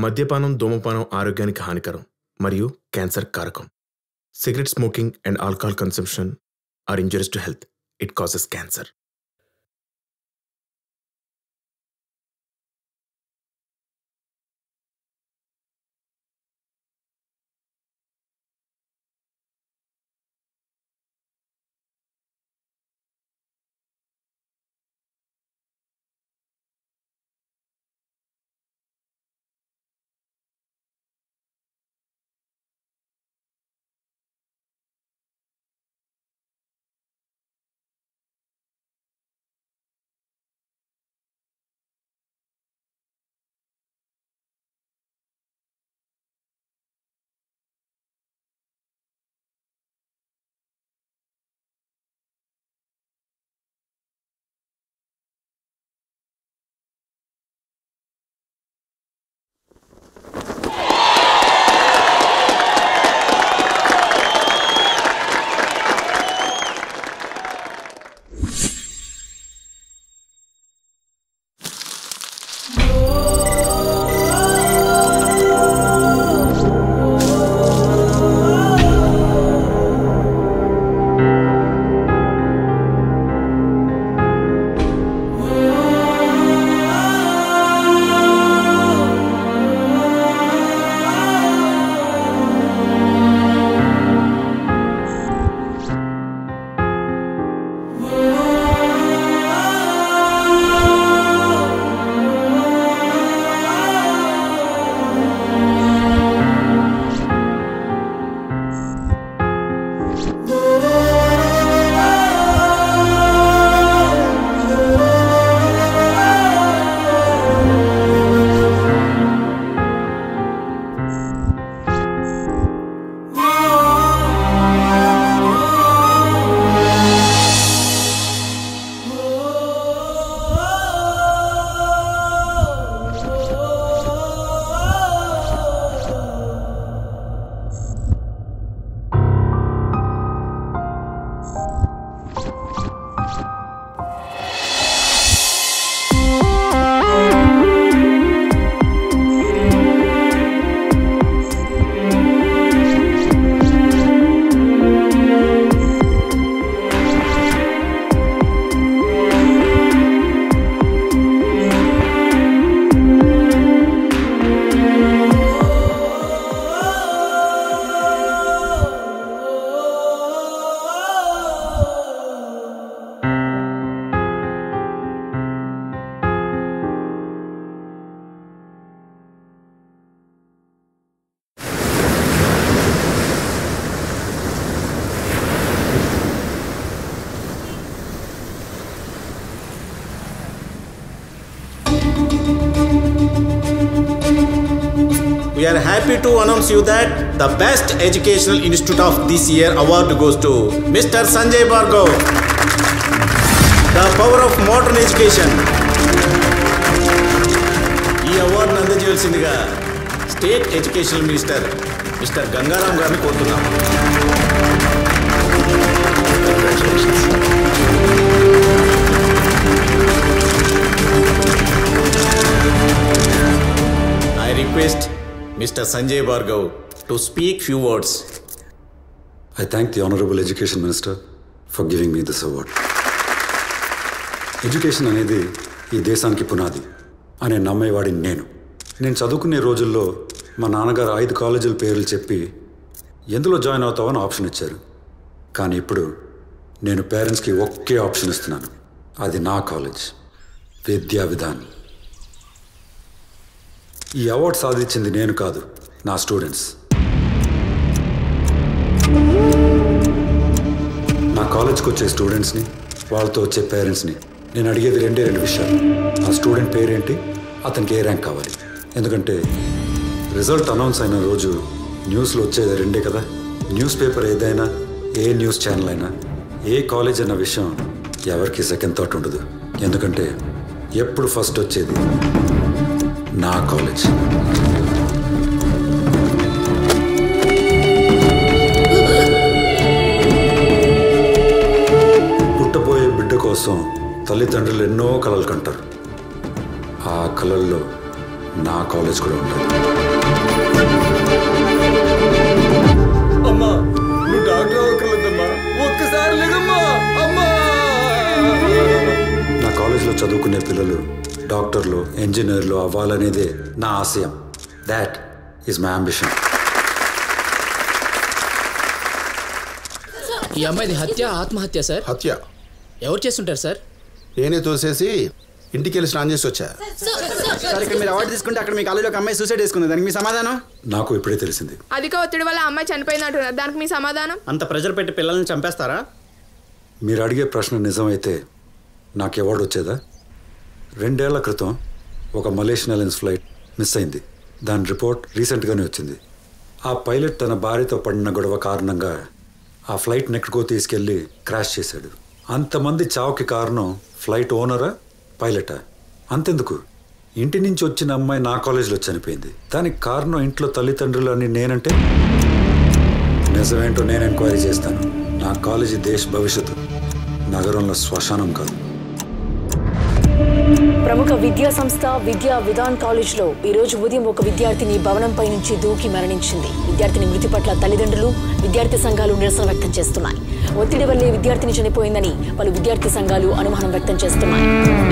మద్యపానం ధూమపానం ఆరోగ్యానికి హానికరం మరియు క్యాన్సర్ కారకం cigarette smoking and alcohol consumption are injuries to health it causes cancer We are happy to announce you that the best educational institute of this year award goes to Mr. Sanjay Bhargav. The power of modern education. ఈ అవార్డును అందజేయాల్సిందిగా state education minister mister Gangaram గారిని కోరుతున్నాం I request Mr. Sanjay Bhargav to speak few words. I thank the Honorable Education Minister for giving me this award. Education అనేది ఈ దేశానికి పునాది అనే నమ్మేవాడిని నేను నేను చదువుకునే రోజుల్లో మా నాన్నగారు ఐదు కాలేజీల పేర్లు చెప్పి ఎందులో జాయిన్ అవుతావని ఆప్షన్ ఇచ్చారు కానీ ఇప్పుడు నేను పేరెంట్స్కి ఒకే ఆప్షన్ ఇస్తున్నాను అది నా కాలేజ్ విద్యా విధాన్ ఈ అవార్డు సాధించింది నేను కాదు నా స్టూడెంట్స్ నా కాలేజ్కి వచ్చే స్టూడెంట్స్ని వాళ్ళతో వచ్చే పేరెంట్స్ని నేను అడిగేది రెండే రెండు విషయాలు ఆ స్టూడెంట్ పేరేంటి అతనికి ఏ ర్యాంక్ కావాలి ఎందుకంటే రిజల్ట్ అనౌన్స్ అయిన రోజు న్యూస్లో వచ్చేది రెండే కదా న్యూస్ పేపర్ ఏదైనా ఏ న్యూస్ ఛానల్ అయినా ఏ కాలేజ్ అన్న విషయం ఎవరికి సెకండ్ థాట్ ఉండదు ఎందుకంటే ఎప్పుడు ఫస్ట్ వచ్చేది నా కాలేజ్ పుట్టబోయే బిడ్డ కోసం తల్లిదండ్రులు ఎన్నో కలలు కంటారు ఆ కలల్లో నా కాలేజ్ కూడా ఉండాలి అమ్మా నువ్వు డాక్టర్ అవ్వకలేదమ్మా ఒక్కసారి లేదమ్మా అమ్మా నా కాలేజ్లో చదువుకునే పిల్లలు డాక్టర్లు ఇంజనీర్లు అవ్వాలనేదే నా ఆశయం దాట్ ఈజ్ మై అంబిషన్ ఈ అమ్మాయిది హత్య ఆత్మహత్య సార్ హత్య ఎవరు చేస్తుంటారు సార్ నేనే తోసేసి ఇంటికి వెళ్ళి స్నానం చేసి వచ్చా సార్ ఇక్కడ మీరు అవార్డు తీసుకుంటే అక్కడ మీ కాలేజీలో ఒక అమ్మాయి సూసైడ్ చేసుకుంది దానికి మీ సమాధానం నాకు ఇప్పుడే తెలిసింది అధిక ఒత్తిడి వల్ల అమ్మాయి చనిపోయిందంటున్నారు దానికి మీ సమాధానం అంత ప్రెజర్ పెట్టి పిల్లల్ని చంపేస్తారా మీరు అడిగే ప్రశ్న నిజమైతే నాకు అవార్డు వచ్చేదా రెండేళ్ల క్రితం ఒక మలేషియన్ ఎయిర్లైన్స్ ఫ్లైట్ మిస్ అయింది దాని రిపోర్ట్ రీసెంట్గానే వచ్చింది ఆ పైలట్ తన భార్యతో పడిన గొడవ కారణంగా ఆ ఫ్లైట్ని ఎక్కడికో తీసుకెళ్ళి క్రాష్ చేశాడు అంతమంది చావుకి కారణం ఫ్లైట్ ఓనరా పైలటా అంతెందుకు ఇంటి నుంచి వచ్చిన అమ్మాయి నా కాలేజీలో చనిపోయింది దానికి కారణం ఇంట్లో తల్లిదండ్రులు అని నేనంటే నిజమేంటో నేను ఎంక్వైరీ చేస్తాను నా కాలేజీ దేశ భవిష్యత్తు నగరంలో శ్మశానం కాదు ప్రముఖ విద్యా సంస్థ విద్యా విధాన్ కాలేజ్ లో ఈ రోజు ఉదయం ఒక విద్యార్థిని భవనంపై నుంచి దూకి మరణించింది విద్యార్థిని మృతి పట్ల తల్లిదండ్రులు విద్యార్థి సంఘాలు నిరసన వ్యక్తం చేస్తున్నాయి ఒత్తిడి వల్లే విద్యార్థిని చనిపోయిందని పలు విద్యార్థి సంఘాలు అనుమానం వ్యక్తం చేస్తున్నాయి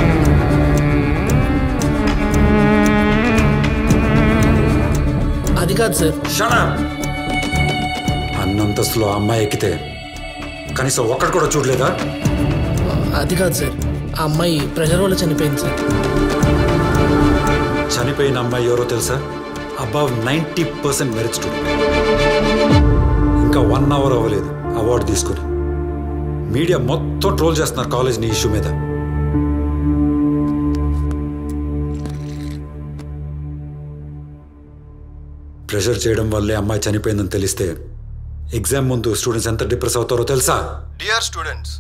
అది కాదు సార్ అన్నంతస్తులో ఆ అమ్మాయి ఎక్కితే కనీసం ఒక్కడు కూడా చూడలేదా అది కాదు సార్ ఆ అమ్మాయి ప్రెషర్ వల్ల చనిపోయింది సార్ చనిపోయిన అమ్మాయి ఎవరో తెలుసా above ninety percent merit student ఇంకా వన్ అవర్ అవ్వలేదు అవార్డు తీసుకుని మీడియా మొత్తం ట్రోల్ చేస్తున్నారు కాలేజ్ని ఇష్యూ మీద ప్రెషర్ చేయడం వల్లే అమ్మాయి చనిపోయిందని తెలిస్తే ఎగ్జామ్ ముందు స్టూడెంట్స్ ఎంత డిప్రెస్ అవుతారో తెలుసా dear students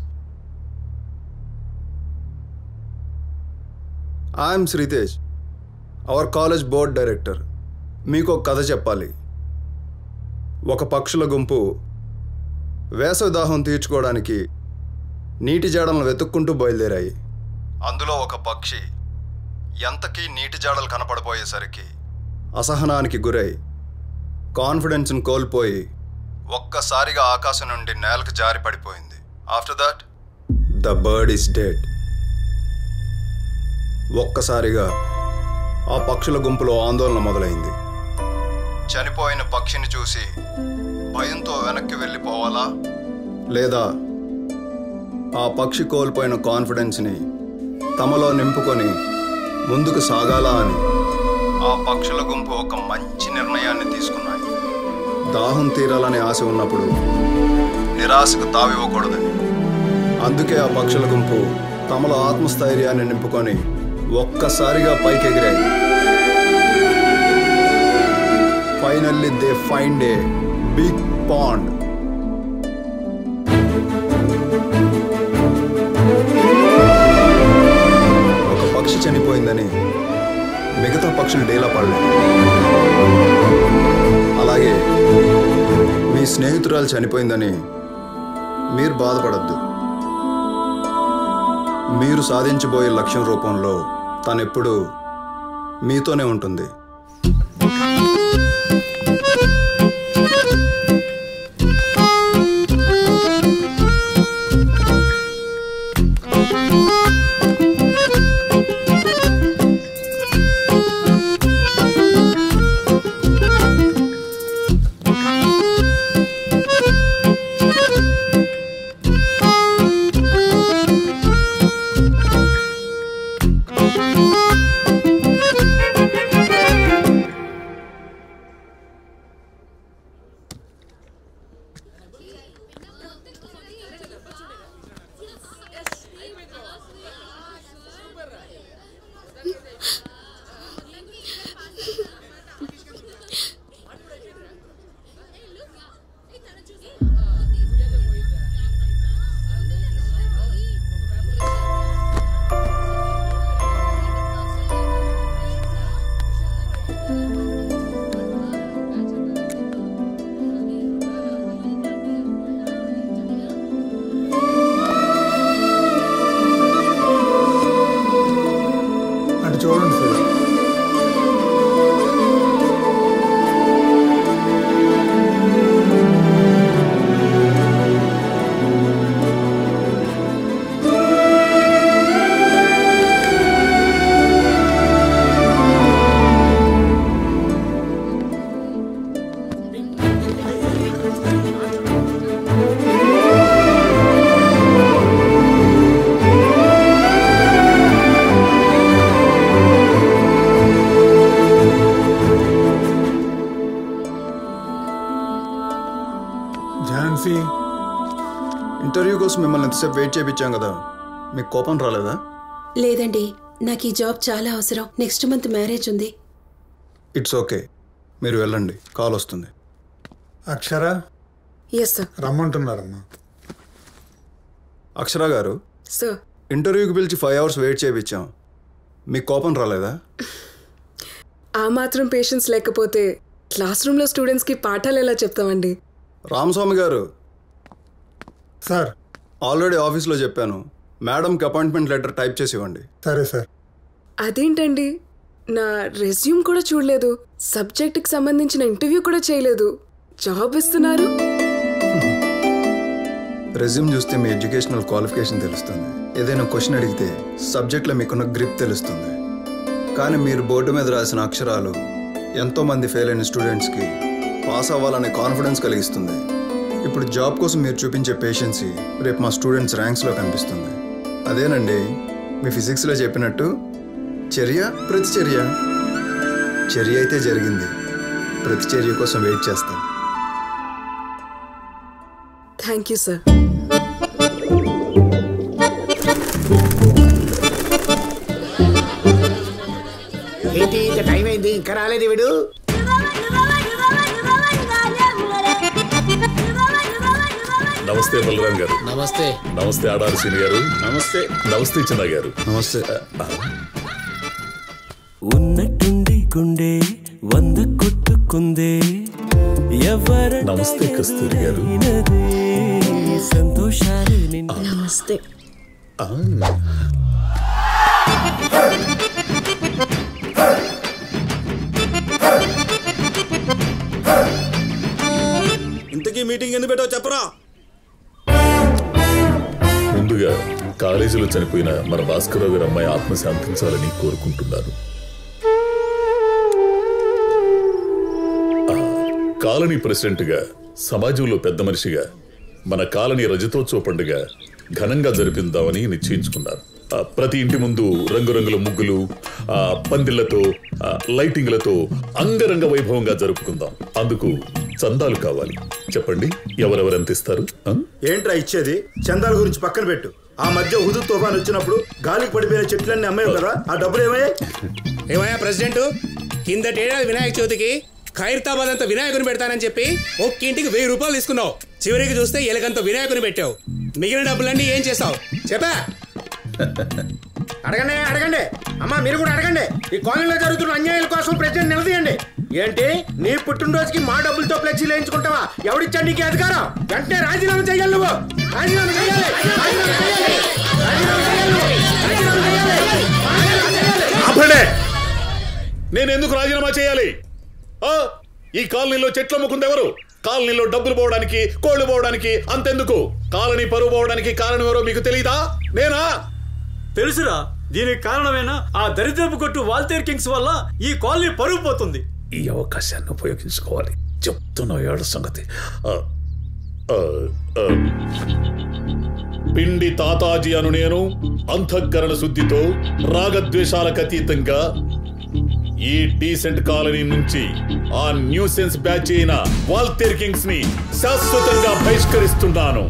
I'm Sritej our college board director మీకు ఒక కథ చెప్పాలి ఒక పక్షుల గుంపు వేసవి దాహం తీర్చుకోవడానికి నీటి జాడలను వెతుక్కుంటూ బయలుదేరాయి అందులో ఒక పక్షి ఎంతకీ నీటి జాడలు కనపడబోయేసరికి అసహనానికి గురై కాన్ఫిడెన్స్ను కోల్పోయి ఒక్కసారిగా ఆకాశం నుండి నేలకు జారి పడిపోయింది after that the bird is dead ఒక్కసారిగా ఆ పక్షుల గుంపులో ఆందోళన మొదలైంది చనిపోయిన పక్షిని చూసి భయంతో వెనక్కి వెళ్ళిపోవాలా లేదా ఆ పక్షి కోల్పోయిన కాన్ఫిడెన్స్ని తమలో నింపుకొని ముందుకు సాగాలా అని ఆ పక్షుల గుంపు ఒక మంచి నిర్ణయాన్ని తీసుకున్నాయి దాహం తీరాలనే ఆశ ఉన్నప్పుడు నిరాశకు తావివ్వకూడదని అందుకే ఆ పక్షుల గుంపు తమలో ఆత్మస్థైర్యాన్ని నింపుకొని ఒక్కసారిగా పైకి ఎగిరాయి finally they find a big pond ఒక పక్షి చనిపోయిందని మిగతా పక్షులు డేలా పడలేదు అలాగే మీ స్నేహితురాలు చనిపోయిందని మీరు బాధపడద్దు మీరు సాధించబోయే లక్ష్యం రూపంలో తనెప్పుడు మీతోనే ఉంటుంది ఇంటర్వ్యూ కోసం మిమ్మల్ని ఎంతసేపు వెయిట్ చేయించాం కదా మీకు కోపం రాలేదా లేదండి నాకు ఈ జాబ్ చాలా అవసరం నెక్స్ట్ మంత్ మ్యారేజ్ ఉంది ఇట్స్ ఓకే మీరు వెళ్ళండి కాల్ వస్తుంది అక్షర ఎస్ సార్ రమ్మంటున్నారమ్మా అక్షర గారు సార్ ఇంటర్వ్యూకి పిలిచి ఫైవ్ అవర్స్ వెయిట్ చేయించాం మీకు కోపం రాలేదా ఆ మాత్రం పేషెన్స్ లేకపోతే క్లాస్ రూమ్లో స్టూడెంట్స్కి పాఠాలు ఎలా చెప్తామండి రామస్వామి గారు సార్ ఆల్రెడీ ఆఫీస్లో చెప్పాను మేడంకి అపాయింట్మెంట్ లెటర్ టైప్ చేసి ఇవ్వండి సరే సార్ అదేంటండి నా రెజ్యూమ్ కూడా చూడలేదు సబ్జెక్ట్కి సంబంధించిన ఇంటర్వ్యూ కూడా చేయలేదు జాబ్ ఇస్తున్నారు రెజ్యూమ్ చూస్తే మీ ఎడ్యుకేషనల్ క్వాలిఫికేషన్ తెలుస్తుంది ఏదైనా క్వశ్చన్ అడిగితే సబ్జెక్ట్లో మీకున్న గ్రిప్ తెలుస్తుంది కానీ మీరు బోర్డు మీద రాసిన అక్షరాలు ఎంతోమంది ఫెయిల్ అయిన స్టూడెంట్స్కి పాస్ అవ్వాలనే కాన్ఫిడెన్స్ కలిగిస్తుంది ఇప్పుడు జాబ్ కోసం మీరు చూపించే పేషెన్సీ రేపు మా స్టూడెంట్స్ ర్యాంక్స్లో కనిపిస్తుంది అదేనండి మీ ఫిజిక్స్లో చెప్పినట్టు చర్య ప్రతిచర్య చర్య అయితే జరిగింది ప్రతిచర్య కోసం వెయిట్ చేస్తాం థ్యాంక్ యూ సార్ ఏంటి ఇంత టైం అయింది ఇంకా రాలేదు వీడు నమస్తే బలరాం గారు నమస్తే నమస్తే ఆడారి సీని గారు నమస్తే నమస్తే చిన్న గారు నమస్తే ఉన్నట్టుండి గుండె వంద కొట్టుకుందే ఎవర నమస్తే కస్తూరి గారు సంతోషాలు నమస్తే ఇంతకీ మీటింగ్ ఎందుకు పెట్టావు చెప్పరా ముందుగా కాలేజీలో చనిపోయిన మన భాస్కరరావు గారి అమ్మాయి ఆత్మ శాంతించాలని కోరుకుంటున్నాను ఆ, కాలనీ ప్రెసిడెంట్గా సమాజంలో పెద్ద మనిషిగా మన కాలనీ రజతోత్సవ పండుగ ఘనంగా జరిపిద్దామని నిశ్చయించుకున్నారు ఆ, ప్రతి ఇంటి ముందు రంగురంగుల ముగ్గులు ఆ, పందిళ్లతో ఆ, లైటింగ్లతో అంగరంగ వైభవంగా జరుపుకుందాం అందుకు చందాలు కావాలి చెప్పండి ఎవరెవరెంత ఇస్తారు ఆ? ఏంట్రా ఇచ్చేది చందాల గురించి పక్కన పెట్టు ఆ మధ్య హుదు తుఫాన్ వచ్చినప్పుడు గాలికి పడిపోయిన చెట్లన్నీ అమ్మాయి కదా ఆ డబ్బులు ఏమయ్యాయి ఏమయ్యా ప్రెసిడెంట్ కిందటేడాది వినాయక చవితికి ఖైరతాబాద్ అంతా వినాయకుని పెడతానని చెప్పి ఒక్క ఇంటికి వెయ్యి రూపాయలు తీసుకున్నావు చివరికి చూస్తే ఎలకంత వినాయకుని పెట్టావు మిగిలిన డబ్బులన్నీ ఏం చేస్తావు చెప్పా అడగండి అడగండి అమ్మా మీరు కూడా అడగండి ఈ కాలనీలో జరుగుతున్న అన్యాయాల కోసం ప్రజలు నిలదీయండి ఏంటి నీ పుట్టినరోజుకి మా డబ్బులతో ఫ్లెక్సీలు వేయించుకుంటావా ఎవడిచ్చా నీకు అధికారం వెంటనే రాజీనామా చేయాలి నువ్వు రాజీనామా చేయాలి రాజీనామా చేయాలి రాజీనామా చేయాలి నువ్వు. రాజీనామా చేయాలి. రాజీనామా చేయాలి. ఆపండి నేను ఎందుకు రాజీనామా చేయాలి ఆ? ఈ కాలనీలో చెట్లు అమ్ముకుంది ఎవరు కాలనీలో డబ్బులు పోవడానికి కోళ్లు పోవడానికి అంతెందుకు కాలనీ పరువు పోవడానికి కారణం ఎవరో మీకు తెలియదా నేనా తెలుసురా దీనికి కారణమైన ఆ దరిద్రపు కొట్టు వాల్తేర్ కింగ్స్ వల్ల ఈ కాలనీ పరుగు పోతుంది ఈ అవకాశాన్ని ఉపయోగించుకోవాలి చెప్తున్నా ఏడు సంగతి ఆ, ఆ, ఆ. పిండి తాతాజీ అను నేను అంతఃకరణ శుద్ధితో రాగద్వేషాలకు అతీతంగా ఈ డీసెంట్ కాలనీ నుంచి ఆ న్యూసెన్స్ బ్యాచ్ అయిన వాల్తేర్ కింగ్స్ ని శాశ్వతంగా బహిష్కరిస్తున్నాను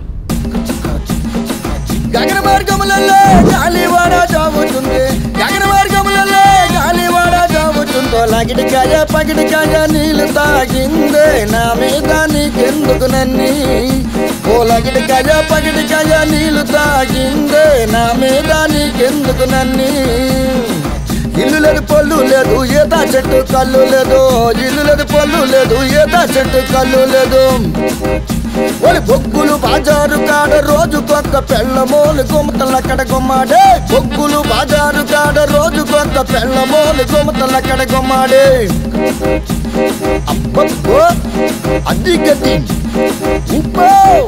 గగన మార్గములలో గాలివాడ జాగుతుంది గగన మార్గములలో గాలివాడ జాగుతుందో లగిడికాయ పగిడికాయ నీళ్ళు తాగిందే నా మీద నీకెందుకు నన్ని ఓ లగిడికాయ పగిడికాయ నీళ్ళు తాగిందే నా మీద నీకెందుకు నన్ని ఇల్లు లేదు పొల్లు లేదు ఈత చెట్టు కళ్ళు లేదు ఇల్లు లేదు పొల్లు లేదు ఈత చెట్టు కళ్ళు లేదు ఒలి బొగ్గులు బాజారు కాడ రోజుకొక్క పెళ్ళమోలు గుమ్మతలక్కడ గుమ్మాడే బొగ్గులు బాజారు కాడ రోజుకొక్క పెళ్ళమోలు గుమ్మతలక్కడ గుమ్మాడే అబ్బబ్బో అది గతి ఉప్పో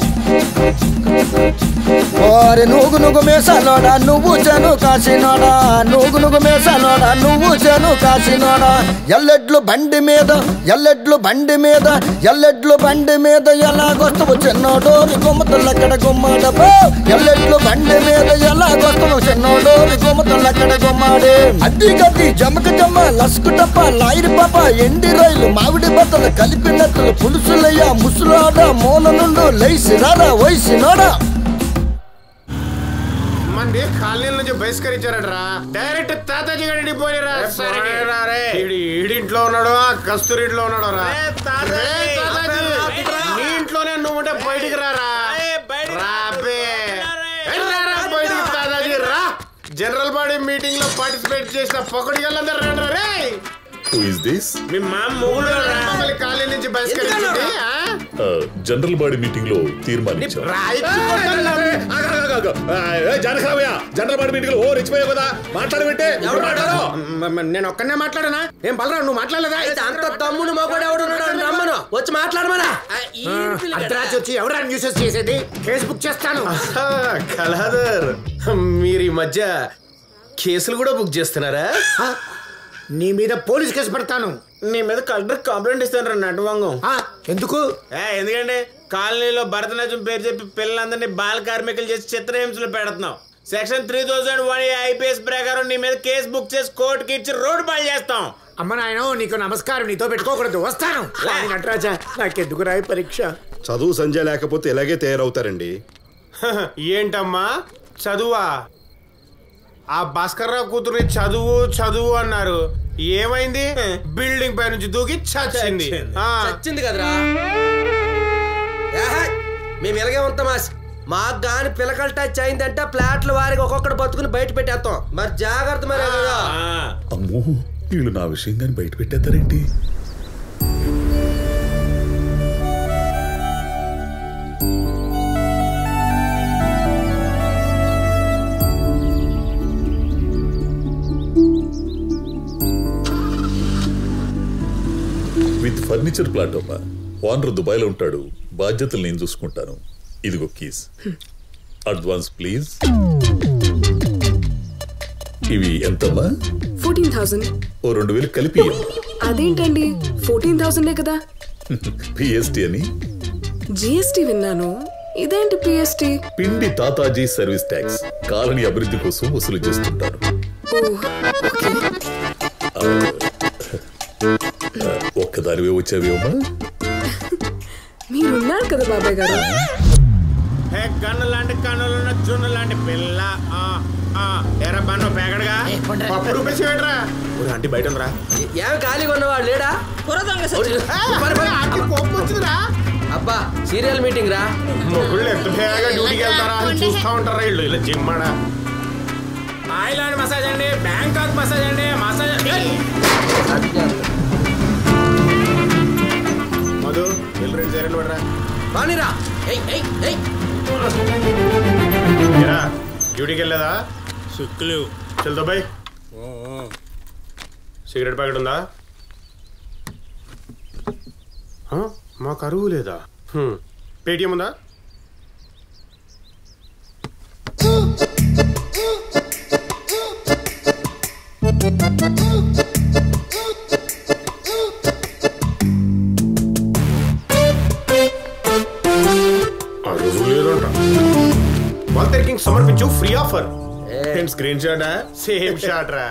ఓరి నువ్వు నువ్వు మేసాలోడా నువ్వు చెను కాసినోడా నువ్వు నువ్వు మేసాలోడా నువ్వు చెను కాసినోడా ఎల్లెడ్లు బండి మీద ఎల్లెడ్లు బండి మీద ఎల్లెడ్లు బండి మీద ఎలాగొస్తావు చిన్నోడు గుమ్మతులక్కడ గుమ్మాడబో ఎల్లెడ్లు బండి మీద ఎలాగొస్తావు చిన్నోడు గుమ్మతులక్కడ గుమ్మాడే అద్ది గద్ది జమక జమ్మ లసుకు టప్ప లాయిరి పాప ఎండి రైలు మామిడి బట్టలు కలిపినట్లు పులుసులయ్య ముసులాడ మూల నుండు లేసి రాడా వయసినోడా మంది కాలనీల నుంచి బహిష్కరించారట్రా డైరెక్ట్ తాతాజీ గడి పోయిరా ఈడింట్లో ఉన్నాడు ఆ కస్తూరి ఇంట్లో ఉన్నాడు రా రే, తాతాజీ, నీ ఇంట్లోనే నువ్వు ఉంటే బయటికి రారా రా బే. ఏ, రా, రా, బయటికి తాతాజీ రా జనరల్ బాడీ మీటింగ్ లో పార్టిసిపేట్ చేసిన పొగడి గల్లందరూ రండి రే హూ ఇస్ దిస్ మీ మా మొగుడు మమ్మల్ని కాలనీ నుంచి బహిష్కరించింది ఆ? జనరల్ బాడీ మీటింగ్ లో తీర్మానించాం జానకరామయ్య జనరల్ బాడీ మీటింగ్ లో ఓ రెచ్చిపోయావు కదా మాట్లాడబెట్టే నేను ఒక్కనే మాట్లాడనా ఏం బలరా నువ్వు మాట్లాడలేదా అంత తమ్ముడు మగవాడు ఎవడు ఉన్నాడు రమ్మను వచ్చి మాట్లాడమనా అర్ధరాత్రి వచ్చి ఎవరా న్యూసెస్ చేసేది ఫేస్బుక్ చేస్తాను కళాధర్ మీరు ఈ మధ్య కేసులు కూడా బుక్ చేస్తున్నారా నీ మీద పోలీస్ కేసు పెడతాను నీ మీద కలెక్టర్ కంప్లైంట్ ఇస్తాను నటవంగం ఎందుకు ఎందుకంటే కాలనీలో భరతనాట్యం పేరు చెప్పి పిల్లలందరినీ బాల కార్మికులు చేసి చిత్రహింసలు పెడుతున్నావు section three thousand one IPS ప్రకారం నీ మీద కేసు బుక్ చేసి కోర్టుకి ఇచ్చి రోడ్డు పాలు చేస్తాం అమ్మ నాయన నీకు నమస్కారం నీతో పెట్టుకోకూడదు వస్తాను కానీ నటరాజా నాకెందుకు రాయి పరీక్ష చదువు సంజయ్ లేకపోతే ఇలాగే తయారవుతారండి ఏంటమ్మా చదువా ఆ భాస్కర్రావు కూతురు చదువు చదువు అన్నారు ఏమైంది బిల్డింగ్ పై నుంచి దూకి చచ్చింది ఆ. చచ్చింది కదరా ఏహే, మేము ఇలాగే ఉంటాం మాస్ మాకు గాని పిలకల టచ్ అయిందంటే ప్లాట్ల వారికి ఒక్కొక్కటి బతుకుని బయట పెట్టేస్తాం మరి జాగ్రత్త మరే కదా అమ్మో వీళ్ళు నా విషయం కానీ బయట పెట్టేస్తారేంటి విత్ ఫర్నిచర్ ప్లాట్ అమ్మా ఓనర్ దుబాయ్లో ఉంటాడు బాధ్యతలు నేను చూసుకుంటాను ఇదిగో కీస్ అడ్వాన్స్ ప్లీజ్ ఇవి ఎంతమ్మా ఫోర్టీన్ థౌసండ్ ఓ రెండు వేలు కలిపి అదేంటండి ఫోర్టీన్ థౌసండే కదా పిఎస్టి అని జిఎస్టీ విన్నాను ఇదేంటి పిఎస్టీ పిండి తాతాజీ సర్వీస్ ట్యాక్స్ కాలనీ అభివృద్ధి కోసం వసూలు చేస్తుంటారు ఒక్కదానివే వచ్చావేమా మీరున్నారు కదా బాబాయ్ గారు హే కన్ను లాంటి కన్నులు ఉన్న చున్ను లాంటి పిల్ల ఆ, ఆ, ఎరా బన్ను పేగడగా పప్పు రూపేసి పెట్టరా అంటే బయట ఉందిరా ఏం ఖాళీగా ఉన్నవాడు లేడా పని, పని. కోపం వచ్చిందిరా అబ్బా సీరియల్ మీటింగ్ రా మొగుళ్ళు ఎంత బేగా డ్యూటీకి వెళ్తారా అని చూస్తా ఉంటారా వీళ్ళు ఇలా జిమ్మడా థాయిలాండ్ మసాజ్ అండి బ్యాంకాక్ మసాజ్ అండి మసాజ్ మధు వీళ్ళు రెండు చీరలు పడరా బానిరా ఏయ్ ఏయ్ ఏయ్ ఏరా, డ్యూటీకి వెళ్ళలేదా సుక్కులు చల్తో బై సిగరెట్ ప్యాకెట్ ఉందా ఆ, మాకు అరువు లేదా హ్మ్. పేటిఎం ఉందా అరువు లేదంట వాల్తేర్ కింగ్ సమర్పించు ఫ్రీ ఆఫర్ స్క్రీన్ షాటా సేమ్ షాట్ రా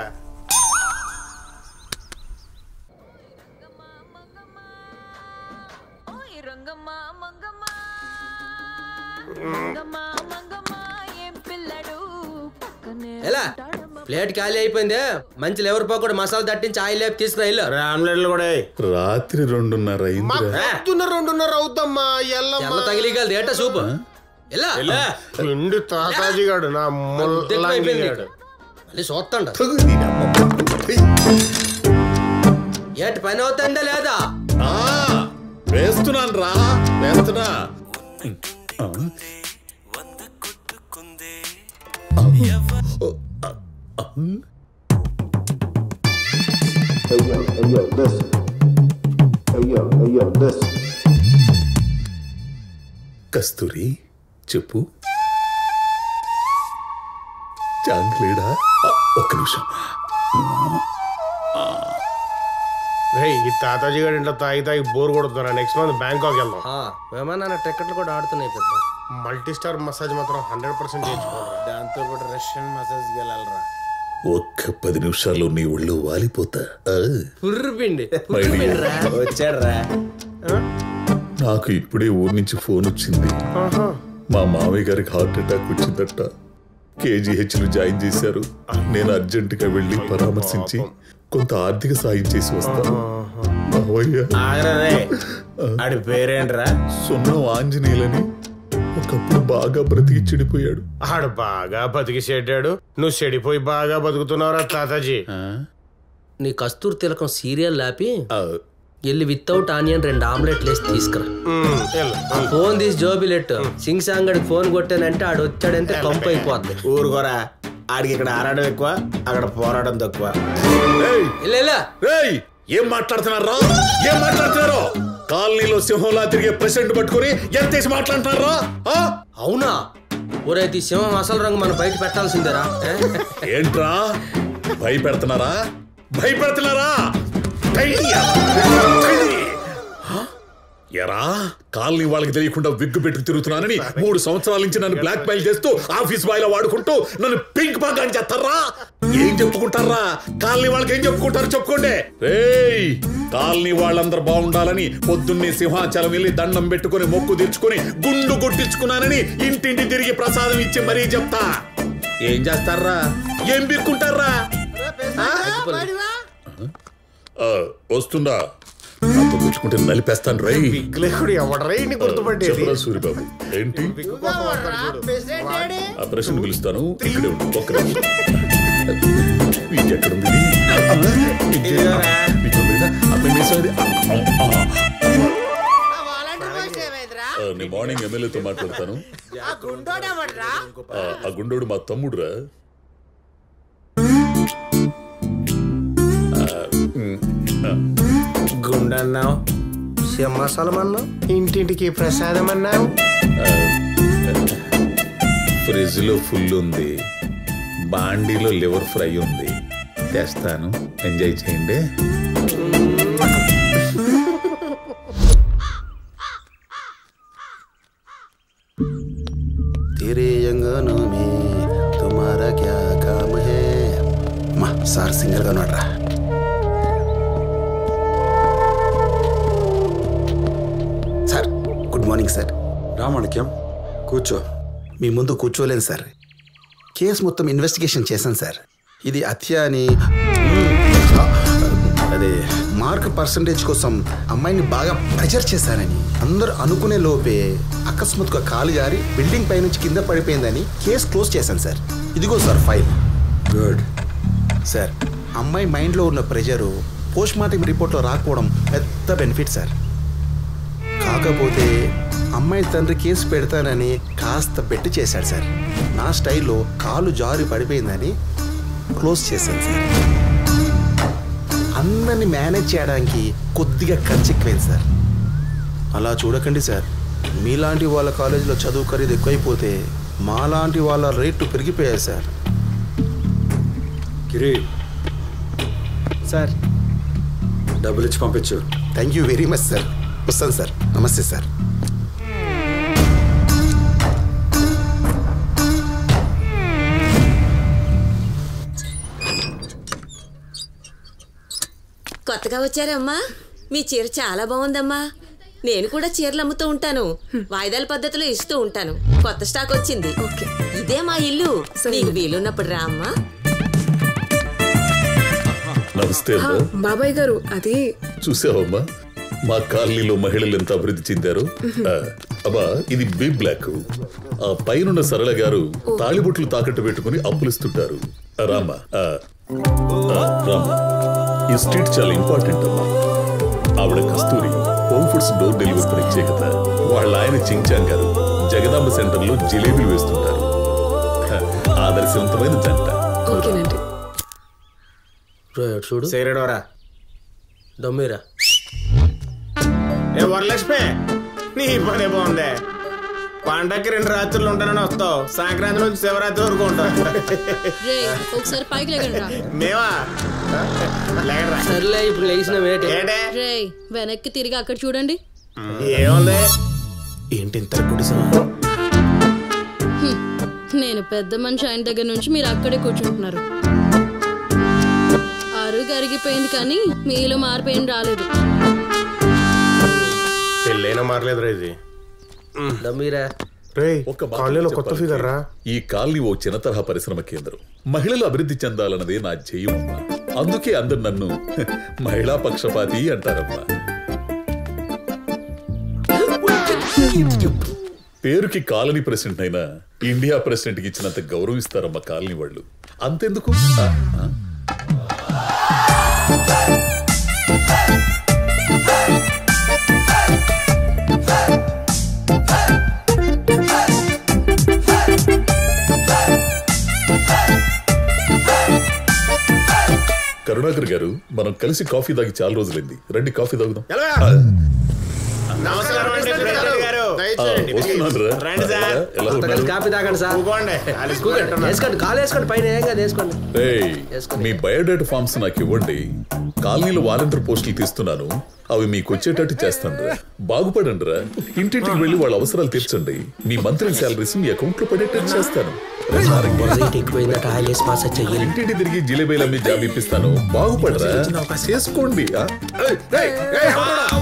ఎలా ప్లేట్ ఖాళీ అయిపోయింది మంచి లెవర్ పోకుండా మసాలా తట్టించి ఆయిల్ లేపు తీసుకురా ఇల్లు ఆమ్లెట్లు కూడా రాత్రి రెండున్నర మా అయిందిరా పొద్దున్న రెండున్నర అవుతామ్మా ఎల్లమ్మ తెల్ల తగిలిగలది ఏటా సూపు ఎలా నిండు తాతాజీ గాడు నా ముల్లంగి గాడు మళ్ళీ చూస్తాండ ఏటి పని అవుతుందా లేదా వేస్తున్నాను రా వేస్తున్నా ఆ. కస్తూరి చెప్పు చాంగ్లేడా ఒక్క నిమిషం రేయ్, ఈ తాతాజీ గారు ఇంట్లో తాగి తాగి బోర్ కొడుతున్నా నెక్స్ట్ మంత్ బ్యాంకాక్ వెళ్దాం విమానాల టికెట్లు కూడా ఆడుతున్నాయి పెద్ద మల్టీ స్టార్ మసాజ్ మాత్రం హండ్రెడ్ పర్సెంట్ చేయించుకోవాలి దాంతో పాటు రష్యన్ మసాజ్ వెళ్ళాలరా ఒక్క పది నిమిషాల్లో నీ ఒళ్ళు వాలిపోతా ఆ. పుర్రు పిండి My dear. వచ్చాడ్రా నాకు ఇప్పుడే ఊరి నుంచి ఫోన్ వచ్చింది మా మామయ్య గారికి హార్ట్ అటాక్ వచ్చిందట కేజీహెచ్లు జాయిన్ చేశారు నేను అర్జెంటుగా వెళ్ళి పరామర్శించి కొంత ఆర్థిక సాయం చేసి వస్తాను మావయ్య ఆగరే ఆడి పేరేంట్రా సున్నం ఆంజనేయులని ఒకప్పుడు బాగా బ్రతికి చెడిపోయాడు ఆడు బాగా బతికి చెడ్డాడు నువ్వు చెడిపోయి బాగా బతుకుతున్నావురా తాతాజీ నీ కస్తూరి తిలకం సీరియల్ లాపి వెళ్ళి వితౌట్ ఆనియన్ రెండు ఆమ్లెట్లు వేసి తీసుకురా ఆ ఫోన్ తీసి జోబిలెట్టు సింగ్ సాంగడికి ఫోన్ కొట్టానంటే ఆడు వచ్చాడంటే కంపు అయిపోద్ది ఊరుకోరా ఆడికి ఇక్కడ ఆడడం ఎక్కువ అక్కడ పోరాటం తక్కువ రేయ్ ఏం మాట్లాడుతున్నారా ఏం మాట్లాడుతున్నారో కాలనీలో సింహంలా తిరిగే ప్రెసిడెంట్ పట్టుకుని ఎంతేసి మాట్లాడుతున్నారా ఆ? అవునా ఒరే ఈ సింహం అసలు రంగు మనం బయట పెట్టాల్సిందేరా ఏ? ఏంట్రా భయపెడుతున్నారా భయపెడుతున్నారా ధైర్య! ఎరా కాలనీ వాళ్ళకి తెలియకుండా విగ్గు పెట్టుకు తిరుగుతున్నానని మూడు సంవత్సరాల నుంచి నన్ను బ్లాక్ మెయిల్ చేస్తూ ఆఫీస్ బాయ్ లో వాడుకుంటూ నన్ను పింక్ బాగ్ అని చేస్తారా ఏం చెప్పుకుంటారా కాలనీ వాళ్ళకి ఏం చెప్పుకుంటారు చెప్పుకోండి రేయ్ కాలనీ వాళ్ళందరూ బాగుండాలని పొద్దున్నే సింహాచలం వెళ్ళి దండం పెట్టుకుని మొక్కు తీర్చుకుని గుండు కొట్టించుకున్నానని ఇంటింటి తిరిగి ప్రసాదం ఇచ్చి మరీ చెప్తా ఏం చేస్తారా ఏం బిక్కుంటారా ఆ, వస్తుందా నాతో తెచ్చుకుంటే నలిపేస్తాను రై బిగ్గులేకుడు ఎవడరా ఇన్ని గుర్తుపట్టేది చెప్పరా సూరిబాబు ఏంటి ఆ ప్రశ్న పిలుస్తాను ఇక్కడే ఉండు ఒక్క నిమిషం ఇది ఎక్కడుంది ఇది? ఇది ఇది ఉంది కదా? ఆ పెన్నేసం అది. ఆ, ఆ, ఆ, నేను మార్నింగ్ ఎమ్మెల్యేతో మాట్లాడతాను ఆ, ఆ గుండోడు మా తమ్ముడురా గుండన్నావు సింహాసలం అన్నావు ఇంటింటికి ప్రసాదం అన్నావు ఫ్రిడ్జ్ లో ఫుల్ ఉంది బాండీలో లివర్ ఫ్రై ఉంది తెస్తాను ఎంజాయ్ చేయండి तेरे अंगनों में तुम्हारा क्या काम है మా సార్ సింగర్ గా ఉన్నాడ్రా sir good morning sir Ramanikyam కూర్చో మీ ముందు కూర్చోలేను సార్ కేసు మొత్తం ఇన్వెస్టిగేషన్ చేశాను సార్ ఇది హత్య అని అదే మార్క్ పర్సంటేజ్ కోసం అమ్మాయిని బాగా ప్రెజర్ చేశారని అందరూ అనుకునే లోపే అకస్మాత్తుగా కాలు జారి బిల్డింగ్ పైనుంచి కింద పడిపోయిందని కేసు క్లోజ్ చేశాను సార్ ఇదిగో సార్ ఫైల్ గుడ్ సార్ అమ్మాయి మైండ్లో ఉన్న ప్రెజరు పోస్ట్ మార్టం రిపోర్ట్లో రాకపోవడం పెద్ద బెనిఫిట్ సార్ కాకపోతే అమ్మాయి తండ్రి కేసు పెడతానని కాస్త బెట్టు చేశాడు సార్ నా స్టైల్లో కాలు జారి పడిపోయిందని క్లోజ్ చేశాను సార్ అందరిని మేనేజ్ చేయడానికి కొద్దిగా ఖర్చు ఎక్కువైంది సార్ అలా చూడకండి సార్ మీలాంటి వాళ్ళ కాలేజీలో చదువు ఖరీదు ఎక్కువైపోతే మాలాంటి వాళ్ళ రేట్లు పెరిగిపోయాయి సార్ గిరి సార్ డబ్బులు ఇచ్చి పంపించు thank you very much sir వస్తాను సార్ నమస్తే సార్ కొత్తగా వచ్చారమ్మా మీ చీర చాలా బాగుందమ్మా నేను కూడా చీరలు అమ్ముతూ ఉంటాను వాయిదాల పద్ధతిలో ఇస్తూ ఉంటాను కొత్త స్టాక్ వచ్చింది ఇదే మా ఇల్లు నీకు వీలున్నప్పుడు రా అమ్మా నమస్తే ఆ, అమ్మా బాబాయ్ గారు అది చూసావమ్మా మా కాలనీలో మహిళలు ఎంత అభివృద్ధి చెందారు ఆ, అబ్బా ఇది బి బ్లాక్ ఆ పైనున్న సరళ గారు తాళిబొట్లు తాకట్టు పెట్టుకుని అప్పులిస్తుంటారు ఆ, రామ్మా ఆ, ఆ, రామ్మా ఈ స్ట్రీట్ చాలా ఇంపార్టెంట్ అమ్మా ఆవిడ Kasturi home foods door delivery ప్రత్యేకత వాళ్ళ ఆయన చించాంగ్ గారు జగదాంబ సెంటర్ లో జిలేబీలు వేస్తుంటారు హ, ఆదర్శవంతమైన జంట ఓకేనండి చూడు సేరేడోరా దమ్మీరా ఏ వరలక్ష్మి నీ పనే బాగుందే పండక్కి రెండు రాత్రులు ఉంటానని వస్తావు సంక్రాంతి నుంచి శివరాత్రి వరకు ఉంటావు రే ఒకసారి పైకి లేకండి రా మేమా లేకరా సర్లే ఇప్పుడు లేచిన వేటే రే వెనక్కి తిరిగి అక్కడ చూడండి ఏముంది ఏంటి ఇంత గుడిసా హ్మ్. నేను పెద్ద మనిషి ఆయన దగ్గర నుంచి మీరు అక్కడే కూర్చుంటున్నారు అరుగు అరిగిపోయింది కానీ మీలో మార్పు ఏం రాలేదు పెళ్ళైనా మారలేదురా ఇది దమ్మీరా ఒక్క మాట చెప్పాలంటే, ఈ కాలనీ ఓ చిన్న తరహా పరిశ్రమ కేంద్రం మహిళలు అభివృద్ధి చెందాలన్నదే నా ధ్యేయం అమ్మా అందుకే అందరు నన్ను మహిళా పక్షపాతి అంటారమ్మా పేరుకి కాలనీ ప్రెసిడెంట్ అయినా ఇండియా ప్రెసిడెంట్ కి ఇచ్చినంత గౌరవం ఇస్తారమ్మా కాలనీ వాళ్ళు అంతెందుకు ఆ, ఆ. కరుణాకర్ గారు మనం కలిసి కాఫీ తాగి చాలా రోజులైంది రండి కాఫీ తాగుదాం నమస్కారం అండి ప్రెసిడెంట్ గారు ఆ, వస్తున్నాను రా. రండి సార్ ఎలా అంత కలిసి ఉన్నారు? కాపీ తాగండి సార్ కూకోండి. కూకోండి. వేసుకోండి కాలు వేసుకోండి పైన ఏం కాదు వేసుకోండి ఏయ్, మీ బయోడేటా ఫామ్స్ నాకు ఇవ్వండి కాలనీలో వాలంటీర్ పోస్టులు తీస్తున్నాను అవి మీకు వచ్చేటట్టు చేస్తాను రా బాగుపడండి రా ఇంటింటికి వెళ్ళి వాళ్ళ అవసరాలు తీర్చండి మీ మంత్రి శాలరీస్ మీ అకౌంట్ లో పడేటట్టు చేస్తాను రేట్ ఎక్కువైందట ఆయిల్ వేసి మసాజ్ చెయ్యాలి ఇంటింటి తిరిగి జిలేబీలు అమ్మి జాబ్ ఇప్పిస్తాను బాగుపడరా చేసుకోండి ఆ? ఏయ్, ఏయ్, ఏయ్,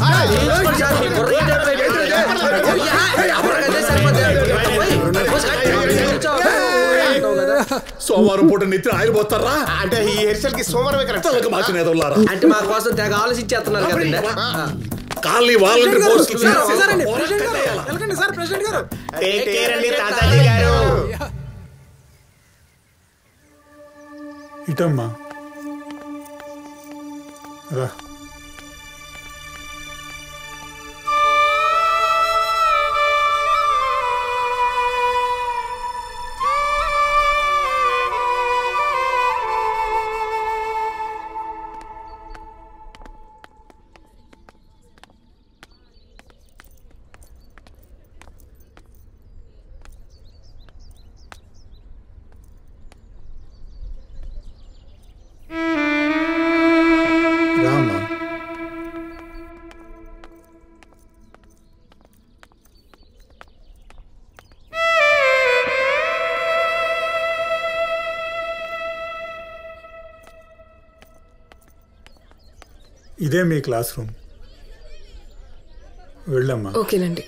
సోమవారం పూట నెత్తిన ఆయిల్ పోతారా అంటే ఈ హెయిర్ కి సోమవారం కరెక్ట్ తలకు మార్చిన ఎదవలారా అంటే మా కోసం తెగ ఆలోచించేస్తున్నారు కదండి కాలనీ వాలంటీర్ పోస్టులు టేక్ కేర్ అండి తాతాజీ గారు ఇటమ్మా రా రామ్మా ఇదే మీ క్లాస్ రూమ్ వెళ్ళమ్మా ఓకేనండి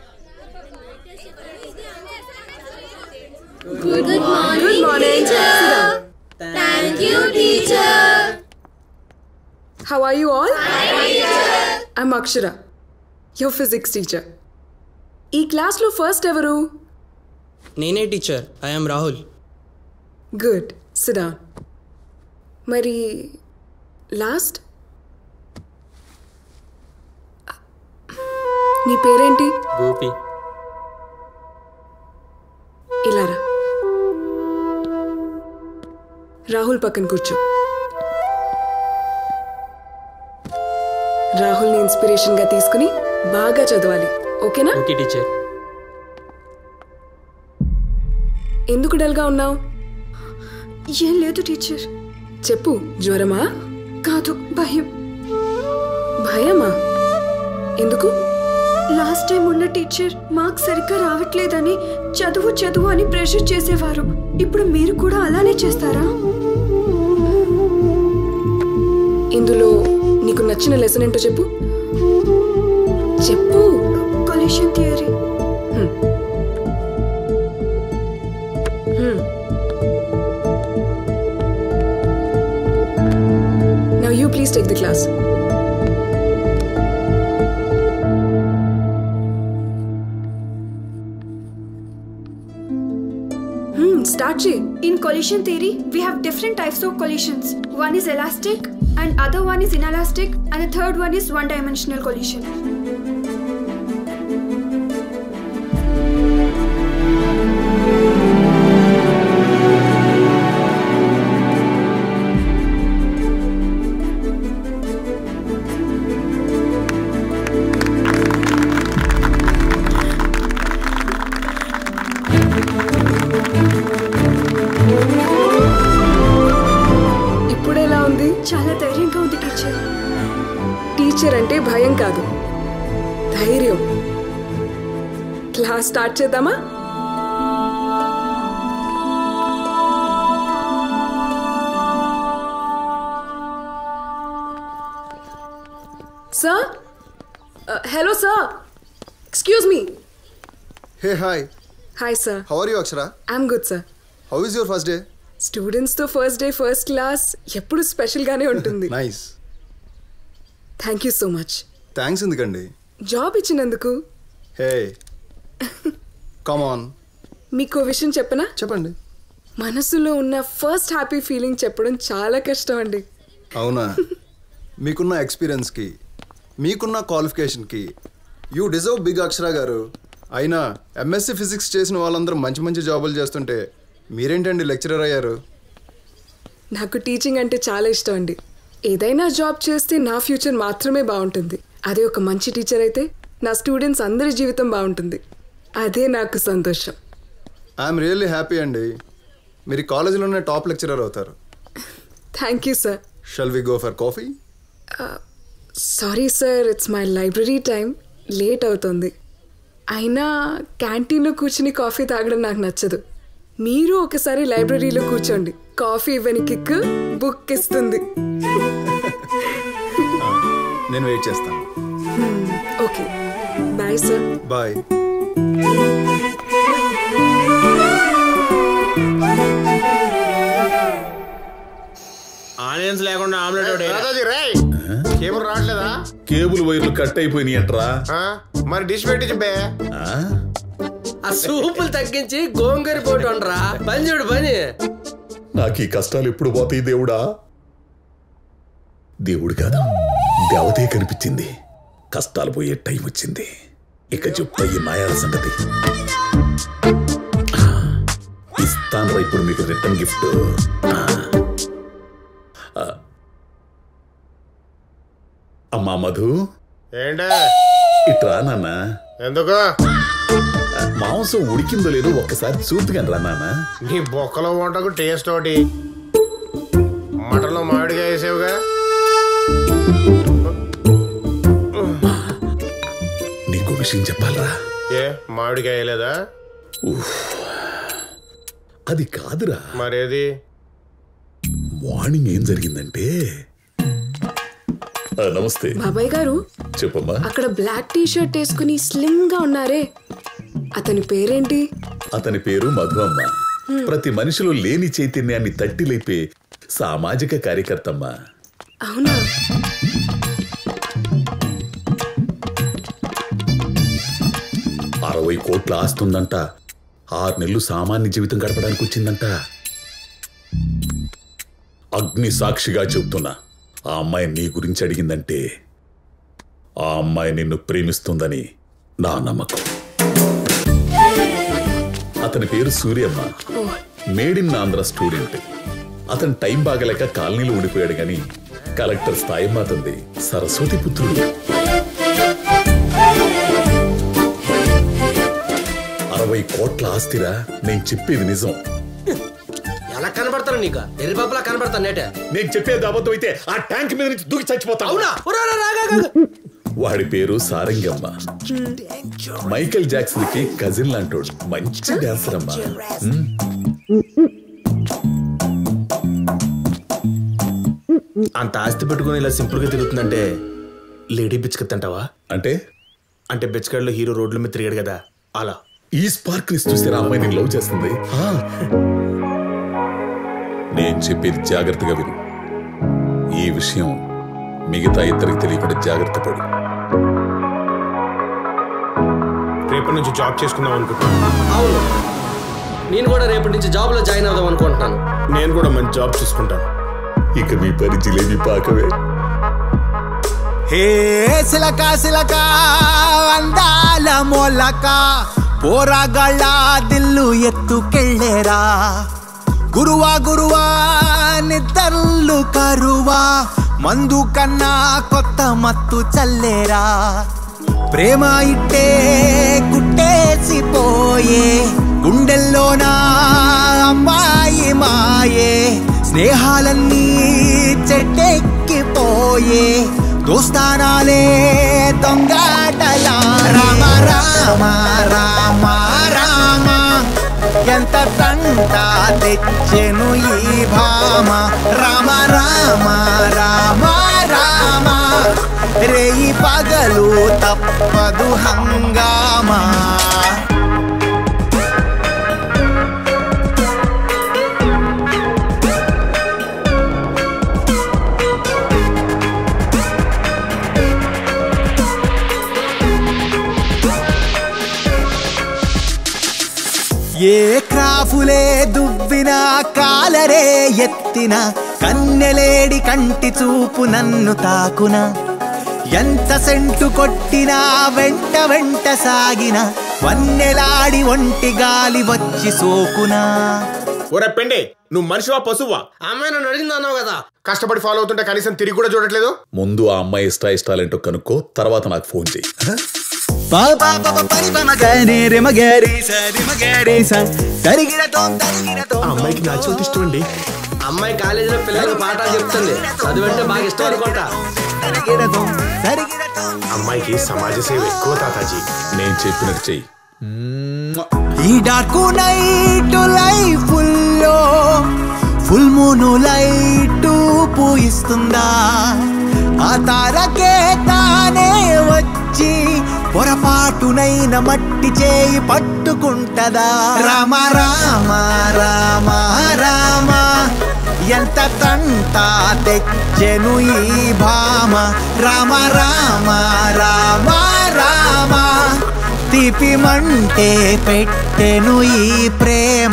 Good morning, Good morning. teacher. Sit down. Thank you, teacher. How are you all? Hi, teacher. I'm Akshara, your physics teacher. ఈ క్లాస్లో ఫస్ట్ ఎవరు నేనే టీచర్ ఐఎమ్ రాహుల్ గుడ్ సిడా మరి లాస్ట్ నీ పేరేంటి గోపి ఇలా రా రాహుల్ పక్కన కూర్చో రాహుల్ని ఇన్స్పిరేషన్గా తీసుకుని బాగా చదవాలి ఓకేనా ఓకే టీచర్ ఎందుకు డల్గా ఉన్నావు ఏం లేదు టీచర్ చెప్పు జ్వరమా కాదు భయం భయమా ఎందుకు లాస్ట్ టైం ఉన్న టీచర్ మార్క్స్ సరిగ్గా రావట్లేదని చదువు చదువు అని ప్రెషర్ చేసేవారు ఇప్పుడు మీరు కూడా అలానే చేస్తారా ఇందులో నీకు నచ్చిన లెసన్ ఏంటో చెప్పు చెప్పు collision theory Now you please take the class. Hmm, start చేయి In collision theory, we have different types of collisions. One is elastic, and other one is inelastic, and the third one is one-dimensional collision. ఇప్పుడు ఎలా ఉంది చాలా ధైర్యంగా ఉంది teacher teacher అంటే భయం కాదు ధైర్యం క్లాస్ స్టార్ట్ చేద్దామా sir hello sir excuse me hey hi hi sir how are you Akshara I'm good sir how is your first day స్టూడెంట్స్తో ఫస్ట్ డే ఫస్ట్ క్లాస్ ఎప్పుడు స్పెషల్గానే ఉంటుంది nice thank you so much thanks ఎందుకండి job ఇచ్చినందుకు hey come on మీకు ఓ విషయం చెప్పనా చెప్పండి మనసులో ఉన్న ఫస్ట్ హ్యాపీ ఫీలింగ్ చెప్పడం చాలా కష్టం అండి అవునా మీకున్న ఎక్స్పీరియన్స్కి మీకున్న క్వాలిఫికేషన్కి యూ డిజర్వ్ బిగ్ అక్షర గారు అయినా ఎంఎస్సి ఫిజిక్స్ చేసిన వాళ్ళందరూ మంచి మంచి జాబులు చేస్తుంటే మీరేంటండి లెక్చరర్ అయ్యారు నాకు టీచింగ్ అంటే చాలా ఇష్టం అండి ఏదైనా జాబ్ చేస్తే నా ఫ్యూచర్ మాత్రమే బాగుంటుంది అదే ఒక మంచి టీచర్ అయితే నా స్టూడెంట్స్ అందరి జీవితం బాగుంటుంది అదే నాకు సంతోషం ఐఎమ్ రియల్లీ హ్యాపీ అండి మీరు కాలేజీలోనే టాప్ లెక్చరర్ అవుతారు thank you sir shall we go for coffee sorry sir it's my library time late అవుతుంది అయినా క్యాంటీన్లో కూర్చుని కాఫీ తాగడం నాకు నచ్చదు మీరు ఒకసారి లైబ్రరీలో కూర్చోండి కాఫీ ఇవ్వని కిక్ బుక్ ఇస్తుంది నేను వెయిట్ చేస్తాను okay bye sir bye onions లేకుండా ఆమ్లెట్ ఒకటి దాదాజీ రేయ్ కేబుల్ రావట్లేదా కేబుల్ వైర్లు కట్ అయిపోయినాయి అంటరా ఆ? మరి డిష్ పెట్టి బే ఆ సూపులు తగ్గించి గోంగూర పోటు ఉండరా పని చూడు పని నాకు ఈ కష్టాలు ఎప్పుడు పోతాయి దేవుడా దేవుడు కాదు దేవతే కనిపించింది కష్టాలు పోయే టైం వచ్చింది ఇక చెప్తా ఈ మాయాల సంగతి ఇస్తాను ఇప్పుడు మీకు రిటర్న్ గిఫ్ట్ ఆ. ఆ. అమ్మా మధు ఏంటే ఇట్రా నాన్న ఎందుకు మాంసం ఉడికిందో లేదో ఒక్కసారి చూద్దుగాని రా నాన్న నీ బొక్కలో వంటకు టేస్ట్ ఒకటి మటన్లో మామిడిగా వేసావుగా నీకు విషయం చెప్పాలరా ఏ మామిడికాయ వేయలేదా అది కాదురా మరేది మార్నింగ్ ఏం జరిగిందంటే ఆ, నమస్తే బాబాయ్ గారు చెప్పమ్మా అక్కడ బ్లాక్ టీ షర్ట్ వేసుకుని స్లిమ్ గా ఉన్నారే అతని పేరేంటి అతని పేరు మధు అమ్మ ప్రతి మనిషిలో లేని చైతన్యాన్ని తట్టి లేపే సామాజిక కార్యకర్తమ్మ అవునా అరవై కోట్ల ఆస్తుందంట ఆరు నెలలు సామాన్య జీవితం గడపడానికి వచ్చిందంట అగ్ని సాక్షిగా చెబుతున్నా ఆ అమ్మాయి నీ గురించి అడిగిందంటే ఆ అమ్మాయి నిన్ను ప్రేమిస్తుందని నా నమ్మకం అతని పేరు Suryamma made in Andhra student అతను టైం బాగలేక కాలనీలో ఊడిపోయాడు గాని కలెక్టర్ స్థాయి మాతంది సరస్వతి పుత్రుడు అరవై కోట్ల ఆస్తిరా నేను చెప్పేది నిజం ఎలా కనబడతాను నీకు ఎర్రి పాపలా కనబడతాను నేటే నేను చెప్పేది అబద్ధం అయితే ఆ ట్యాంక్ మీద నుంచి దూకి చచ్చిపోతాను అవునా ఉరా, రా, రాగా, రాగా. వాడి పేరు సారంగమ్మ మైకేల్ జాక్సన్ కి కజిన్ లాంటోడు మంచి డాన్సర్ అమ్మా ఉమ్. అంత ఆస్తి పెట్టుకుని ఇలా సింపుల్ గా తిరుగుతుందంటే లేడీ బిచ్కత్ అంటావా అంటే అంటే బిచ్కడ్లో హీరో రోడ్ల మీద తిరిగాడు కదా అలా ఈ స్పార్క్ ని చూస్తే ఆ అమ్మాయి నేను లవ్ చేస్తుంది ఆ. నేను చెప్పేది జాగ్రత్తగా విను ఈ విషయం మిగతా ఇద్దరికి తెలియకుండా జాగ్రత్త పడు రేపటి నుంచి జాబ్ చేసుకుందాం అనుకుంటున్నాను అవును నేను కూడా రేపటి నుంచి జాబ్ లో జాయిన్ అవుదాం అనుకుంటున్నాను నేను కూడా మంచి జాబ్ చూసుకుంటాను ఇక మీ పని జిలేబీ పాకవే హే సిలక సిలక అందాల మొలక పోరాగాళ్ళ దిల్లు ఎత్తుకెళ్ళేరా గురువా గురువా నిద్రలు కరువా మందు కన్నా కొత్త మత్తు చల్లేరా ప్రేమ ఇట్టే కుట్టేసిపోయే గుండెల్లోనా అమ్మాయి మాయే స్నేహాలన్నీ చెట్టెక్కిపోయే దోస్తానాలే దొంగాటలా రామ రామ రామ రామ ఎంత తంట తెచ్చెను ఈ భామ రామ రామ రామ రామ రేయి పగలు తప్పదు హంగామా ఏ క్రాఫులే దువ్విన కాలరే ఎత్తిన కన్నెలేడి కంటి చూపు నన్ను తాకున ఎంత సెంటు కొట్టినా వెంట వెంట సాగిన వన్నెలాడి ఒంటి గాలి వచ్చి సోకునా ఒరే పెండే నువ్వు మనిషివా పశువా అమ్మాయి నన్ను అడిగింది అన్నావు కదా కష్టపడి ఫాలో అవుతుంటే కనీసం తిరిగి కూడా చూడట్లేదు ముందు ఆ అమ్మాయి ఇష్ట ఇష్టాలేంటో కనుక్కో తర్వాత నాకు ఫోన్ చేయి పాపా పాప పరి పమ గరే రే మగరే సరి మగరే స తరిగిన తోం తరిగిన తోం అమ్మాయికి నా చోటు ఇష్టం అండి అమ్మాయి కాలేజీలో పిల్లలకు పాఠాలు చెప్తుంది చదువంటే బాగా ఇష్టం అనుకుంటా తరిగిన తోం తరిగిన తోం అమ్మాయికి సమాజ సేవ ఎక్కువ తాతాజీ నేను చెప్పినట్టు చెయ్యి ఈ డార్క్ నైట్ లైఫ్ లో ఫుల్ మూన్ లైట్ పూయిస్తుందా ఆ తారకే తానే వచ్చి పొరపాటునైన మట్టి చేయి పట్టుకుంటదా రామ రామ రామ రామ ఎంత తంట తెచ్చెను ఈ భామ రామ రామ రామ రామ తీపి మంటే పెట్టెను ఈ ప్రేమ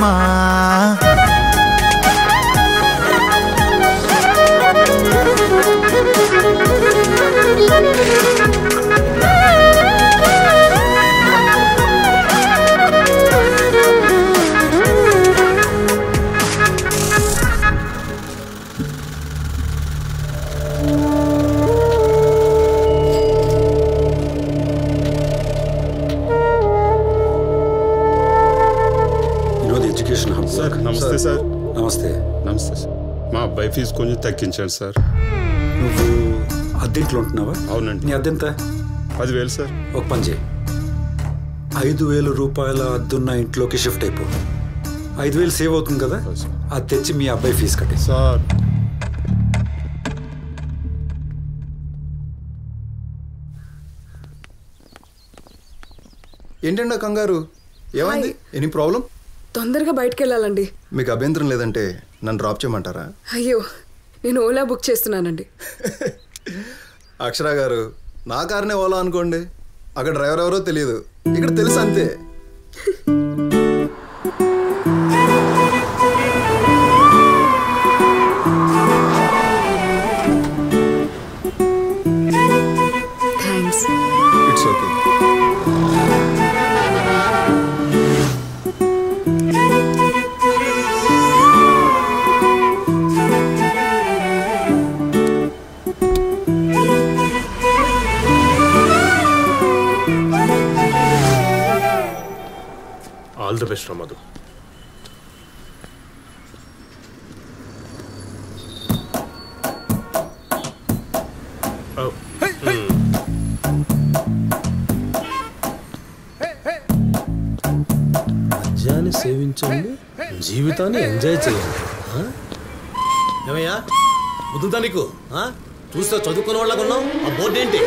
వినోద్ ఎడ్యుకేషన్ హబ్ సార్ నమస్తే సార్ నమస్తే నమస్తే సార్ మా అబ్బాయి ఫీజు కొంచెం తగ్గించండి సార్ నువ్వు అద్దెంట్లో ఉంటున్నావా అవునండి నీ అద్దెంత పదివేలు సార్ ఒక పని చేయి ఐదు వేల రూపాయల అద్దున్న ఇంట్లోకి షిఫ్ట్ అయిపో ఐదు వేలు సేవ్ అవుతుంది కదా అది తెచ్చి మీ అబ్బాయి ఫీజు కట్టే సార్ ఏంటండి ఆ కంగారు ఏమైంది ఎనీ ప్రాబ్లం తొందరగా బయటకు వెళ్ళాలండి మీకు అభ్యంతరం లేదంటే నన్ను డ్రాప్ చేయమంటారా అయ్యో నేను ఓలా బుక్ చేస్తున్నానండి అక్షరా గారు నా కారునే ఓలా అనుకోండి అక్కడ డ్రైవర్ ఎవరో తెలియదు ఇక్కడ తెలుసు అంతే thanks it's okay all the best రమదు మద్యాన్ని సేవించండి జీవితాన్ని ఎంజాయ్ చేయండి ఆ? ఏమయ్యా బుద్ధుతా నీకు ఆ? చూస్తే చదువుకున్న వాళ్ళగా ఉన్నావు ఆ బోర్డు ఏంటి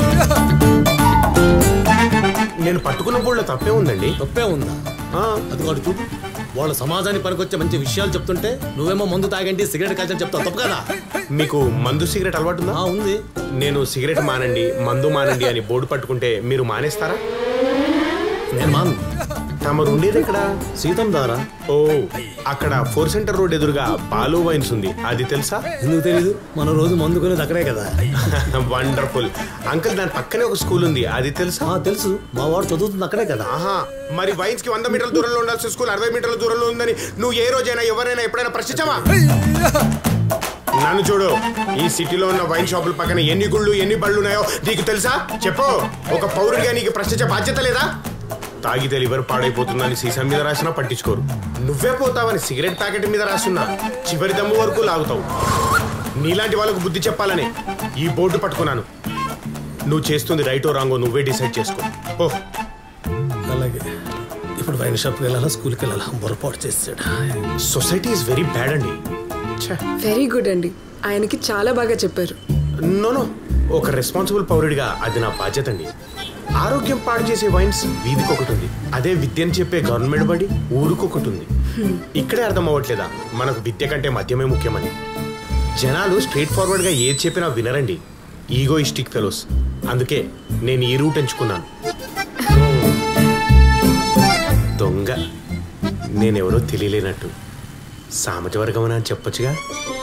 నేను పట్టుకున్న బోర్డులో తప్పే ఉందండి తప్పే ఉందా అది కాదు చూడు వాళ్ళ సమాజానికి పనికొచ్చే మంచి విషయాలు చెప్తుంటే నువ్వేమో మందు తాగండి సిగరెట్ కాల్చని చెప్తావు తప్పు కదా మీకు మందు సిగరెట్ అలవాటు ఉందా ఉంది నేను సిగరెట్ మానండి మందు మానండి అని బోర్డు పట్టుకుంటే మీరు మానేస్తారా నేను మాను తమరు ఉండేది ఇక్కడ సీతం దారా ఓ అక్కడ ఫోర్ సెంటర్ రోడ్ ఎదురుగా బాలు వైన్స్ ఉంది అది తెలుసా ఎందుకు తెలీదు మన రోజు మందుకునేది అక్కడే కదా వండర్ఫుల్ అంకుల్ దాని పక్కనే ఒక స్కూల్ ఉంది అది తెలుసా తెలుసు మా వాడు చదువుతుంది అక్కడే కదా ఆహా మరి వైన్స్ కి వంద మీటర్ల దూరంలో ఉండాల్సిన స్కూల్ అరవై మీటర్ల దూరంలో ఉందని నువ్వు ఏ రోజైనా ఎవరైనా ఎప్పుడైనా ప్రశ్నించావా నన్ను చూడు ఈ సిటీలో ఉన్న వైన్ షాపుల పక్కన ఎన్ని గుళ్ళు ఎన్ని బళ్ళు ఉన్నాయో నీకు తెలుసా చెప్పు ఒక పౌరుడిగా నీకు ప్రశ్నించే బాధ్యత లేదా తాగితే లివర్ పాడైపోతుందని సీసా మీద రాసినా పట్టించుకోరు నువ్వే పోతావని సిగరెట్ ప్యాకెట్ మీద రాసున్నా చివరి దమ్ము వరకు లాగుతావు నీలాంటి వాళ్ళకు బుద్ధి చెప్పాలని ఈ బోర్డు పట్టుకున్నాను నువ్వు చేస్తుంది రైటో రాంగో నువ్వే డిసైడ్ చేసుకో ఓ అలాగే ఇప్పుడు వైన్ షాప్కి వెళ్ళాలా స్కూల్కి వెళ్ళాలా పొరపాటు చేసాడు సొసైటీ ఇస్ వెరీ బ్యాడ్ అండి వెరీ గుడ్ అండి ఆయనకి చాలా బాగా చెప్పారు నోనో ఒక రెస్పాన్సిబుల్ పౌరుడిగా అది నా బాధ్యత అండి ఆరోగ్యం పాడు చేసే వైన్స్ వీధికి ఒకటి ఉంది అదే విద్యను చెప్పే గవర్నమెంట్ బడి ఊరికొకటి ఉంది ఇక్కడే అర్థం అవ్వట్లేదా మనకు విద్య కంటే మద్యమే ముఖ్యమని జనాలు స్ట్రైట్ ఫార్వర్డ్ గా ఏది చెప్పినా వినరండి ఈగోయిస్టిక్ ఫెలోస్ అందుకే నేను ఈ రూట్ ఎంచుకున్నాను దొంగ నేనెవరో తెలియలేనట్టు సామజ వర్గమని అని చెప్పొచ్చుగా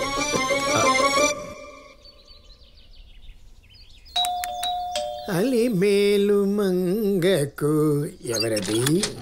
అలి మేలు మంగకు ఎవరది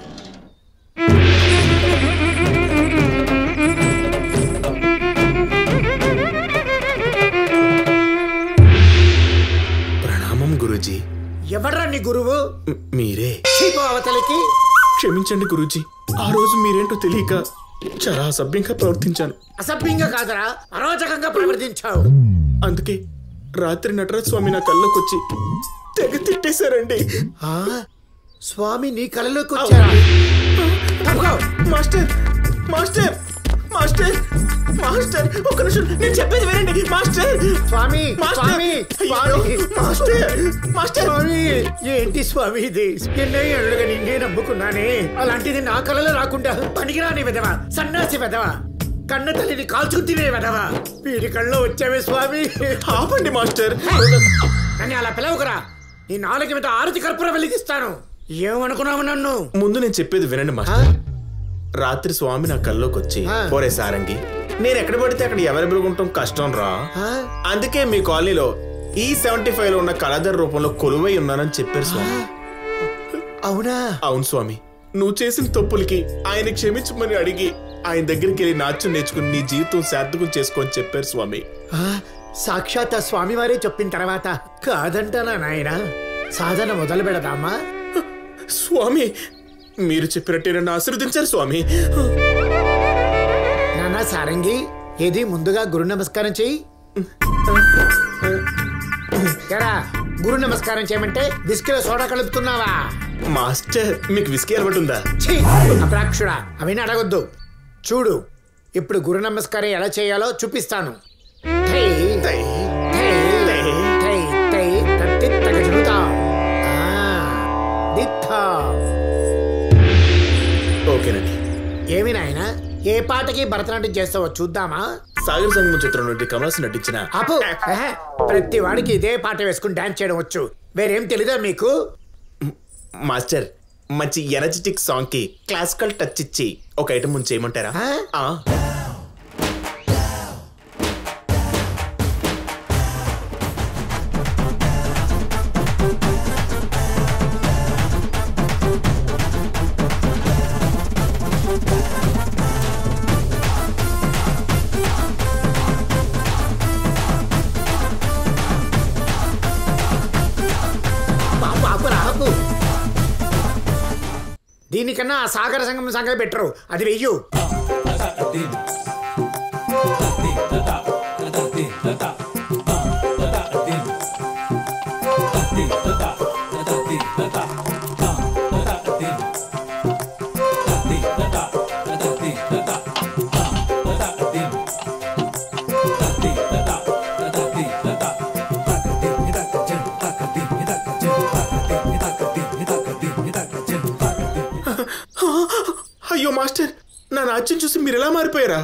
ప్రణామం గురూజీ ఎవడ్రా నీ గురువు మ్- మీరే చీపు అవతలికి క్షమించండి గురూజీ ఆ రోజు మీరేంటో తెలియక చాలా అసభ్యంగా ప్రవర్తించాను అసభ్యంగా కాదరా అరోచకంగా ప్రవర్తించావు అందుకే రాత్రి నటరాజ్ స్వామి నా కల్లోకి వచ్చి తెగ తిట్టేశారండి ఆ, స్వామి నీ కలలోకి వచ్చారా తప్పుకో. మాస్టర్ మాస్టర్ మాస్టర్ మాస్టర్ ఒక్క నిమిషం నేను చెప్పేది వినండి మాస్టర్ స్వామి మాస్టర్! స్వామి స్వామి అయ్యో, మాస్టర్ మాస్టర్ స్వామి ఏంటి స్వామి ఇది ఎన్నో ఏళ్ళుగా నిన్నే నమ్ముకున్నానే అలాంటిది నా కలలో రాకుండా పనికిరాని విధవా సన్నాసి విధవా కన్న తల్లిని కాల్చుకు తినే విధవా వీడి కళ్ళలో వచ్చావే స్వామి ఆపండి మాస్టర్ నన్ను అలా పిలవకురా నీ నాలుగు మీద ఆరతి కర్పూరం వెలిగిస్తాను ఏమనుకున్నావు నన్ను ముందు నేను చెప్పేది వినండి మాస్టర్ రాత్రి స్వామి నా కల్లోకి వచ్చి పోరే సారంగి నేను ఎక్కడ పడితే అక్కడ ఎవరి ఉండటం కష్టం రా అందుకే మీ కాలనీలో ఈ సెవెంటీ ఫైవ్ లో ఉన్న కళాధర రూపంలో కొలువై ఉన్నానని చెప్పారు స్వామి అవునా అవును స్వామి నువ్వు చేసిన తప్పులకి ఆయన క్షమించమని అడిగి ఆయన దగ్గరికి వెళ్ళి నాట్యం నేర్చుకుని నీ జీవితం సార్థకం చేసుకోని చెప్పారు స్వామి ఆ, సాక్షాత్ ఆ స్వామివారే చెప్పిన తర్వాత కాదంటానా నాయన సాధన మొదలు పెడదామా స్వామి మీరు చెప్పినట్టే నన్ను ఆశీర్వదించారు స్వామి నాన్న సారంగి ఏది ముందుగా గురు నమస్కారం చెయ్యి ఎరా గురు నమస్కారం చేయమంటే బిస్కెలో సోడా కలుపుతున్నావా మాస్టర్ మీకు విస్కీ అలవాటు ఉందా ఛీ అప్రాక్షుడా అవన్నీ అడగొద్దు చూడు ఇప్పుడు గురు నమస్కారం ఎలా చేయాలో చూపిస్తాను థై, థై, థై, థై, థై, తత్తి తగజులుతా. ఆ, దిత్తా. ఓకేనండి ఏమి నాయన ఏ పాటకి భరతనాట్యం చేస్తావో చూద్దామా సాగర్ సంగమం చిత్రం నుండి కమలాసన్ నటించిన అప్పు ఎహె, ప్రతి వాడికి ఇదే పాట వేసుకుని డాన్స్ చేయడం వచ్చు వేరేం తెలీదా మీకు మాస్టర్ మంచి ఎనర్జెటిక్ సాంగ్ కి క్లాసికల్ టచ్ ఇచ్చి ఒక ఐటమ్ ముందు చేయమంటారా ఆ. పాపు ఆపు రాపు దీనికన్నా ఆ సాగర సంగమం సంగతి బెటరు అది వెయ్యు అయ్యో మాస్టర్ నా నాట్యం చూసి మీరు ఎలా మారిపోయారా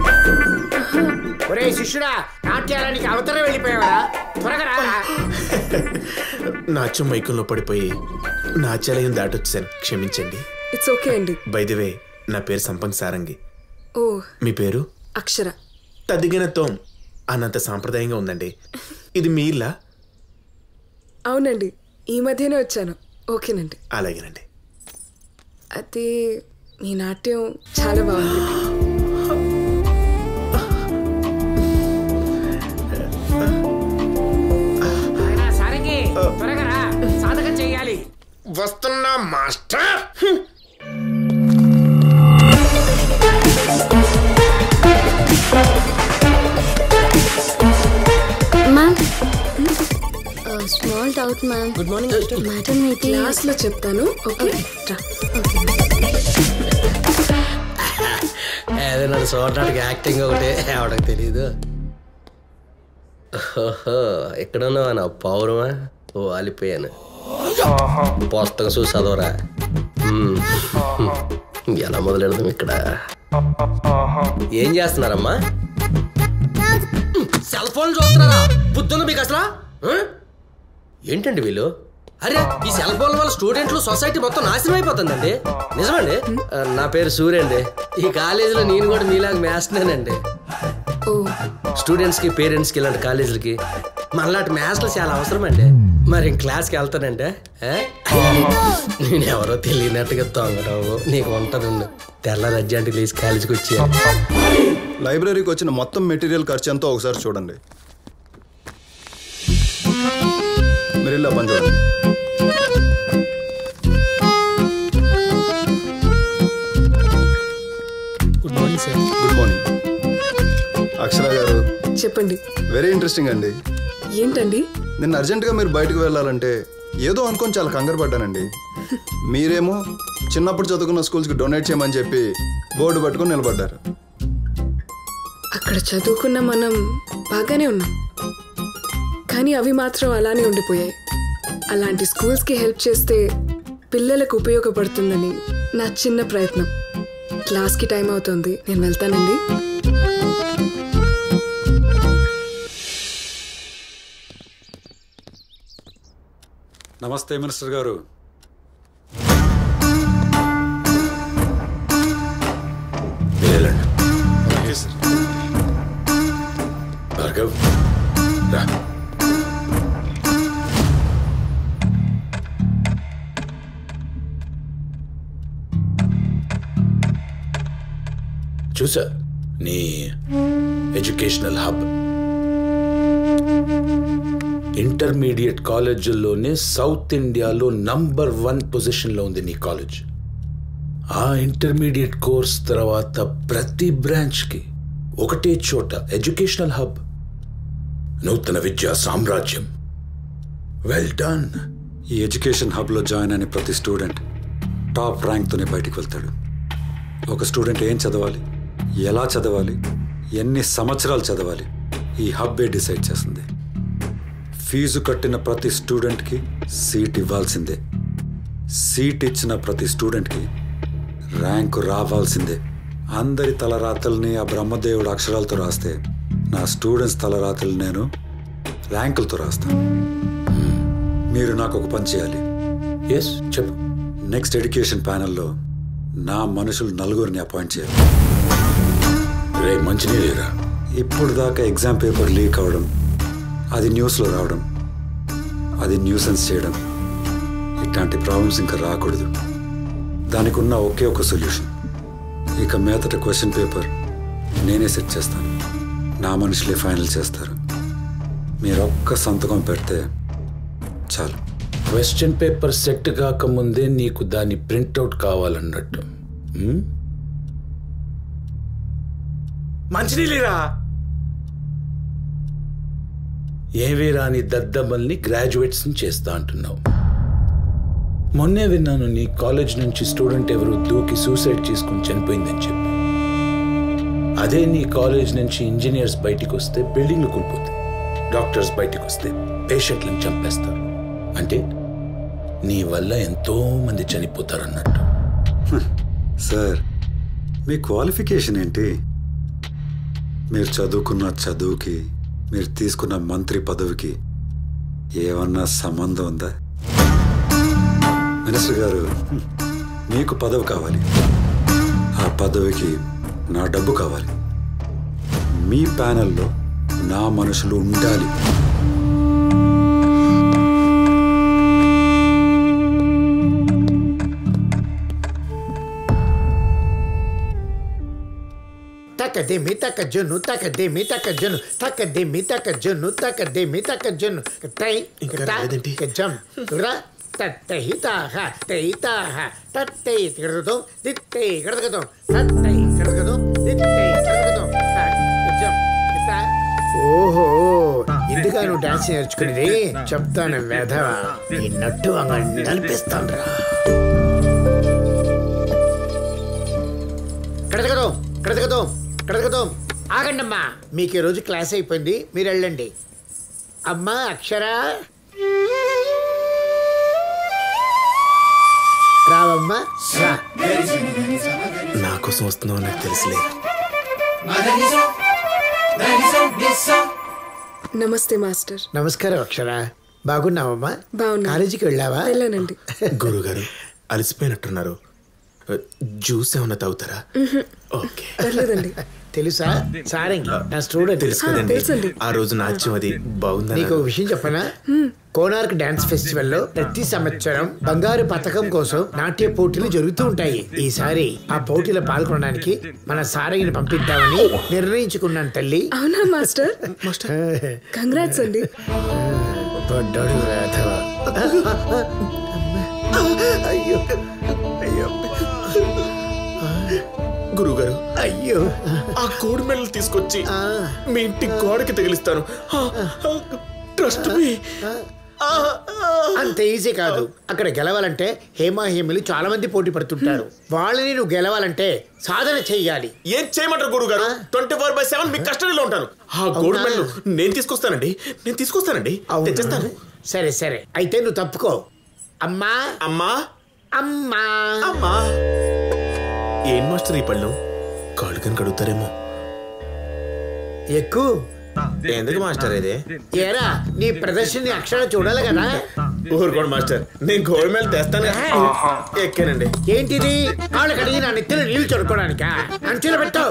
ఒరే శిష్యుడా నాట్యాలనికి అవతల వెళ్ళిపోయావా త్వరగా రా నాట్యం మైకంలో పడిపోయి నాట్యాలయం దాటొచ్చాను క్షమించండి ఇట్స్ ఓకే అండి బై ది వే నా పేరు సంపంగ్ సారంగి ఓ మీ పేరు అక్షర తదిగినత్వం అన్నంత సాంప్రదాయంగా ఉందండి ఇది మీ ఇల్లా అవునండి ఈ మధ్యనే వచ్చాను ఓకేనండి అలాగేనండి అది మీ నాట్యం చాలా బాగుంది నాయనా, సారంగి త్వరగా రా సాధకం చెయ్యాలి వస్తున్నా master ma'am small doubt ma'am good morning madam అయితే క్లాస్ లో చెప్తాను ఓకే రా అదే నన్ను చూడటానికి యాక్టింగ్ ఒకటే ఆవిడకి తెలియదు ఓహో ఎక్కడున్నావా నా పౌరమా ఓ అలిపోయాను పుస్తకం చూసి చదవరా మ్మ్. ఎలా మొదలెడదాం ఇక్కడ ఏం చేస్తున్నారమ్మా సెల్ ఫోన్ చూస్తున్నారా బుద్ధుంది మీకు అసలు ఆ? ఏంటండి వీళ్ళు అరే ఈ సెల్ ఫోన్ వల్ల స్టూడెంట్లు సొసైటీ మొత్తం నాశనం అయిపోతుందండి నిజమండి ఆ, నా పేరు సూర్య అండి ఈ కాలేజీలో నేను కూడా మీలాగా మేస్తున్నానండి స్టూడెంట్స్కి పేరెంట్స్కి ఇలాంటి కాలేజీలకి మనలాంటి మ్యాథ్స్లో చాలా అవసరం అండి మరి ఇంక క్లాస్కి వెళ్తానంటే ఆ? నేను ఎవరో తెలియనట్టుగా తొంగరావు నీకు ఉంటుందండి తెల్ల అర్జెంట్ లేచి కాలేజీకి వచ్చాను లైబ్రరీకి వచ్చిన మొత్తం మెటీరియల్ ఖర్చు ఎంతో ఒకసారి చూడండి మీరు ఇలా పని చూడండి good morning sir good morning Akshara గారు చెప్పండి వెరీ ఇంట్రెస్టింగ్ అండి ఏంటండి నిన్న అర్జెంటుగా మీరు బయటకు వెళ్ళాలంటే ఏదో అనుకొని చాలా కంగారు పడ్డానండి మీరేమో చిన్నప్పుడు చదువుకున్న స్కూల్స్కి డొనేట్ చేయమని చెప్పి బోర్డు పట్టుకొని నిలబడ్డారు అక్కడ చదువుకున్న మనం బాగానే ఉన్నాం కానీ అవి మాత్రం అలానే ఉండిపోయాయి అలాంటి స్కూల్స్కి హెల్ప్ చేస్తే పిల్లలకు ఉపయోగపడుతుందని నా చిన్న ప్రయత్నం క్లాస్కి టైం అవుతుంది నేను వెళ్తానండి నమస్తే మినిస్టర్ గారు భార్గవ్ రా చూసా నీ ఎడ్యుకేషనల్ హబ్ ఇంటర్మీడియట్ కాలేజీల్లోనే సౌత్ ఇండియాలో నంబర్ వన్ పొజిషన్లో ఉంది నీ కాలేజ్ ఆ ఇంటర్మీడియట్ కోర్స్ తర్వాత ప్రతి బ్రాంచ్కి ఒకటే చోట ఎడ్యుకేషనల్ హబ్ నూతన విద్యా సామ్రాజ్యం వెల్ డన్ ఈ ఎడ్యుకేషన్ హబ్లో జాయిన్ అయిన ప్రతి స్టూడెంట్ టాప్ ర్యాంక్తోనే బయటికి వెళ్తాడు ఒక స్టూడెంట్ ఏం చదవాలి ఎలా చదవాలి ఎన్ని సంవత్సరాలు చదవాలి ఈ హబ్బే డిసైడ్ చేస్తుంది ఫీజు కట్టిన ప్రతి స్టూడెంట్కి సీట్ ఇవ్వాల్సిందే సీట్ ఇచ్చిన ప్రతి స్టూడెంట్కి ర్యాంకు రావాల్సిందే అందరి తలరాతల్ని ఆ బ్రహ్మదేవుడు అక్షరాలతో రాస్తే నా స్టూడెంట్స్ తలరాతలు నేను ర్యాంకులతో రాస్తాను మీరు నాకు ఒక పని చేయాలి ఎస్ చెప్పు నెక్స్ట్ ఎడ్యుకేషన్ ప్యానెల్లో నా మనుషులు నలుగురిని అపాయింట్ చేయాలి రే మంచినీళ్ళేరా ఇప్పుడు దాకా ఎగ్జామ్ పేపర్ లీక్ అవడం అది న్యూస్లో రావడం అది న్యూసెన్స్ చేయడం ఇట్లాంటి ప్రాబ్లమ్స్ ఇంకా రాకూడదు దానికి ఉన్న ఒకే ఒక సొల్యూషన్ ఇక మీదట క్వశ్చన్ పేపర్ నేనే సెట్ చేస్తాను నా మనుషులే ఫైనల్ చేస్తారు మీరు ఒక్క సంతకం పెడితే చాలు క్వశ్చన్ పేపర్ సెట్ కాకముందే నీకు దాని ప్రింట్అవుట్ కావాలన్నట్టు ఉమ్? మంచినీళ్ళరా ఏవీ రాని దద్దమ్మల్ని గ్రాడ్యుయేట్స్ చేస్తా అంటున్నావు మొన్నే విన్నాను నీ కాలేజ్ నుంచి స్టూడెంట్ ఎవరు దూకి సూసైడ్ చేసుకుని చనిపోయిందని చెప్పి అదే నీ కాలేజ్ నుంచి ఇంజనీర్స్ బయటికి వస్తే బిల్డింగ్లు కూలిపోతాయి డాక్టర్స్ బయటికి వస్తే పేషెంట్లను చంపేస్తారు అంటే నీ వల్ల ఎంతో మంది చనిపోతారు అన్నట్టు సార్ మీ క్వాలిఫికేషన్ ఏంటి మీరు చదువుకున్న చదువుకి మీరు తీసుకున్న మంత్రి పదవికి ఏమన్నా సంబంధం ఉందా మినిస్టర్ గారు మీకు పదవి కావాలి ఆ పదవికి నా డబ్బు కావాలి మీ ప్యానెల్లో నా మనుషులు ఉండాలి తక్క దేమి తక్క జున్ను తక్క దేమి తక్క జున్ను తక్క దేమి తక్క జున్ను తక్క దేమి తక్క జున్ను టై ఇంకా జమ్ రా తట్టై తాహ తై తాహ తట్టై తిరగదు దిత్తై కడగదు తట్టై కడగదు దిత్తై కడగదు ఓహో ఇందుగా నువ్వు డాన్స్ నేర్చుకునేది చెప్తాను వెధవ ఈ నట్టు అంగ నలిపిస్తాను రా కడగదు కడగదు కడగదు ఆగండమ్మా మీకు ఈ రోజు క్లాస్ అయిపోయింది మీరు వెళ్ళండి అమ్మా అక్షరా రావమ్మా రా నా కోసం వస్తున్నావు నాకు తెలుసులే నమస్తే మాస్టర్ నమస్కారం అక్షర బాగున్నావమ్మా కాలేజీకి వెళ్ళావా వెళ్ళానండి గురుగారు అలసిపోయినట్టున్నారు జ్యూస్ ఏమన్నా తాగుతారా ఓకే పర్లేదండి తెలుసా సారంగి నా స్టూడెంట్ తెలుసు కదండి ఆ రోజు నాట్యం అది బాగుందా నీకు ఒక విషయం చెప్పనా కోనార్క్ డాన్స్ ఫెస్టివల్ లో ప్రతి సంవత్సరం బంగారు పథకం కోసం నాట్య పోటీలు జరుగుతూ ఉంటాయి ఈసారి ఆ పోటీలో పాల్గొనడానికి మన సారంగిని పంపిద్దామని నిర్ణయించుకున్నాను తల్లి అవునా మాస్టర్ కంగ్రాట్స్ అండి పడ్డాడు వేధవ. అయ్యో అయ్యో గురుగారు అయ్యో ఆ కోడి మెడలు తీసుకొచ్చి మీ ఇంటి గోడకి తగిలిస్తాను ట్రస్ట్ మీ అంత ఈజీ కాదు అక్కడ గెలవాలంటే హేమా హేమలు చాలా మంది పోటీ పడుతుంటారు వాళ్ళని నువ్వు గెలవాలంటే సాధన చెయ్యాలి ఏం చేయమంటారు గురుగారు ట్వంటీ ఫోర్ బై సెవెన్ మీ కస్టడీలో ఉంటాను ఆ గోల్డ్ మెడల్ నేను తీసుకొస్తానండి నేను తీసుకొస్తానండి తెచ్చేస్తాను సరే సరే అయితే నువ్వు తప్పుకో అమ్మా అమ్మా అమ్మా అమ్మా ఏం మాస్టర్ ఈ పళ్ళు కాళ్ళు కనుక అడుగుతారేమో ఎక్కువ ఎందుకు మాస్టర్ ఇది ఏరా నీ ప్రదర్శన అక్షర చూడాలి కదా ఊరుకోండి మాస్టర్ నేను గోల్డ్ మెడల్ తెస్తాను ఎక్కానండి ఏంటిది కాళ్ళు కడిగి నా నెత్తిలో నీళ్లు చదువుకోవడానికా అంచులు పెట్టావు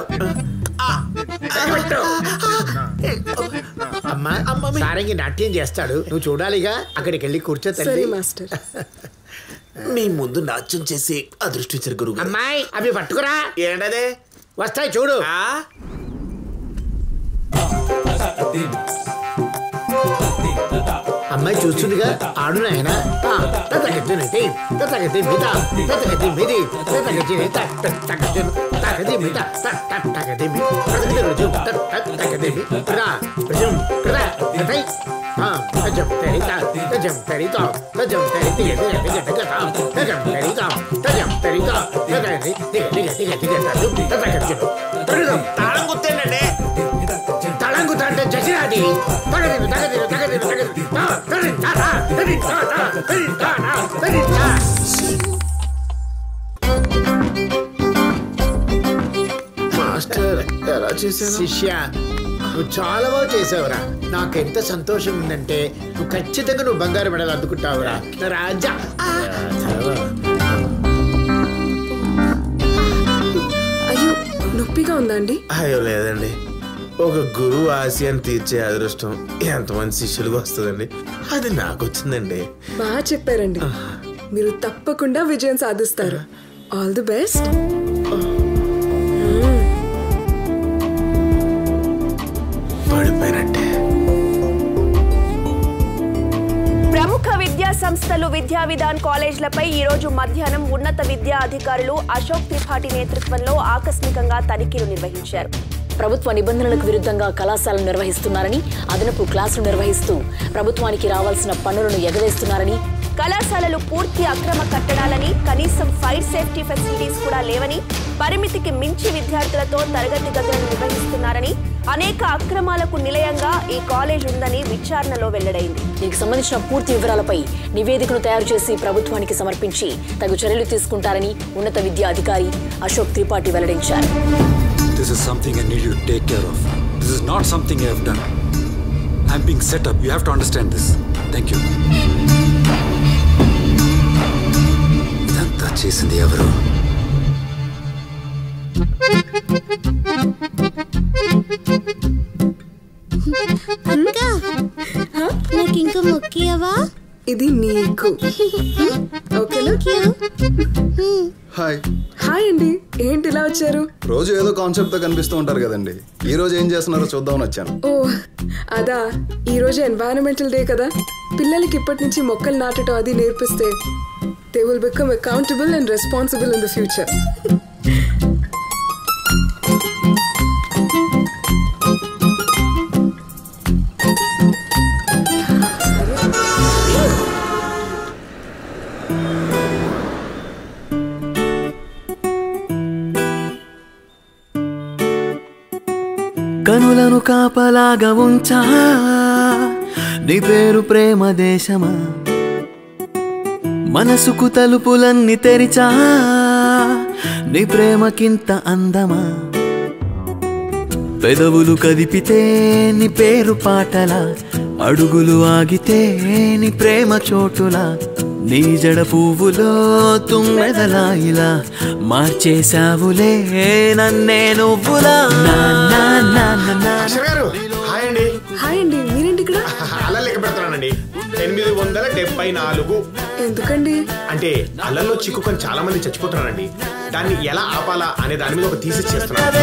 అమ్మా సారంగి నాట్యం చేస్తాడు నువ్వు చూడాలిగా అక్కడికి వెళ్ళి కూర్చో తల్లి సరే మాస్టర్ మీ ముందు నాట్యం చేసి అదృష్టించారు గురువు అమ్మాయి అవి పట్టుకురా ఏంటదే వస్తాయి చూడు అమ్మాయి చూస్తుందిగా ఆడు నాయన తగ్గతి నితి తగ్గతి మిత తగ్గతి మిది తగ్గతి నిత తగ్గతి తగ్గతి మిత తగ్గతి మీ తగ్గతి రుజు తగ్గతి మీ కృదా రుజుం కృదా కృతై తజం తరిత తజం తరిత తజం తరితి దిగ దిగ దిగ తాం తజం తరిత తజం తరిత తగతి దిగ దిగ దిగ దిగ తజం తగతి తరుదం తాళం గుత్తేనండి తాళం గుత్త అంటే జసిరాది తగది తగది తగది తగది తా తగది తా తా తగది తా తా తగది తా తా తగది తా మాస్టర్ ఎలా చేశాను శిష్య నువ్వు చాలా బాగా చేసావురా నాకు ఎంత సంతోషం ఉందంటే నువ్వు ఖచ్చితంగా నువ్వు బంగారు మెడలు అందుకుంటావురా నా రాజా అయ్యో నొప్పిగా ఉందా అండి అయ్యో లేదండి ఒక గురువు ఆశయాన్ని తీర్చే అదృష్టం ఎంతమంది శిష్యులకు వస్తుందండి అది నాకు వచ్చిందండి బాగా చెప్పారండి మీరు తప్పకుండా విజయం సాధిస్తారు ఆల్ ది బెస్ట్ పడిపోయినట్టే ప్రముఖ విద్యా సంస్థలు విద్యా విధాన్ కాలేజ్లపై ఈ రోజు మధ్యాహ్నం ఉన్నత విద్యా అధికారులు అశోక్ త్రిపాఠి నేతృత్వంలో ఆకస్మికంగా తనిఖీలు నిర్వహించారు ప్రభుత్వ నిబంధనలకు విరుద్ధంగా కళాశాలలు నిర్వహిస్తున్నారని అదనపు క్లాసులు నిర్వహిస్తూ ప్రభుత్వానికి రావాల్సిన పన్నులను ఎగవేస్తున్నారని కళాశాలలు పూర్తి అక్రమ కట్టడాలని కనీసం ఫైర్ సేఫ్టీ ఫెసిలిటీస్ కూడా లేవని పరిమితికి మించి విద్యార్థులతో తరగతి గదులను నిర్వహిస్తున్నారని అనేక అక్రమాలకు నిలయంగా ఈ కాలేజ్ ఉందని విచారణలో వెల్లడైంది దీనికి సంబంధించిన పూర్తి వివరాలపై నివేదికను తయారు చేసి ప్రభుత్వానికి సమర్పించి తగు చర్యలు తీసుకుంటారని ఉన్నత విద్యా అధికారి అశోక్ త్రిపాఠి వెల్లడించారు This is something I need you to take care of. This is not something I have done. I'm being set up. You have to understand this. Thank you. ఇదంతా చేసింది ఎవరు అక్క నాకు ఇంకా మొక్కియవా ఇది నీకు ఓకేనా హాయ్ హాయ్ అండి ఏంటి ఇలా వచ్చారు రోజు ఏదో కాన్సెప్ట్ తో కనిపిస్తూ ఉంటారు కదండి ఈ రోజు ఏం చేస్తున్నారో చూద్దామని వచ్చాను ఓ అదా ఈ రోజు ఎన్వైరన్మెంటల్ డే కదా పిల్లలకి ఇప్పటి నుంచి మొక్కలు నాటడం అది నేర్పిస్తే they will become accountable and responsible in the future కనులను కాపలాగా ఉంచా నీ పేరు ప్రేమ దేశమా మనసుకు తలుపులన్నీ తెరిచా నీ ప్రేమకింత అందమా పెదవులు కదిపితే నీ పేరు పాటల అడుగులు ఆగితే నీ ప్రేమ చోటులా నీ జడ పువ్వులో తుమ్మెదలా ఇలా మార్చేసావులే నన్నే నువ్వులా నా నా నా నా నా అక్షర గారు హాయ్ అండి హాయ్ అండి మీరేంటి ఇక్కడ అలా లెక్క పెడుతున్నానండి ఎనిమిది వందల డెబ్బై నాలుగు ఎందుకండి అంటే అల్లల్లో చిక్కుకొని చాలా మంది చచ్చిపోతున్నారండి దాన్ని ఎలా ఆపాలా అనే దాని మీద ఒక థీసిస్ చేస్తున్నాను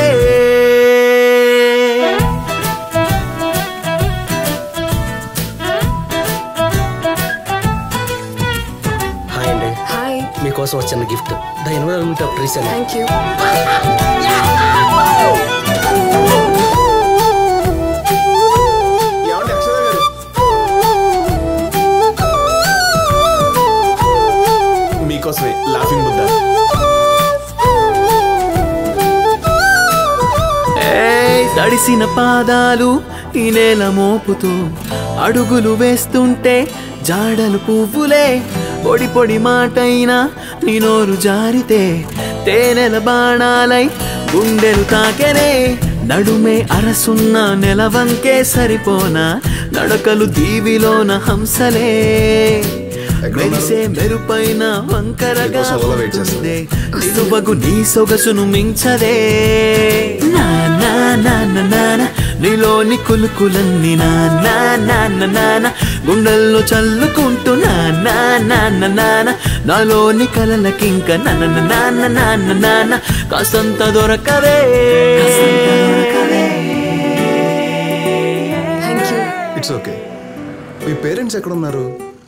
హాయ్ అండి హాయ్ మీకోసం వచ్చిన gift the environment of trees అండి థ్యాంక్ యూ ఏమండి అక్షర గారు మీకోసమే లాఫింగ్ బుద్ధ ఏయ్, తడిసిన పాదాలు ఈ నేల మోపుతూ అడుగులు వేస్తుంటే జాడలు పువ్వులే పొడి పొడి మాటైనా నీ నోరు జారితే తేనెల బాణాలై గుండెలు తాకెనే నడుమే అరసున్న నెలవంకే సరిపోనా నడకలు దీవిలోన హంసలే మెరిసే మెరుపైన వంకరగా మీకోసం అలా వెయిట్ చేస్తాను. ఉంటుందే. నిలువగు నీ సొగసును మించదే నా నా నా నా నా నా, నీలోని కులుకులన్నీ నా నా నా నా నా నా, గుండెల్లో చల్లుకుంటూ నా నా నా నా నా నా, నాలోని కలలకింక నా నా నా నా నా నా నా నా నా, కాసంత దొరకవే కాసంత దొరకవే థ్యాంక్ యూ ఇట్స్ ఓకే మీ పేరెంట్స్ ఎక్కడున్నారు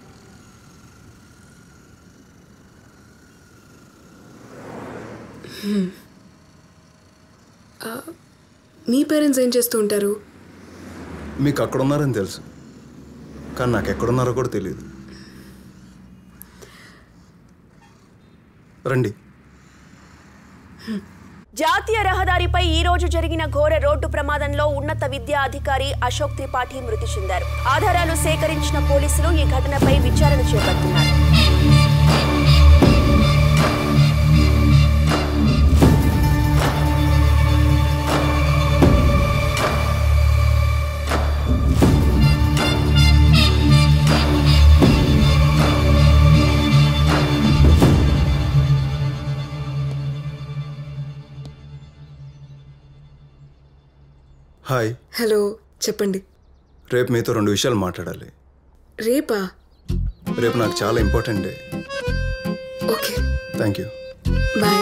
మీ పేరెంట్స్ ఏం చేస్తూ ఉంటారు మీకు అక్కడ ఉన్నారని తెలుసు కానీ నాకు ఎక్కడున్నారో కూడా తెలియదు రండి జాతీయ రహదారిపై ఈ రోజు జరిగిన ఘోర రోడ్డు ప్రమాదంలో ఉన్నత విద్యా అధికారి అశోక్ త్రిపాఠి మృతి చెందారు ఆధారాలు సేకరించిన పోలీసులు ఈ ఘటనపై విచారణ చేపడుతున్నారు హాయ్ హలో చెప్పండి రేపు మీతో రెండు విషయాలు మాట్లాడాలి రేపా రేపు నాకు చాలా important day okay thank you bye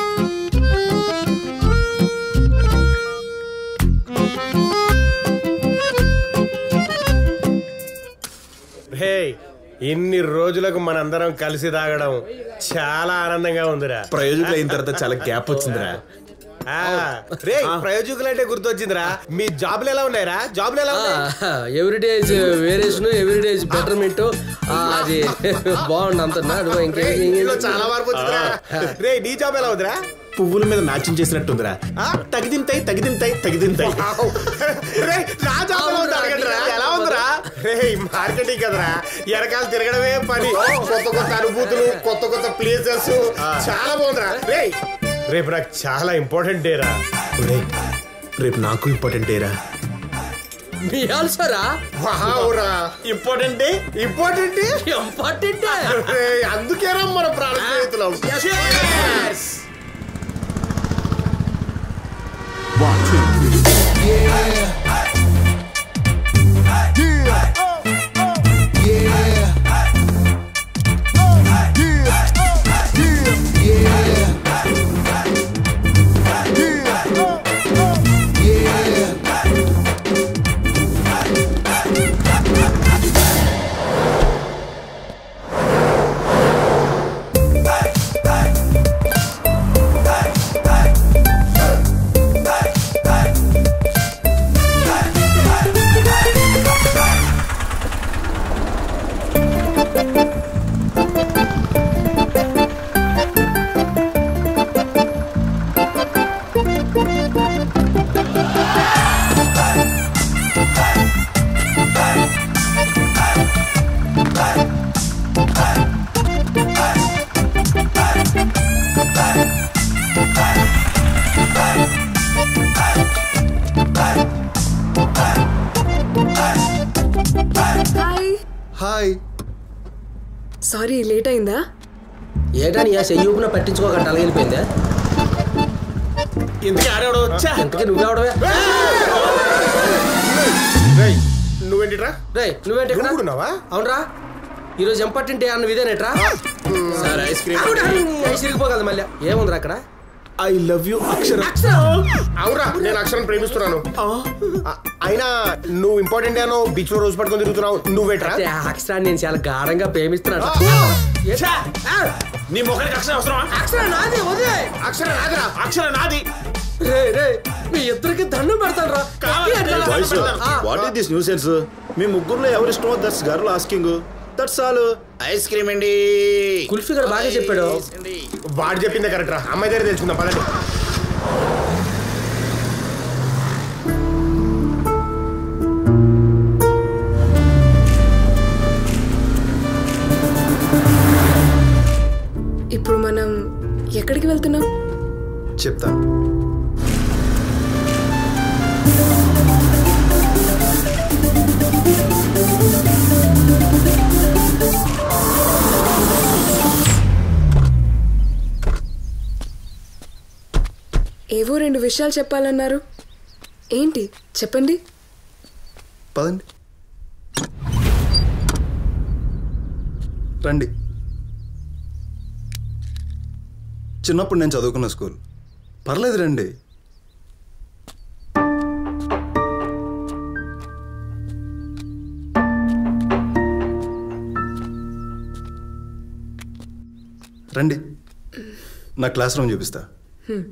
hey ఇన్ని రోజులకు మనందరం కలిసి తాగడం చాలా ఆనందంగా ఉందిరా ప్రయోజకులు అయిన తర్వాత చాలా గ్యాప్ వచ్చిందిరా ఆ, రే ప్రయోజకులు అంటే గుర్తొచ్చిందిరా మీ జాబ్లు ఎలా ఉన్నాయిరా జాబ్లు ఎలా ఉన్నాయి every day is variation every day is betterment అది బాగుంది అంత రే, ఇందులో చాలా మార్పు వచ్చిందిరా రే నీ జాబ్ ఎలా ఉందిరా పువ్వుల మీద నాట్యం చేసినట్టుందిరా తగిదింతాయి తగిదింతాయి తగిదింతాయి రే నా జాబ్ ఎలా ఉంది అడగండిరా ఎలా ఉందిరా రే మార్కెటింగ్ కదరా ఎరకాలు తిరగడమే పని కొత్త కొత్త అనుభూతులు కొత్త కొత్త ప్లేసెస్ చాలా బాగుందిరా రే రేపు నాకు చాలా ఇంపార్టెంట్ డే రా రేపు నాకు ఇంపార్టెంట్ డేరా మీ ఆల్సరా వావురా important day important day important అందుకేరా మన ప్రాణ స్నేహితులం Yes! బాయ్ సారీ లేట్ అయిందా ఏటా నీ ఆ చెయ్యి ఊపిన పట్టించుకోకుండా అలాగెళ్ళిపోయిందా ఇంతకీ ఆడేవాడు వచ్చా ఇంతకీ నువ్వెవడవే నువ్వేంటిట్రా రే నువ్వేంటి ఇక్కడ నువ్వున్నావా అవునరా ఈరోజు ఇంపార్టెంట్ డే అన్న ఇదేనేట్రా సార్ ఐస్ క్రీమ్ సిరిగిపోగలదు మళ్ళీ ఏముందిరా అక్కడ ఐ లవ్ యూ అక్షర అవురా నేను అక్షరం ప్రేమిస్తున్నాను ఆ, అయినా నువ్వు ఇంపార్టెంట్ అనో బీచ్ లో రోజు పట్టుకొని తిరుగుతున్నావు నువ్వేట్రా అక్షరా నేను చాలా గాఢంగా ప్రేమిస్తున్నాను నీ మొక్కడికి అక్షరం అవసరమా అక్షర నాది వదిలే అక్షర నాదిరా అక్షర నాది రే రే మీ ఇద్దరికి దండం పెడతాను రా boys what is this nuisance మీ ముగ్గురులో ఎవరు ఇష్టమో that's girl asking that's all ice cream అండి కుల్ఫీ గారు బాగా చెప్పాడు వాడు చెప్పిందే కరెక్ట్ రా అమ్మాయి దగ్గర తెలుసుకుందాం పదండి ఇప్పుడు మనం ఎక్కడికి వెళ్తున్నాం చెప్తా ఏవో రెండు విషయాలు చెప్పాలన్నారు ఏంటి చెప్పండి పదండి రండి చిన్నప్పుడు నేను చదువుకున్న స్కూల్ పర్లేదు రండి రండి నా క్లాస్ రూమ్ చూపిస్తా హ్మ్.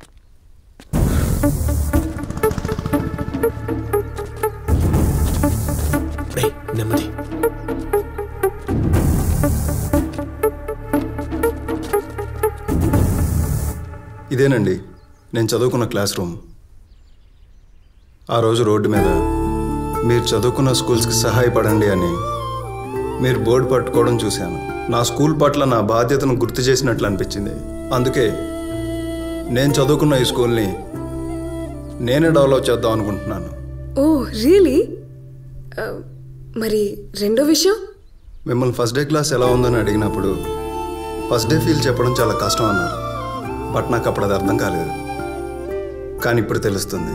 నెమ్మది ఇదేనండి నేను చదువుకున్న క్లాస్ రూమ్ ఆ రోజు రోడ్డు మీద మీరు చదువుకున్న స్కూల్స్కి సహాయపడండి అని మీరు బోర్డు పట్టుకోవడం చూశాను నా స్కూల్ పట్ల నా బాధ్యతను గుర్తు చేసినట్లు అనిపించింది అందుకే నేను చదువుకున్న ఈ స్కూల్ని నేనే డెవలప్ చేద్దాం అనుకుంటున్నాను ఓ రియలీ మరి రెండో విషయం మిమ్మల్ని ఫస్ట్ డే క్లాస్ ఎలా ఉందని అడిగినప్పుడు ఫస్ట్ డే ఫీల్ చెప్పడం చాలా కష్టం అన్నారు బట్ నాకు అప్పుడు అది అర్థం కాలేదు కానీ ఇప్పుడు తెలుస్తుంది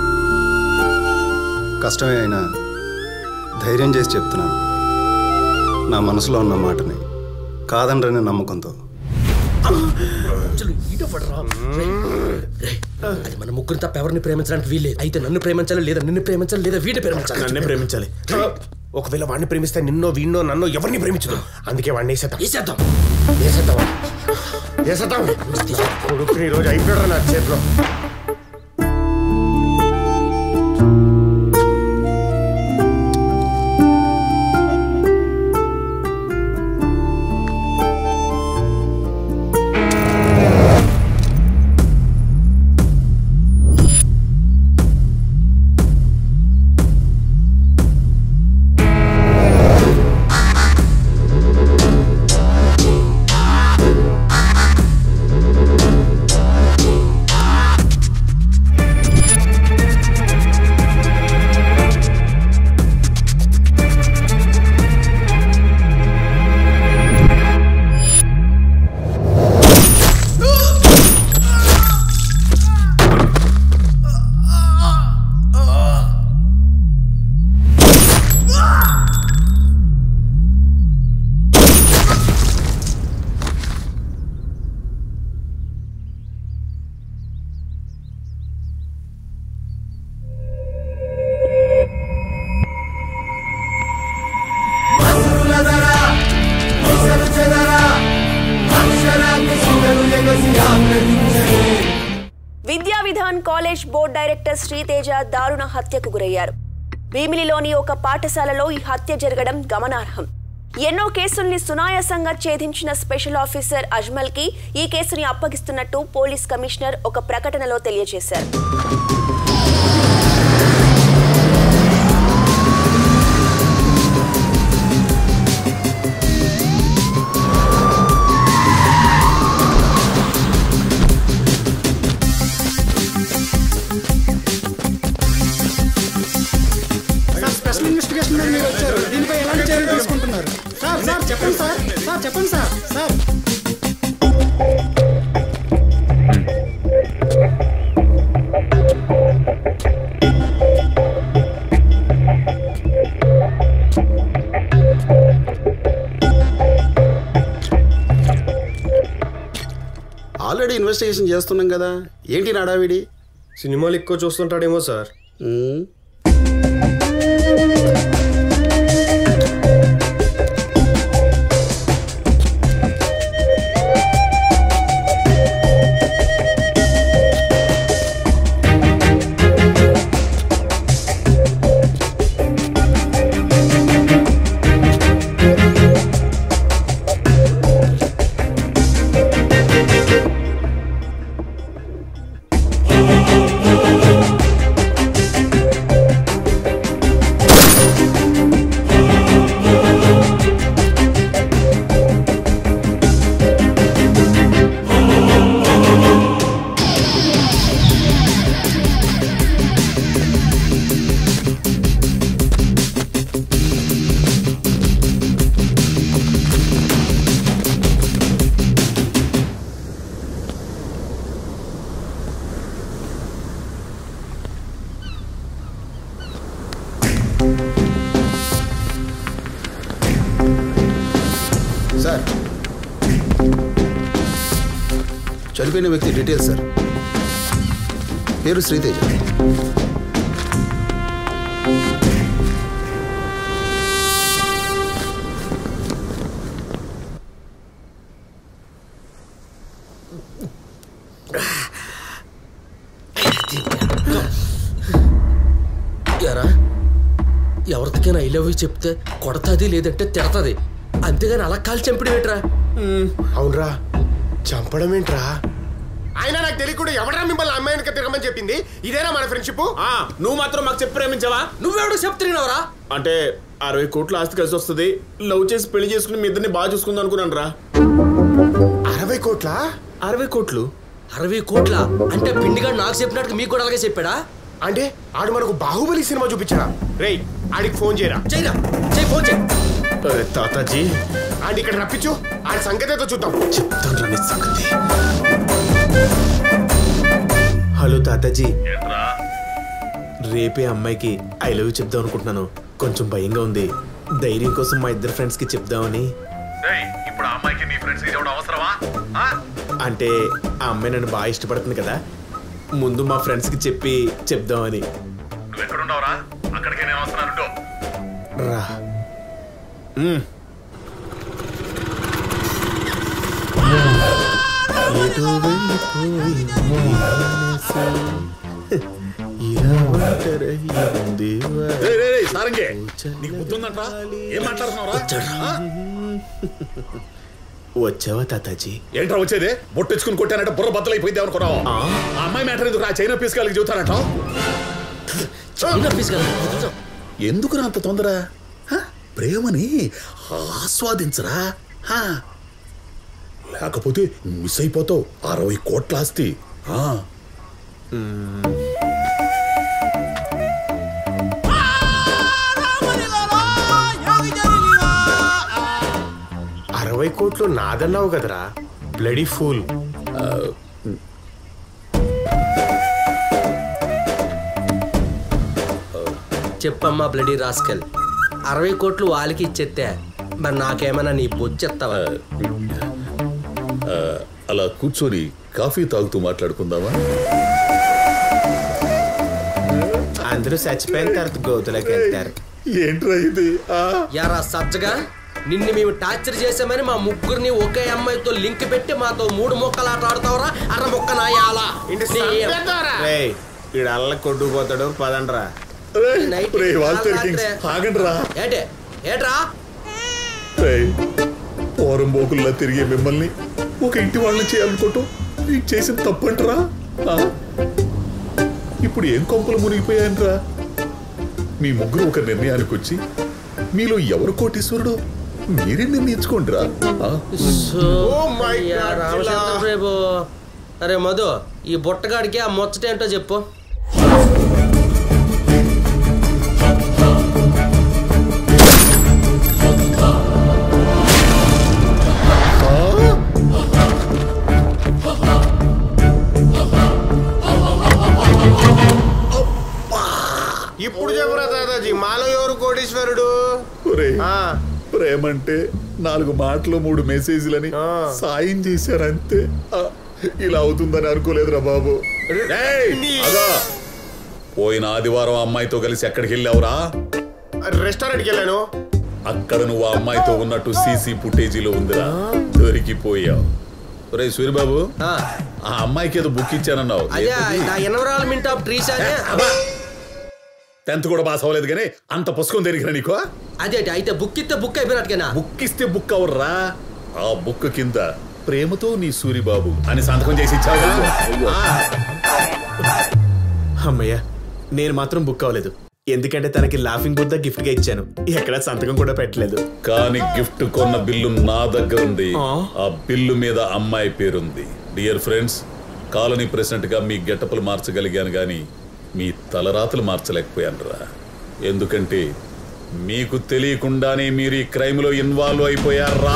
కష్టమే అయినా ధైర్యం చేసి చెప్తున్నాను నా మనసులో ఉన్న మాటని కాదనరనే నమ్మకంతో అసలు ఈడపడరా. రేయ్, రేయ్, అది మన ముగ్గురు తప్ప ఎవరిని ప్రేమించడానికి వీల్లేదు అయితే నన్ను ప్రేమించాలి లేదా నిన్ను ప్రేమించాలి లేదా వీడిని ప్రేమించాలి నన్నే ప్రేమించాలి ఒకవేళ వాడిని ప్రేమిస్తే నిన్నో వీణ్ణో నన్నో ఎవరిని ప్రేమించదు అందుకే వాడిని వేసేద్దాం వేసేద్దాం వేసేద్దాం వేసేద్దాం కొడుకుని ఈ రోజు అయిపోయాడు నా చేతిలో Vidya Vidhan college board director Sriteja దారుణ హత్యకు గురయ్యారు భీమిలిలోని ఒక పాఠశాలలో ఈ హత్య జరగడం గమనార్హం ఎన్నో కేసుల్ని సునాయాసంగా ఛేదించిన స్పెషల్ ఆఫీసర్ అజ్మల్ కి ఈ కేసుని అప్పగిస్తున్నట్టు పోలీస్ కమిషనర్ ఒక ప్రకటనలో తెలియజేశారు స్పెషల్ ఇన్వెస్టిగేషన్ మీరు వచ్చారు దీనిపై ఎలాంటి చర్యలు తీసుకుంటున్నారు చెప్పండి సార్ సార్ ఆల్రెడీ ఇన్వెస్టిగేషన్ చేస్తున్నాం కదా ఏంటి నాడావిడి సినిమాలు ఎక్కువ చూస్తుంటాడేమో సార్ సార్ చనిపోయిన వ్యక్తి డీటెయిల్స్ సార్ పేరు శ్రీతేజ ఎరా ఎవరికైనా ఐ లవ్ యూ చెప్తే కొడతాది లేదంటే తిడతది అంతేగాని అలా కాలు చంపిడి పెట్టరా అవునరా చంపడం ఏంట్రా అయినా నాకు తెలియకుండా ఎవడరా మిమ్మల్ని అమ్మాయిని తిరగమని చెప్పింది ఇదేనా మన ఫ్రెండ్షిప్ నువ్వు మాత్రం మాకు చెప్పి ప్రేమించావా నువ్వెవడు చెప్తున్నావురా అంటే అరవై కోట్ల ఆస్తి కలిసి వస్తుంది లవ్ చేసి పెళ్లి చేసుకుని మీ ఇద్దరిని బాగా చూసుకుందాం అనుకున్నాను రా అరవై కోట్ల అరవై కోట్లు అరవై కోట్ల అంటే పిండిగా నాకు చెప్పినట్టు మీకు కూడా అలాగే చెప్పాడా అంటే ఆడు మనకు బాహుబలి సినిమా చూపించాడా రేయ్ ఆడికి ఫోన్ చేయరా చేయరా చేయి ఫోన్ చేయి తాతాజీ ఆడి ఇక్కడ రప్పించు ఆడి సంగతి ఏదో చూద్దాం చెప్తాను రా నీ సంగతి హలో తాతాజీ రేపే అమ్మాయికి ఐ లవ్ యూ చెప్దాం అనుకుంటున్నాను కొంచెం భయంగా ఉంది ధైర్యం కోసం మా ఇద్దరు ఫ్రెండ్స్ కి చెప్దామని ఇప్పుడు ఆ అమ్మాయికి నీ ఫ్రెండ్స్ ఇవ్వడం అవసరమా అంటే ఆ అమ్మాయి నన్ను బాగా ఇష్టపడుతుంది కదా ముందు మా ఫ్రెండ్స్ కి చెప్పి చెప్దామని నువ్వు ఎక్కడున్నావురా అక్కడికే నేను వస్తున్నాను రా మ్మ్. ఎటు వెళ్ళిపోయింది మనసు? ఇలా ఒంటరయ్యింది సారంగే నీకు బుద్ధుందంట్రా ఏం మాట్లాడుతున్నావురా వచ్చావా తాతాజీ ఏంట్రా వచ్చేది బొట్టెచ్చుకుని కొట్టానంటే బుర్ర బద్దలైపోయింది అనుకున్నావు ఆ అమ్మాయి మ్యాటర్ ఎందుకు ఆ చైనా పీస్ కాలికి చెబుతానంట చైనా పీస్ ఎందుకు అంత తొందర హ? ప్రేమని ఆస్వాదించరా హ? లేకపోతే మిస్ అయిపోతావు అరవై కోట్ల ఆస్తి ఆ. అరవై కోట్లు నాదన్నావు కదరా బ్లడీ ఫూల్ చెప్పమ్మా బ్లడీ రాస్కెల్ అరవై కోట్లు వాళ్ళకి ఇచ్చేస్తే మరి నాకేమైనా నీ బొచ్చెత్తావా ఆ, అలా కూర్చొని కాఫీ తాగుతూ మాట్లాడుకుందామా అందరూ చచ్చిపోయిన తర్వాత గోతులోకి వెళ్తారు ఏంట్రా ఇది యారా సజ్జగా నిన్ను మేము టార్చర్ చేసామని మా ముగ్గురిని ఒకే అమ్మాయితో లింక్ పెట్టి మాతో మూడు మొక్కలు ఆట ఆడతావరా అర మొక్క నాయాలా రేయ్ ఈడు అల్ల కొట్టుకుపోతాడు పదండ్రా రే వాల్తేర్ కింగ్స్ ఆగండిరా ఏటే ఏట్రా రేయ్, పోరం బోకుల్లా తిరిగే మిమ్మల్ని ఒక ఇంటి వాళ్ళని చేయాలనుకోవటం మీకు చేసిన తప్పంటరా ఆ? ఇప్పుడు ఏం కొంపలు మునిగిపోయాయనరా మీ ముగ్గురు ఒక నిర్ణయానికి వచ్చి మీలో ఎవరు కోటీశ్వరుడు మీరే నిర్ణయించుకోండిరా ఆ? యా రామచంద్ర ప్రభు అరే మధు ఈ బుట్టగాడికి ఆ ముచ్చటేంటో చెప్పు ఇప్పుడు చెప్పురా దాదాజీ మాలో ఎవరు కోటీశ్వరుడు ఒరేయ్, ప్రేమంటే నాలుగు మాటలు మూడు మెసేజ్లని సాయం చేశారంతే ఆ, ఇలా అవుతుందని అనుకోలేదురా బాబు రేయ్, అగా. పోయిన ఆదివారం అమ్మాయితో కలిసి ఎక్కడికి వెళ్ళావురా రెస్టారెంట్కి వెళ్ళాను అక్కడ నువ్వు ఆ అమ్మాయితో ఉన్నట్టు సీసీ ఫుటేజీలో ఉందిరా దొరికిపోయావు రే సూర్యబాబు ఆ అమ్మాయికి ఏదో బుక్ ఇచ్చానన్నావు అయ్యా నా ఎనవరాల మింట్ ఆఫ్ ట్రీస్ అనే టెన్త్ కూడా పాస్ అవ్వలేదు కానీ అంత పుస్తకం తిరిగిన నీకు అదే అయితే బుక్ ఇస్తే బుక్ అయిపోయినట్టుగా బుక్ ఇస్తే బుక్ అవర్రా ఆ బుక్ కింద ప్రేమతో నీ సూరిబాబు అని సంతకం చేసి ఇచ్చావు అమ్మయ్య నేను మాత్రం బుక్ అవ్వలేదు ఎందుకంటే తనకి లాఫింగ్ బుద్ధ గిఫ్ట్ గా ఇచ్చాను ఎక్కడ సంతకం కూడా పెట్టలేదు కానీ గిఫ్ట్ కొన్న బిల్లు నా దగ్గర ఉంది ఆ బిల్లు మీద అమ్మాయి పేరుంది డియర్ ఫ్రెండ్స్ కాలనీ ప్రెసిడెంట్ గా మీ గెటపలు మార్చగలిగాను గాని మీ తలరాతలు మార్చలేకపోయాను రా ఎందుకంటే మీకు తెలియకుండానే మీరు ఈ క్రైమ్ లో ఇన్వాల్వ్ అయిపోయారా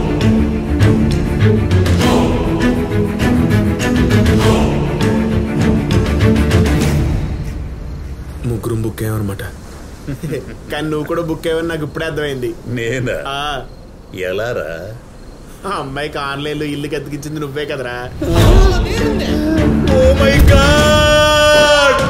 ముగ్గురు బుక్ అయ్యామన్నమాట కానీ నువ్వు కూడా బుక్ అయ్యావని నాకు ఇప్పుడే అర్థమైంది నేనా ఆ, ఎలారా ఆ అమ్మాయికి ఆన్లైన్ లో ఇల్లు కతికించింది నువ్వే కదరా ఓ మై గాడ్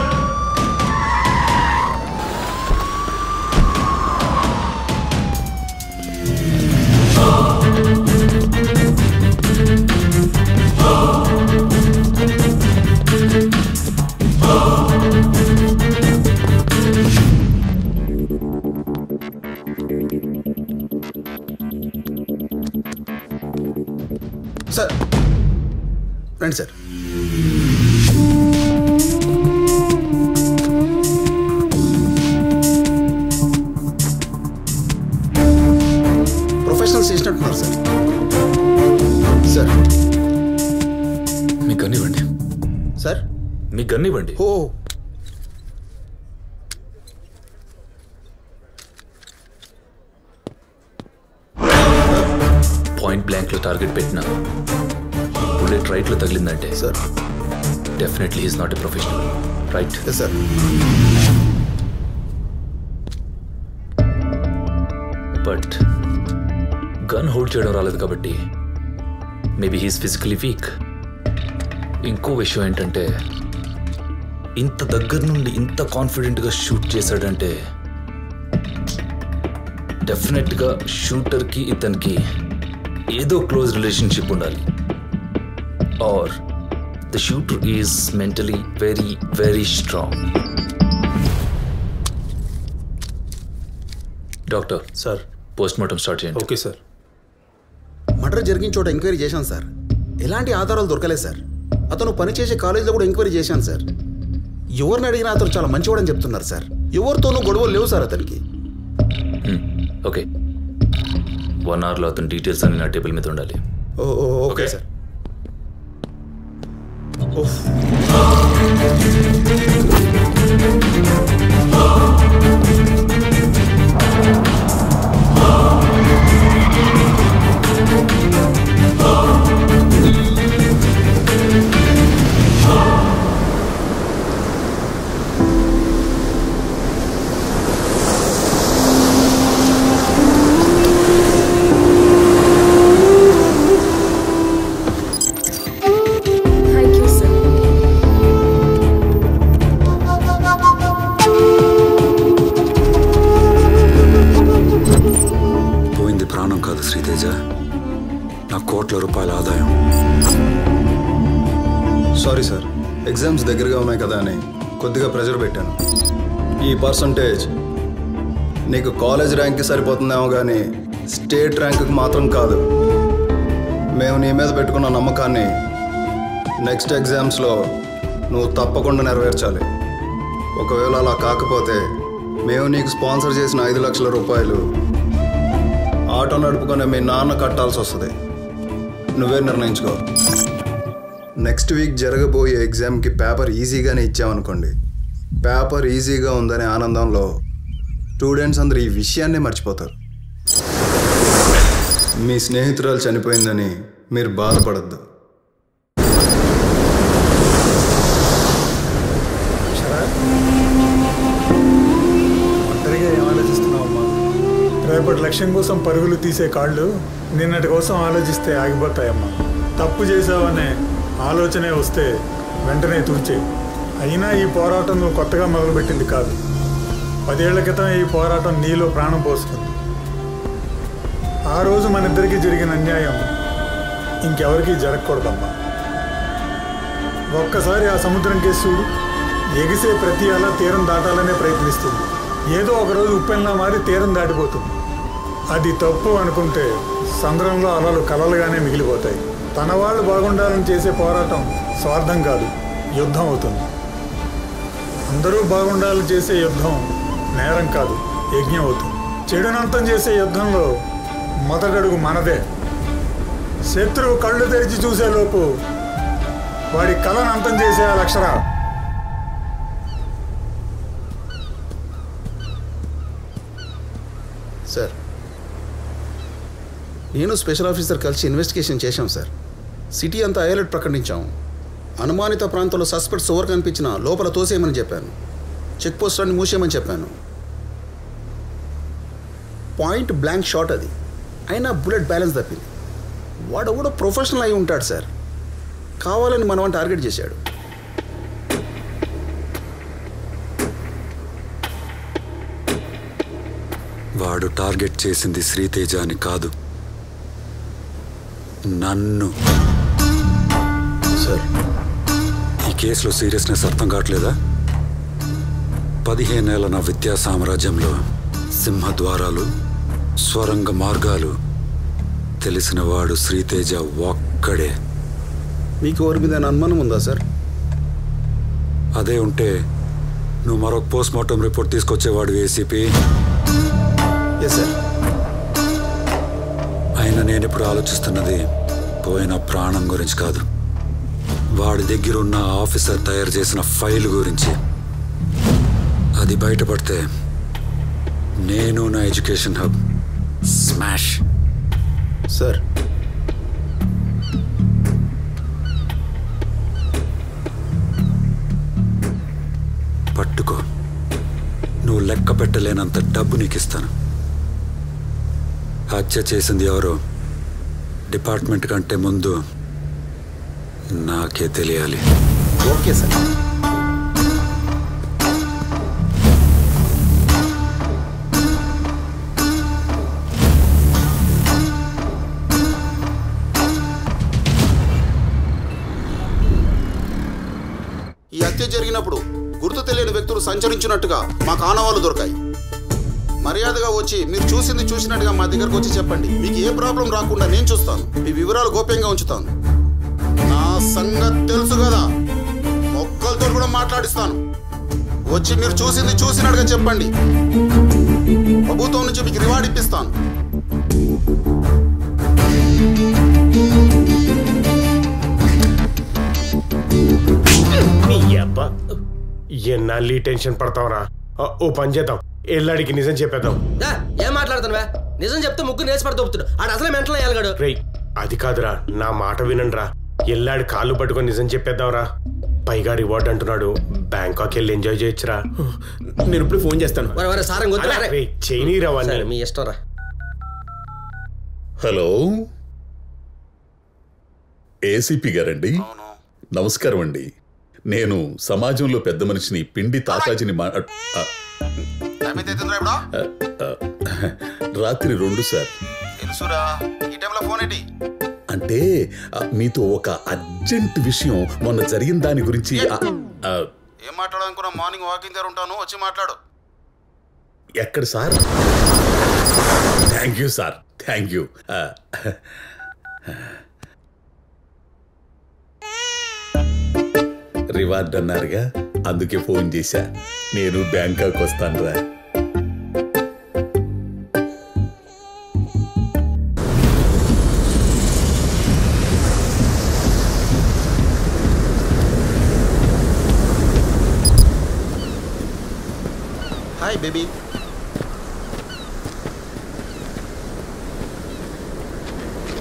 సార్ రండి సార్ ప్రొఫెషనల్స్ చేసినట్టున్నారు సార్ సార్ మీ గన్నివ్వండి సార్ మీ గన్నివ్వండి ఓ పాయింట్ బ్లాంక్ లో టార్గెట్ పెట్టిన బుల్లెట్ రైట్ లో తగిలిందంటే sir definitely is not a professional right sir but gun hold చేయడం రాలేదు కాబట్టి మేబీ హీస్ ఫిజికలీ వీక్ ఇంకో విషయం ఏంటంటే ఇంత దగ్గర నుండి ఇంత కాన్ఫిడెంట్గా షూట్ చేశాడంటే డెఫినెట్గా షూటర్కి ఇతనికి ఏదో క్లోజ్ రిలేషన్షిప్ ఉండాలి or the shooter is mentally very very strong doctor sir post mortem start చేయండి ఓకే సార్ మర్డర్ జరిగిన చోట ఎంక్వైరీ చేశాను సార్ ఎలాంటి ఆధారాలు దొరకలేదు సార్ అతను పనిచేసే కాలేజీలో కూడా ఎంక్వైరీ చేశాను సార్ ఎవరిని అడిగినా అతను చాలా మంచివాడని చెప్తున్నారు సార్ ఎవరితోనూ గొడవలు లేవు సార్ అతనికి ఓకే వన్ అవర్లో అతని డీటెయిల్స్ అన్ని నా టేబుల్ మీద ఉండాలి oh oh, okay sir thank you sir పోయింది ప్రాణం కాదు శ్రీతేజ నా కోట్ల రూపాయల ఆదాయం సారీ సార్ ఎగ్జామ్స్ దగ్గరగా ఉన్నాయి కదా అని కొద్దిగా ప్రెషర్ పెట్టాను ఈ పర్సంటేజ్ నీకు కాలేజ్ ర్యాంక్కి సరిపోతుందేమో కానీ స్టేట్ ర్యాంకుకి మాత్రం కాదు మేము నీ మీద పెట్టుకున్న నమ్మకాన్ని నెక్స్ట్ ఎగ్జామ్స్లో నువ్వు తప్పకుండా నెరవేర్చాలి ఒకవేళ అలా కాకపోతే మేము నీకు స్పాన్సర్ చేసిన ఐదు లక్షల రూపాయలు ఆటో నడుపుకునే మీ నాన్న కట్టాల్సి వస్తుంది నువ్వే నిర్ణయించుకో నెక్స్ట్ వీక్ జరగబోయే ఎగ్జామ్కి పేపర్ ఈజీగానే ఇచ్చామనుకోండి పేపర్ ఈజీగా ఉందనే ఆనందంలో స్టూడెంట్స్ అందరూ ఈ విషయాన్నే మర్చిపోతారు మీ స్నేహితురాలు చనిపోయిందని మీరు బాధపడద్దు రేపటి లక్ష్యం కోసం పరుగులు తీసే కాళ్ళు నిన్నటి కోసం ఆలోచిస్తే ఆగిపోతాయమ్మా తప్పు చేసావనే ఆలోచనే వస్తే వెంటనే తూచే అయినా ఈ పోరాటం నువ్వు కొత్తగా మొదలుపెట్టింది కాదు పదేళ్ల క్రితం ఈ పోరాటం నీలో ప్రాణం పోస్తుంది ఆ రోజు మన ఇద్దరికి జరిగిన అన్యాయం ఇంకెవరికీ జరగకూడదమ్మా ఒక్కసారి ఆ సముద్రం కేసు చూడు ఎగిసే ప్రతి అల తీరం దాటాలనే ప్రయత్నిస్తుంది ఏదో ఒకరోజు ఉప్పెన్లా మారి తీరం దాటిపోతుంది అది తప్పు అనుకుంటే సంద్రంలో అలలు కలలుగానే మిగిలిపోతాయి తన వాళ్ళు బాగుండాలని చేసే పోరాటం స్వార్థం కాదు యుద్ధం అవుతుంది అందరూ బాగుండాలని చేసే యుద్ధం నేరం కాదు యజ్ఞం అవుతుంది చెడునంతం చేసే యుద్ధంలో మొదటడుగు మనదే శత్రువు కళ్ళు తెరిచి చూసేలోపు వాడి కళను అంతం చేసే ఆ లక్షణం సార్ నేను స్పెషల్ ఆఫీసర్ కలిసి ఇన్వెస్టిగేషన్ చేశాం సార్ సిటీ అంతా అలర్ట్ ప్రకటించాం అనుమానిత ప్రాంతంలో సస్పెక్ట్స్ ఎవరు కనిపించినా లోపల తోసేయమని చెప్పాను చెక్ పోస్ట్ అన్ని మూసేయమని చెప్పాను పాయింట్ బ్లాంక్ షాట్ అది అయినా బుల్లెట్ బ్యాలెన్స్ తప్పింది వాడు కూడా ప్రొఫెషనల్ అయి ఉంటాడు సార్ కావాలని మనం టార్గెట్ చేశాడు వాడు టార్గెట్ చేసింది శ్రీతేజ అని కాదు నన్ను సార్ ఈ కేసులో సీరియస్నెస్ అర్థం కావట్లేదా పదిహేనేళ్ల నా విద్యా సామ్రాజ్యంలో సింహద్వారాలు స్వరంగ మార్గాలు తెలిసిన వాడు శ్రీతేజ ఒక్కడే మీకు ఎవరి మీద అనుమానం ఉందా సార్ అదే ఉంటే నువ్వు మరొక పోస్ట్ మార్టం రిపోర్ట్ తీసుకొచ్చేవాడు ఏసీపీ ఎస్ సార్ అయినా నేను ఇప్పుడు ఆలోచిస్తున్నది పోయిన ప్రాణం గురించి కాదు వాడి దగ్గర ఉన్న ఆఫీసర్ తయారు చేసిన ఫైల్ గురించి అది బయటపడితే నేను నా ఎడ్యుకేషన్ హబ్ స్మాష్ సార్ పట్టుకో నువ్వు లెక్క పెట్టలేనంత డబ్బు నీకు ఇస్తాను హత్య చేసింది ఎవరో డిపార్ట్మెంట్ కంటే ముందు నాకే తెలియాలి ఓకే సార్ ఈ హత్య జరిగినప్పుడు గుర్తు తెలియని వ్యక్తులు సంచరించినట్టుగా మాకు ఆనవాళ్ళు దొరికాయి మర్యాదగా వచ్చి మీరు చూసింది చూసినట్టుగా మా దగ్గరకు వచ్చి చెప్పండి మీకు ఏ ప్రాబ్లం రాకుండా నేను చూస్తాను మీ వివరాలు గోప్యంగా ఉంచుతాను నా సంగతి తెలుసు కదా మొక్కలతో కూడా మాట్లాడిస్తాను వచ్చి మీరు చూసింది చూసినట్టుగా చెప్పండి ప్రభుత్వం నుంచి మీకు రివార్డ్ ఇప్పిస్తాను నీ అబ్బా ఎన్నాళ్ళు ఈ టెన్షన్ పడతావురా ఆ, ఓ పని చేద్దాం ఎల్లాడికి నిజం చెప్పేద్దాం దా, ఏం మాట్లాడుతున్నావా నిజం చెప్తే ముగ్గురు నేసి పడి దొబ్బుతుడు ఆడు అసలే మెంటలో ఎలగాడు రేయ్ అది కాదురా నా మాట వినండిరా ఎల్లాడి కాళ్ళు పట్టుకొని నిజం చెప్పేద్దాంరా పైగా రివార్డ్ అంటున్నాడు బ్యాంకాక్ వెళ్ళి ఎంజాయ్ చేయొచ్చురా నేను ఇప్పుడు ఫోన్ చేస్తాను వరే వరే సారం గుర్తు అలా, రేయ్, చేయనీరా వాణ్ణి. సరే, మీ ఇష్టం రా హలో ఏసీపీ గారండి నమస్కారం అండి నేను సమాజంలో పెద్ద మనిషిని పిండి తాతాజిని మా ఆ, ఆ, ఆ, రాత్రి రెండు సార్ తెలుసురా ఈ టైంలో ఫోన్ ఏంటి అంటే ఆ, మీతో ఒక అర్జెంట్ విషయం మొన్న జరిగిన దాని గురించి ఆ, ఆ, ఏం మాట్లాడాలనుకున్నా మార్నింగ్ వాకింగ్ దగ్గర ఉంటాను వచ్చి మాట్లాడు ఎక్కడ sir thank you sir thank you ఆ, రివార్డ్ అన్నారుగా అందుకే ఫోన్ చేశా నేను బ్యాంకాక్ వస్తాను రా హాయ్ బేబీ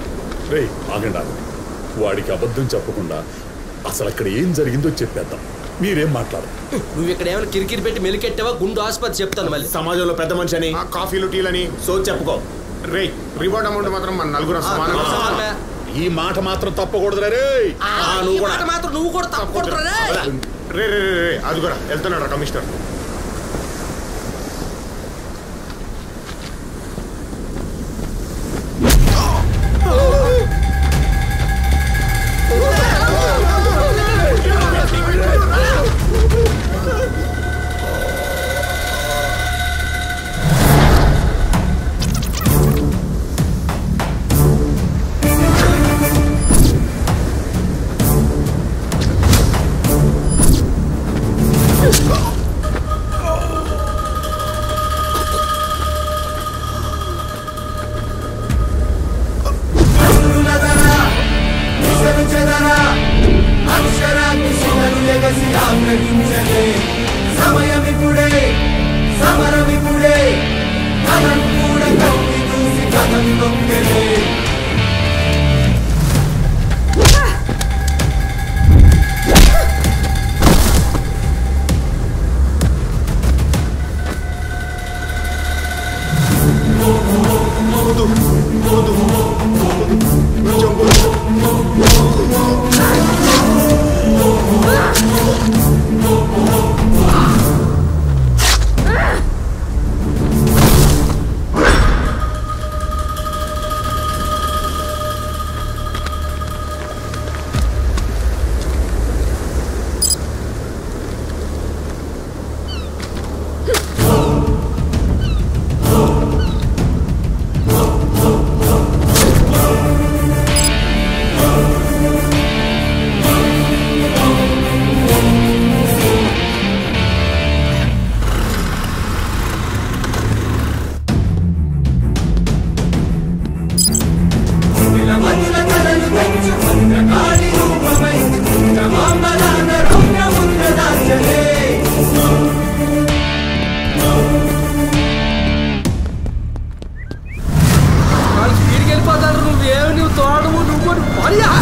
రే ఆగండి ఆగండి వాడికి అబద్ధం చెప్పకుండా అసలు అక్కడ ఏం జరిగిందో చెప్పేద్దాం మీరేం మాట్లాడరు నువ్వు ఇక్కడ ఏమైనా కిరికిరి పెట్టి మెలికెట్టావా గుండు ఆసుపత్రి చెప్తాను మళ్ళీ సమాజంలో పెద్ద మనిషి అని కాఫీలు టీలని సో చెప్పుకో రే రివార్డ్ అమౌంట్ మాత్రం మన నలుగురు సమానంగా ఈ మాట మాత్రం తప్పకూడదు రే ఆ, నువ్వు కూడా మాత్రం నువ్వు కూడా తప్పకూడదు రే రే రే రే అది కూడా వెళ్తున్నాడు కమిషనర్ సమయమిప్పుడే సమరమిప్పుడే కథం కూడా కత్తి చూసి కథం నొక్కెలే వాళ్ళు స్పీడ్కి వెళ్ళిపోతారు నువ్వు ఏమి నువ్వు తోడము నువ్వు కూడా భార్య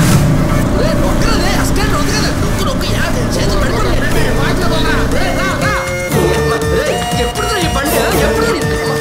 ఎప్పుడు ఈ బండి ఎప్పుడు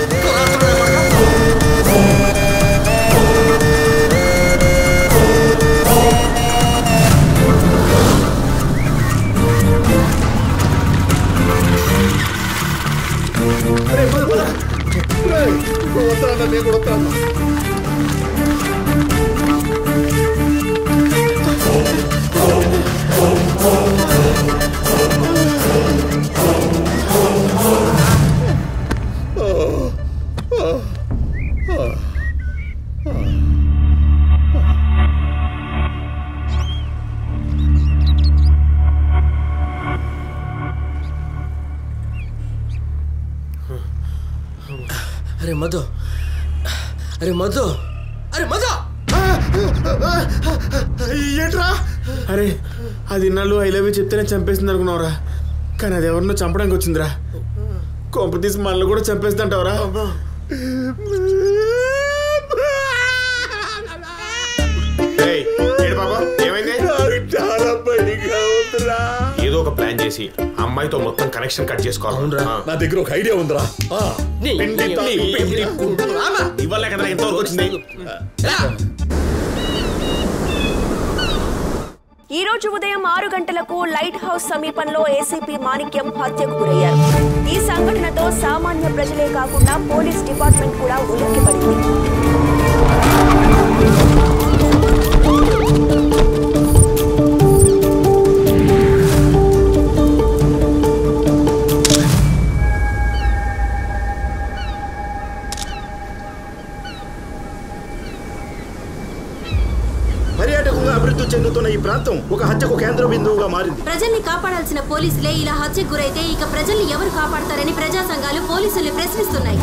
అరే మధు అరే మధు అరే మధు ఏంట్రా అరే అది ఇన్నాళ్ళు ఐ లవ్ యూ చెప్తేనే చంపేసింది అనుకున్నావురా కానీ అది ఎవరినో చంపడానికి వచ్చిందిరా కొంప తీసి మనల్ని కూడా చంపేస్తుంటావురా ఏయ్, ఏడు బాబా ఏమైంది చాలా పనిగా ఉందిరా ఏదో ఒక ప్లాన్ చేసి అమ్మాయితో మొత్తం కనెక్షన్ కట్ చేసుకోవాలి నా దగ్గర ఒక ఐడియా ఉందిరా ఆ. పిండి తా- పిండి కుండు. ఇవాళ కదా ఎంతవరకు వచ్చింది ఈ రోజు ఉదయం ఆరు గంటలకు లైట్ హౌస్ సమీపంలో ఏసీపీ మాణిక్యం హత్యకు గురయ్యారు ఈ సంఘటనతో సామాన్య ప్రజలే కాకుండా పోలీస్ డిపార్ట్మెంట్ కూడా ఉలిక్కిపడింది పర్యాటకంగా అభివృద్ధి చెందుతున్న ఈ ప్రాంతం ఒక హత్యకు కేంద్ర బిందువుగా మారింది ప్రజల్ని కాపాడాల్సిన పోలీసులే ఇలా హత్యకు గురైతే ఇక ప్రజల్ని ఎవరు కాపాడతారని ప్రజా సంఘాలు పోలీసుల్ని ప్రశ్నిస్తున్నాయి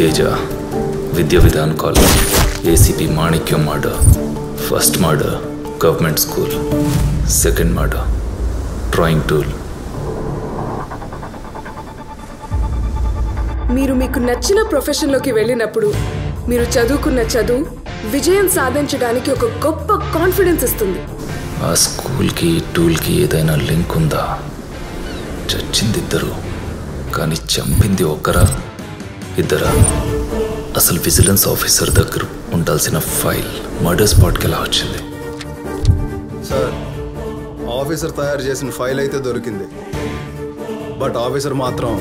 Teja Vidya Vidhan college ACP Manikyam murder first murder government school second murder drawing tool మీరు మీకు నచ్చిన ప్రొఫెషన్లోకి వెళ్ళినప్పుడు మీరు చదువుకున్న చదువు విజయం సాధించడానికి ఒక గొప్ప కాన్ఫిడెన్స్ ఇస్తుంది ఆ స్కూల్కి టూల్కి ఏదైనా లింక్ ఉందా చచ్చింది ఇద్దరు కానీ చంపింది ఒక్కరా ఇద్దరా అసలు విజిలెన్స్ ఆఫీసర్ దగ్గర ఉండాల్సిన ఫైల్ మర్డర్ స్పాట్కి ఎలా వచ్చింది సార్ ఆఫీసర్ తయారు చేసిన ఫైల్ అయితే దొరికింది బట్ ఆఫీసర్ మాత్రం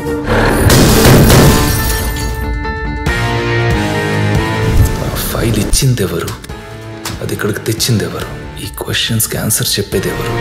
ఆ ఫైల్ ఇచ్చింది ఎవరు అది ఇక్కడికి తెచ్చింది ఎవరు ఈ క్వశ్చన్స్కి ఆన్సర్ చెప్పేది ఎవరు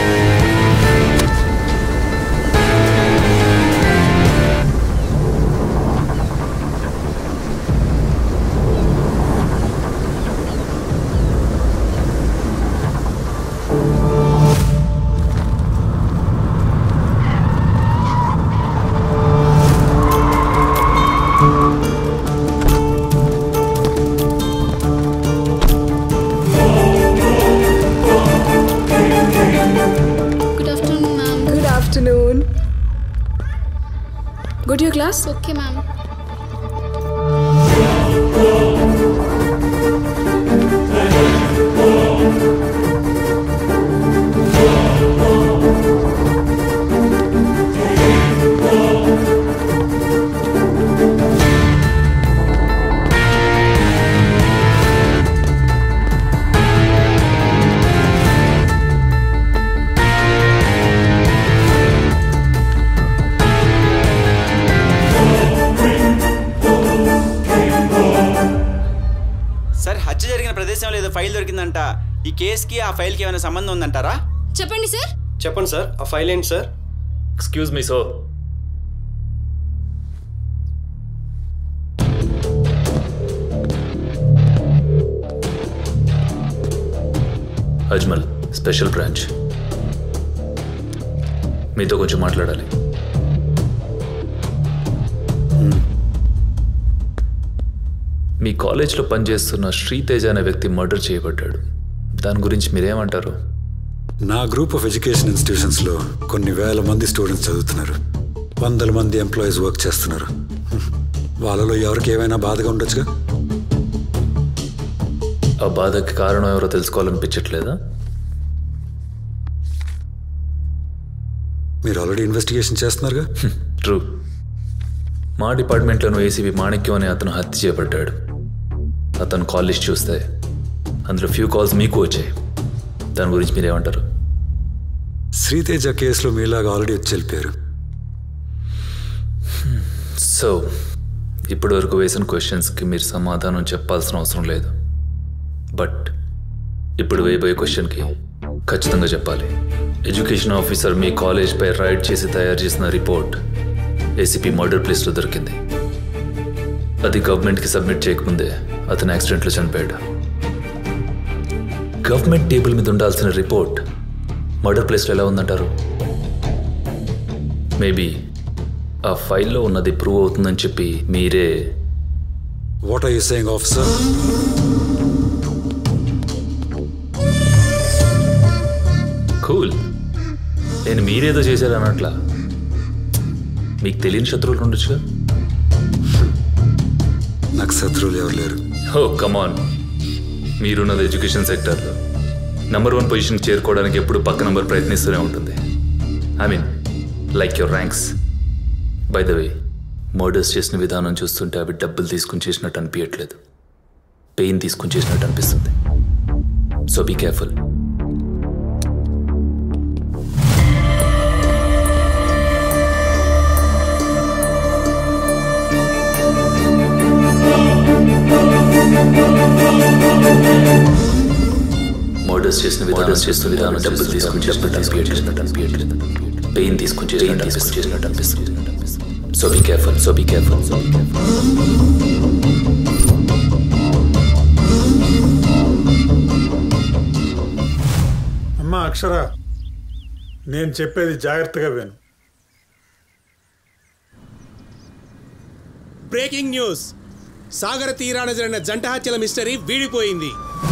good afternoon ma'am good afternoon good you class okay ma'am sir హత్య జరిగిన ప్రదేశంలో ఏదో ఫైల్ దొరికిందంట ఈ కేసుకి ఆ ఫైల్కి ఏమైనా సంబంధం ఉందంటారా చెప్పండి సార్ చెప్పండి సార్ ఆ ఫైల్ ఏంటి sir excuse me so Ajmal special branch మీతో కొంచెం మాట్లాడాలి మీ కాలేజ్లో పనిచేస్తున్న శ్రీతేజ అనే వ్యక్తి మర్డర్ చేయబడ్డాడు దాని గురించి మీరేమంటారు నా గ్రూప్ ఆఫ్ ఎడ్యుకేషన్ ఇన్స్టిట్యూషన్స్లో కొన్ని వేల మంది స్టూడెంట్స్ చదువుతున్నారు వందల మంది ఎంప్లాయీస్ వర్క్ చేస్తున్నారు వాళ్ళలో ఎవరికి ఏమైనా బాధగా ఉండొచ్చుగా ఆ బాధకి కారణం ఎవరో తెలుసుకోవాలనిపించట్లేదా మీరు ఆల్రెడీ ఇన్వెస్టిగేషన్ చేస్తున్నారుగా ట్రూ మా డిపార్ట్మెంట్లోనూ ఏసీబీ మాణిక్యం అనే అతను హత్య చేయబడ్డాడు అతను కాల్ లిస్ట్ చూస్తే అందులో ఫ్యూ కాల్స్ మీకు వచ్చాయి దాని గురించి మీరేమంటారు శ్రీతేజ కేసులో మీలాగా ఆల్రెడీ వచ్చి వెళ్ళిపోయారు సో ఇప్పటి వరకు వేసిన క్వశ్చన్స్కి మీరు సమాధానం చెప్పాల్సిన అవసరం లేదు బట్ ఇప్పుడు వేయబోయే క్వశ్చన్కి ఖచ్చితంగా చెప్పాలి ఎడ్యుకేషన్ ఆఫీసర్ మీ కాలేజ్పై రైడ్ చేసి తయారు చేసిన రిపోర్ట్ ఏసీపీ మర్డర్ ప్లేస్లో దొరికింది అది గవర్నమెంట్కి సబ్మిట్ చేయకముందే అతను యాక్సిడెంట్లో చనిపోయాడు గవర్నమెంట్ టేబుల్ మీద ఉండాల్సిన రిపోర్ట్ మర్డర్ ప్లేస్లో ఎలా ఉందంటారు మేబీ ఆ ఫైల్లో ఉన్నది ప్రూవ్ అవుతుందని చెప్పి మీరే what are you saying officer cool నేను మీరేదో చేశారన్నట్లా మీకు తెలియని శత్రువులు ఉండొచ్చుగా నాకు శత్రువులు ఎవరు లేరు ఓ కమాన్ మీరున్నది ఎడ్యుకేషన్ సెక్టర్లో నంబర్ వన్ పొజిషన్ చేరుకోవడానికి ఎప్పుడు పక్క నంబర్ ప్రయత్నిస్తూనే ఉంటుంది I mean like your ranks by the way murders చేసిన విధానం చూస్తుంటే అవి డబ్బులు తీసుకుని చేసినట్టు అనిపించట్లేదు పెయిన్ తీసుకుని చేసినట్టు అనిపిస్తుంది సో బీ కేర్ఫుల్ మర్డర్స్ చేసిన విధానం చేస్తున్న విధానం డబ్బులు తీసుకుని డబ్బులు అనిపించట్లేదు అనిపించట్లేదు పెయిన్ తీసుకుని చేసినట్టు అనిపిస్తుంది చేసినట్టు అనిపిస్తుంది so be careful so be careful so be అమ్మా అక్షర నేను చెప్పేది జాగ్రత్తగా విను బ్రేకింగ్ న్యూస్ సాగర తీరాన జరిగిన జంట హత్యల మిస్టరీ వీడిపోయింది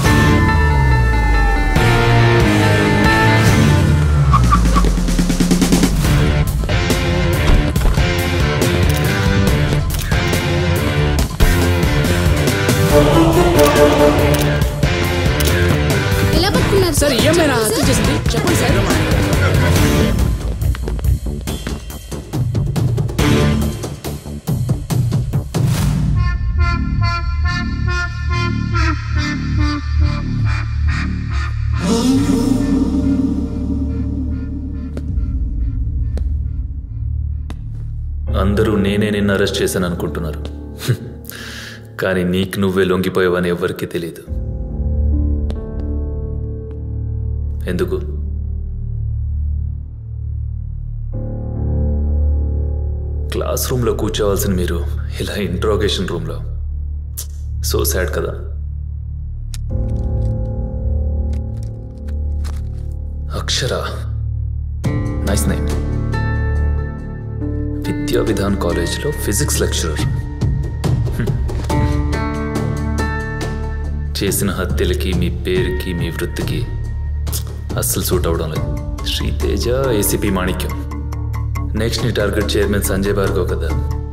ఎలా పట్టుకున్నారు సార్ ఏమైనా హత్య చేసింది చెప్పండి సార్ అందరూ నేనే నిన్ను అరెస్ట్ చేశాను అనుకుంటున్నారు హ్మ్. కానీ నీకు నువ్వే లొంగిపోయావని ఎవ్వరికీ తెలియదు ఎందుకు క్లాస్ రూమ్లో కూర్చోవాల్సిన మీరు ఇలా ఇంట్రోగేషన్ రూమ్లో సో సాడ్ కదా అక్షర నైస్ నేమ్ విద్యా విధాన్ కాలేజ్లో ఫిజిక్స్ లెక్చరర్ చేసిన హత్యలకి మీ పేరుకి మీ వృత్తికి అస్సలు సూట్ అవడం లేదు శ్రీతేజ ఏసీపీ మాణిక్యం నెక్స్ట్ నీ టార్గెట్ చైర్మన్ సంజయ్ భార్గవ్ కదా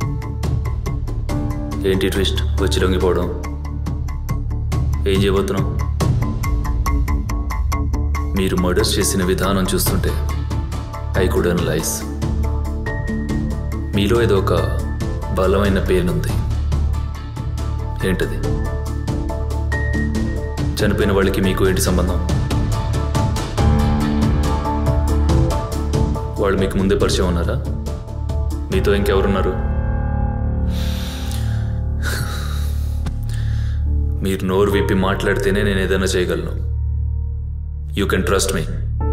ఏంటి ట్విస్ట్ వచ్చి లొంగిపోవడం ఏం చేయబోతున్నాం మీరు మర్డర్స్ చేసిన విధానం చూస్తుంటే ఐ కుడ్ అనలైజ్ మీలో ఏదో ఒక బలమైన పెయిన్ ఉంది ఏంటది చనిపోయిన వాళ్ళకి మీకు ఏంటి సంబంధం వాళ్ళు మీకు ముందే పరిచయం ఉన్నారా మీతో ఇంకెవరున్నారు మీరు నోరు విప్పి మాట్లాడితేనే నేను ఏదైనా చేయగలను యూ కెన్ ట్రస్ట్ మీ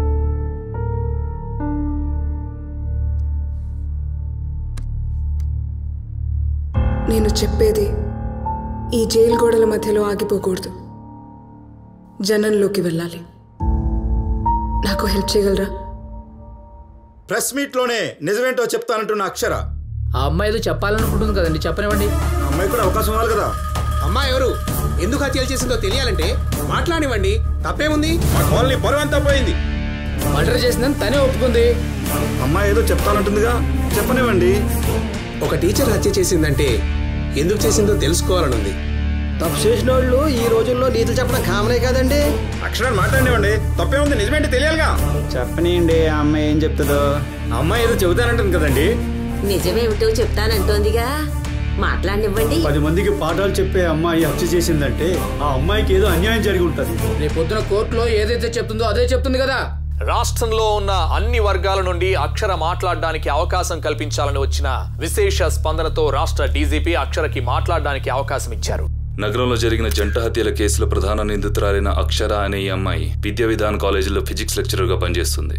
నేను చెప్పేది ఈ జైలు గోడల మధ్యలో ఆగిపోకూడదు జనంలోకి వెళ్ళాలి నాకు హెల్ప్ చేయగలరా ప్రెస్ మీట్లోనే నిజమేంటో చెప్తానంటున్న అక్షర ఆ అమ్మాయి ఏదో చెప్పాలనుకుంటుంది కదండి చెప్పనివ్వండి అమ్మాయి కూడా అవకాశం ఇవ్వాలి కదా అమ్మా ఎవరు ఎందుకు హత్యలు చేసిందో తెలియాలంటే మాట్లాడివ్వండి తప్పేముంది ఓన్లీ పొరవ అంతా పోయింది మర్డర్ చేసిందని తనే ఒప్పుకుంది అమ్మాయి ఏదో చెప్తానంటుందిగా చెప్పనివ్వండి ఒక టీచర్ హత్య చేసిందంటే ఎందుకు చేసిందో తెలుసుకోవాలనుంది తప్పు చేసిన వాళ్ళు ఈ రోజుల్లో నీతులు చెప్పడం కామనే కదండి అక్షరాలు మాట్లాడినివ్వండి తప్పే ఉంది నిజమేంటి తెలియాలిగా చెప్పనీయండి ఆ అమ్మాయి ఏం చెప్తుందో అమ్మాయి ఏదో చెబుతానంటుంది కదండి నిజమేమిటో చెప్తానంటోందిగా మాట్లాడినివ్వండి పది మందికి పాఠాలు చెప్పే అమ్మాయి హత్య చేసిందంటే ఆ అమ్మాయికి ఏదో అన్యాయం జరిగి ఉంటుంది రేపు పొద్దున కోర్టులో ఏదైతే చెప్తుందో అదే చెప్తుంది కదా రాష్ట్రంలో ఉన్న అన్ని వర్గాల నుండి అక్షర మాట్లాడడానికి అవకాశం కల్పించాలని వచ్చిన విశేష స్పందనతో రాష్ట్ర డీజీపీ అక్షరకి మాట్లాడడానికి అవకాశం ఇచ్చారు నగరంలో జరిగిన జంట హత్యల కేసులో ప్రధాన నిందితురాలైన అక్షర అనే ఈ అమ్మాయి విద్యా విధాన్ కాలేజీలో ఫిజిక్స్ లెక్చరర్గా పనిచేస్తుంది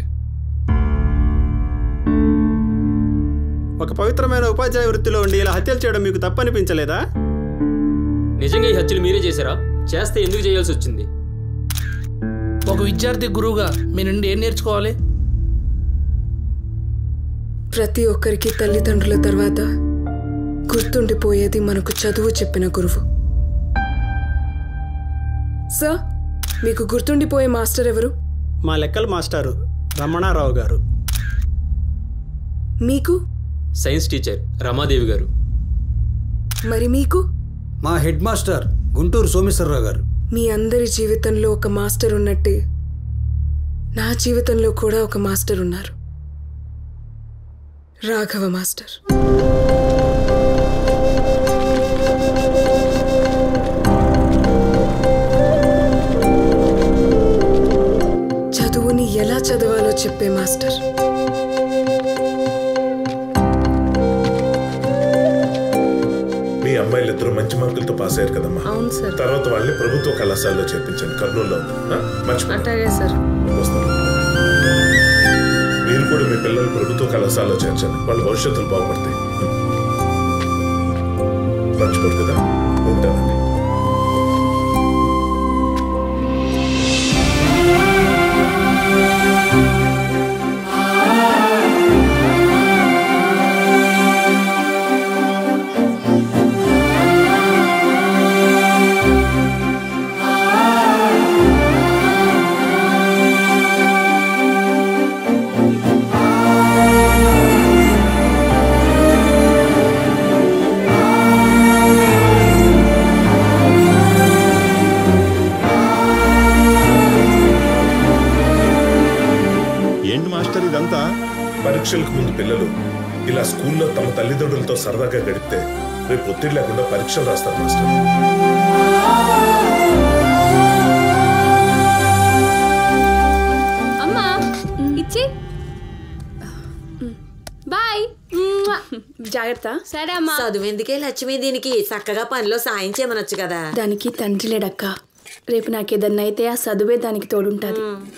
ఒక పవిత్రమైన ఉపాధ్యాయ వృత్తిలో ఉండి ఇలా హత్యలు చేయడం మీకు తప్పనిపించలేదా నిజంగా ఈ హత్యలు మీరే చేశారా చేస్తే ఎందుకు చేయాల్సి వచ్చింది ఒక విద్యార్థి గురువుగా మీ నుండి ఏం నేర్చుకోవాలి ప్రతి ఒక్కరికి తల్లిదండ్రుల తర్వాత గుర్తుండిపోయేది మనకు చదువు చెప్పిన గురువు సార్ మీకు గుర్తుండిపోయే మాస్టర్ ఎవరు మా లెక్కల మాస్టారు రమణారావు గారు మీకు సైన్స్ టీచర్ రమాదేవి గారు మరి మీకు మా హెడ్ మాస్టర్ గుంటూరు సోమేశ్వరరావు గారు మీ అందరి జీవితంలో ఒక మాస్టర్ ఉన్నట్టే నా జీవితంలో కూడా ఒక మాస్టర్ ఉన్నారు రాఘవ మాస్టర్ చదువుని ఎలా చదవాలో చెప్పే మాస్టర్ మీ అమ్మాయిలిద్దరూ మంచి మార్కులతో పాస్ అయ్యారు కదమ్మా అవును సార్ తర్వాత వాళ్ళని ప్రభుత్వ కళాశాలలో చేర్పించాను కర్నూలులో ఉంది ఆ? మర్చిపో అట్లాగే సార్ వస్తాను మీరు కూడా మీ పిల్లలు ప్రభుత్వ కళాశాలలో చేర్చండి వాళ్ళ భవిష్యత్తులు బాగుపడతాయి మర్చిపోరు కదా ఉంటానండి పరీక్షలకు ముందు పిల్లలు ఇలా స్కూల్లో తమ తల్లిదండ్రులతో సరదాగా గడిపితే రేపు ఒత్తిడి లేకుండా పరీక్షలు రాస్తారు మాస్టర్ అమ్మా ఇచ్చి బాయ్ జాగ్రత్త సరే అమ్మా చదువెందుకే లక్ష్మి దీనికి చక్కగా పనిలో సాయం చేయమనొచ్చు కదా దానికి తండ్రి లేడక్క రేపు నాకేదన్నా అయితే ఆ చదువే దానికి తోడుంటుంది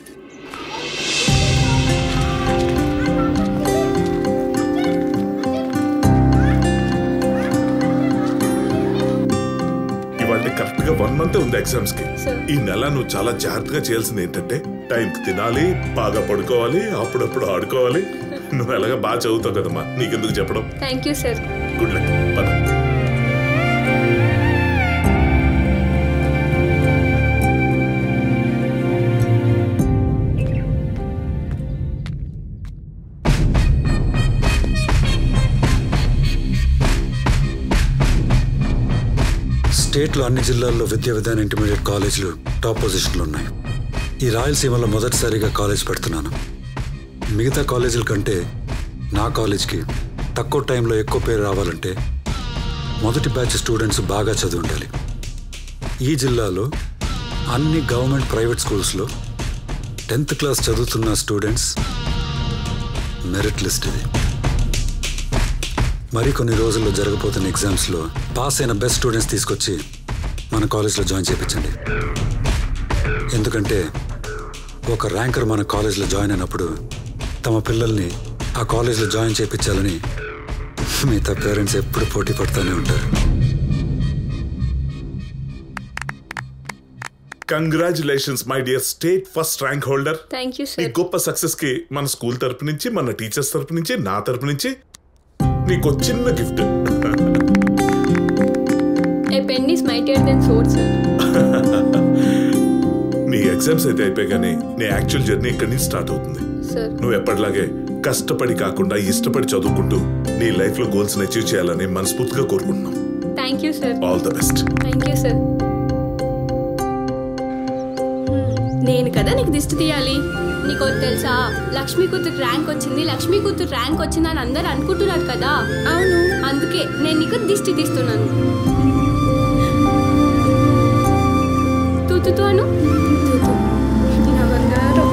ఇవాళ కరెక్ట్ గా వన్ మంత్ ఉంది ఎగ్జామ్స్ కి ఈ నెల నువ్వు చాలా జాగ్రత్తగా చేయాల్సింది ఏంటంటే టైం కి తినాలి బాగా పడుకోవాలి అప్పుడప్పుడు ఆడుకోవాలి నువ్వు ఎలాగా బాగా చదువుతావు కదమ్మా నీకెందుకు చెప్పడం thank you sir good luck పద స్టేట్లో అన్ని జిల్లాల్లో విద్యా విధాన ఇంటర్మీడియట్ కాలేజీలు టాప్ పొజిషన్లో ఉన్నాయి ఈ రాయలసీమలో మొదటిసారిగా కాలేజ్ పెడుతున్నాను మిగతా కాలేజీల కంటే నా కాలేజ్కి తక్కువ టైంలో ఎక్కువ పేరు రావాలంటే మొదటి బ్యాచ్ స్టూడెంట్స్ బాగా చదివి ఉండాలి ఈ జిల్లాలో అన్ని గవర్నమెంట్ ప్రైవేట్ స్కూల్స్లో టెన్త్ క్లాస్ చదువుతున్న స్టూడెంట్స్ మెరిట్ లిస్ట్ ఇది మరి కొన్ని రోజుల్లో జరగబోతున్న ఎగ్జామ్స్లో పాస్ అయిన బెస్ట్ స్టూడెంట్స్ తీసుకొచ్చి మన కాలేజ్లో జాయిన్ చేయించండి ఎందుకంటే ఒక ర్యాంకర్ మన కాలేజ్లో జాయిన్ అయినప్పుడు తమ పిల్లల్ని ఆ కాలేజ్లో జాయిన్ చేయించాలని మిగతా పేరెంట్స్ ఎప్పుడు పోటీ పడుతూనే ఉంటారు congratulations my dear state first rank holder thank you ఈ సార్ గొప్ప సక్సెస్ కి మన స్కూల్ తరపు నుంచి మన టీచర్స్ తరపు నుంచి నా తరపు నుంచి నీకు ఒక చిన్న gift a pen is mightier than sword sir నీ ఎగ్జామ్స్ అయితే అయిపోయాగానే నీ యాక్చువల్ జర్నీ ఇక్కడి నుంచి స్టార్ట్ అవుతుంది సార్ నువ్వు ఎప్పటిలాగే కష్టపడి కాకుండా ఇష్టపడి చదువుకుంటూ నీ లైఫ్ లో గోల్స్ అచీవ్ చేయాలని మనస్ఫూర్తిగా కోరుకుంటున్నాం thank you sir all the best thank you sir నేను కదా నీకు దిష్టి తీయాలి నీకు ఒకటి తెలుసా లక్ష్మీ కూతురు ర్యాంక్ వచ్చింది లక్ష్మీ కూతురు ర్యాంక్ వచ్చింది అని అందరు అనుకుంటున్నారు కదా అవును అందుకే నేను నీకు దిష్టి తీస్తున్నాను తూతుతూ అను నా బంగారం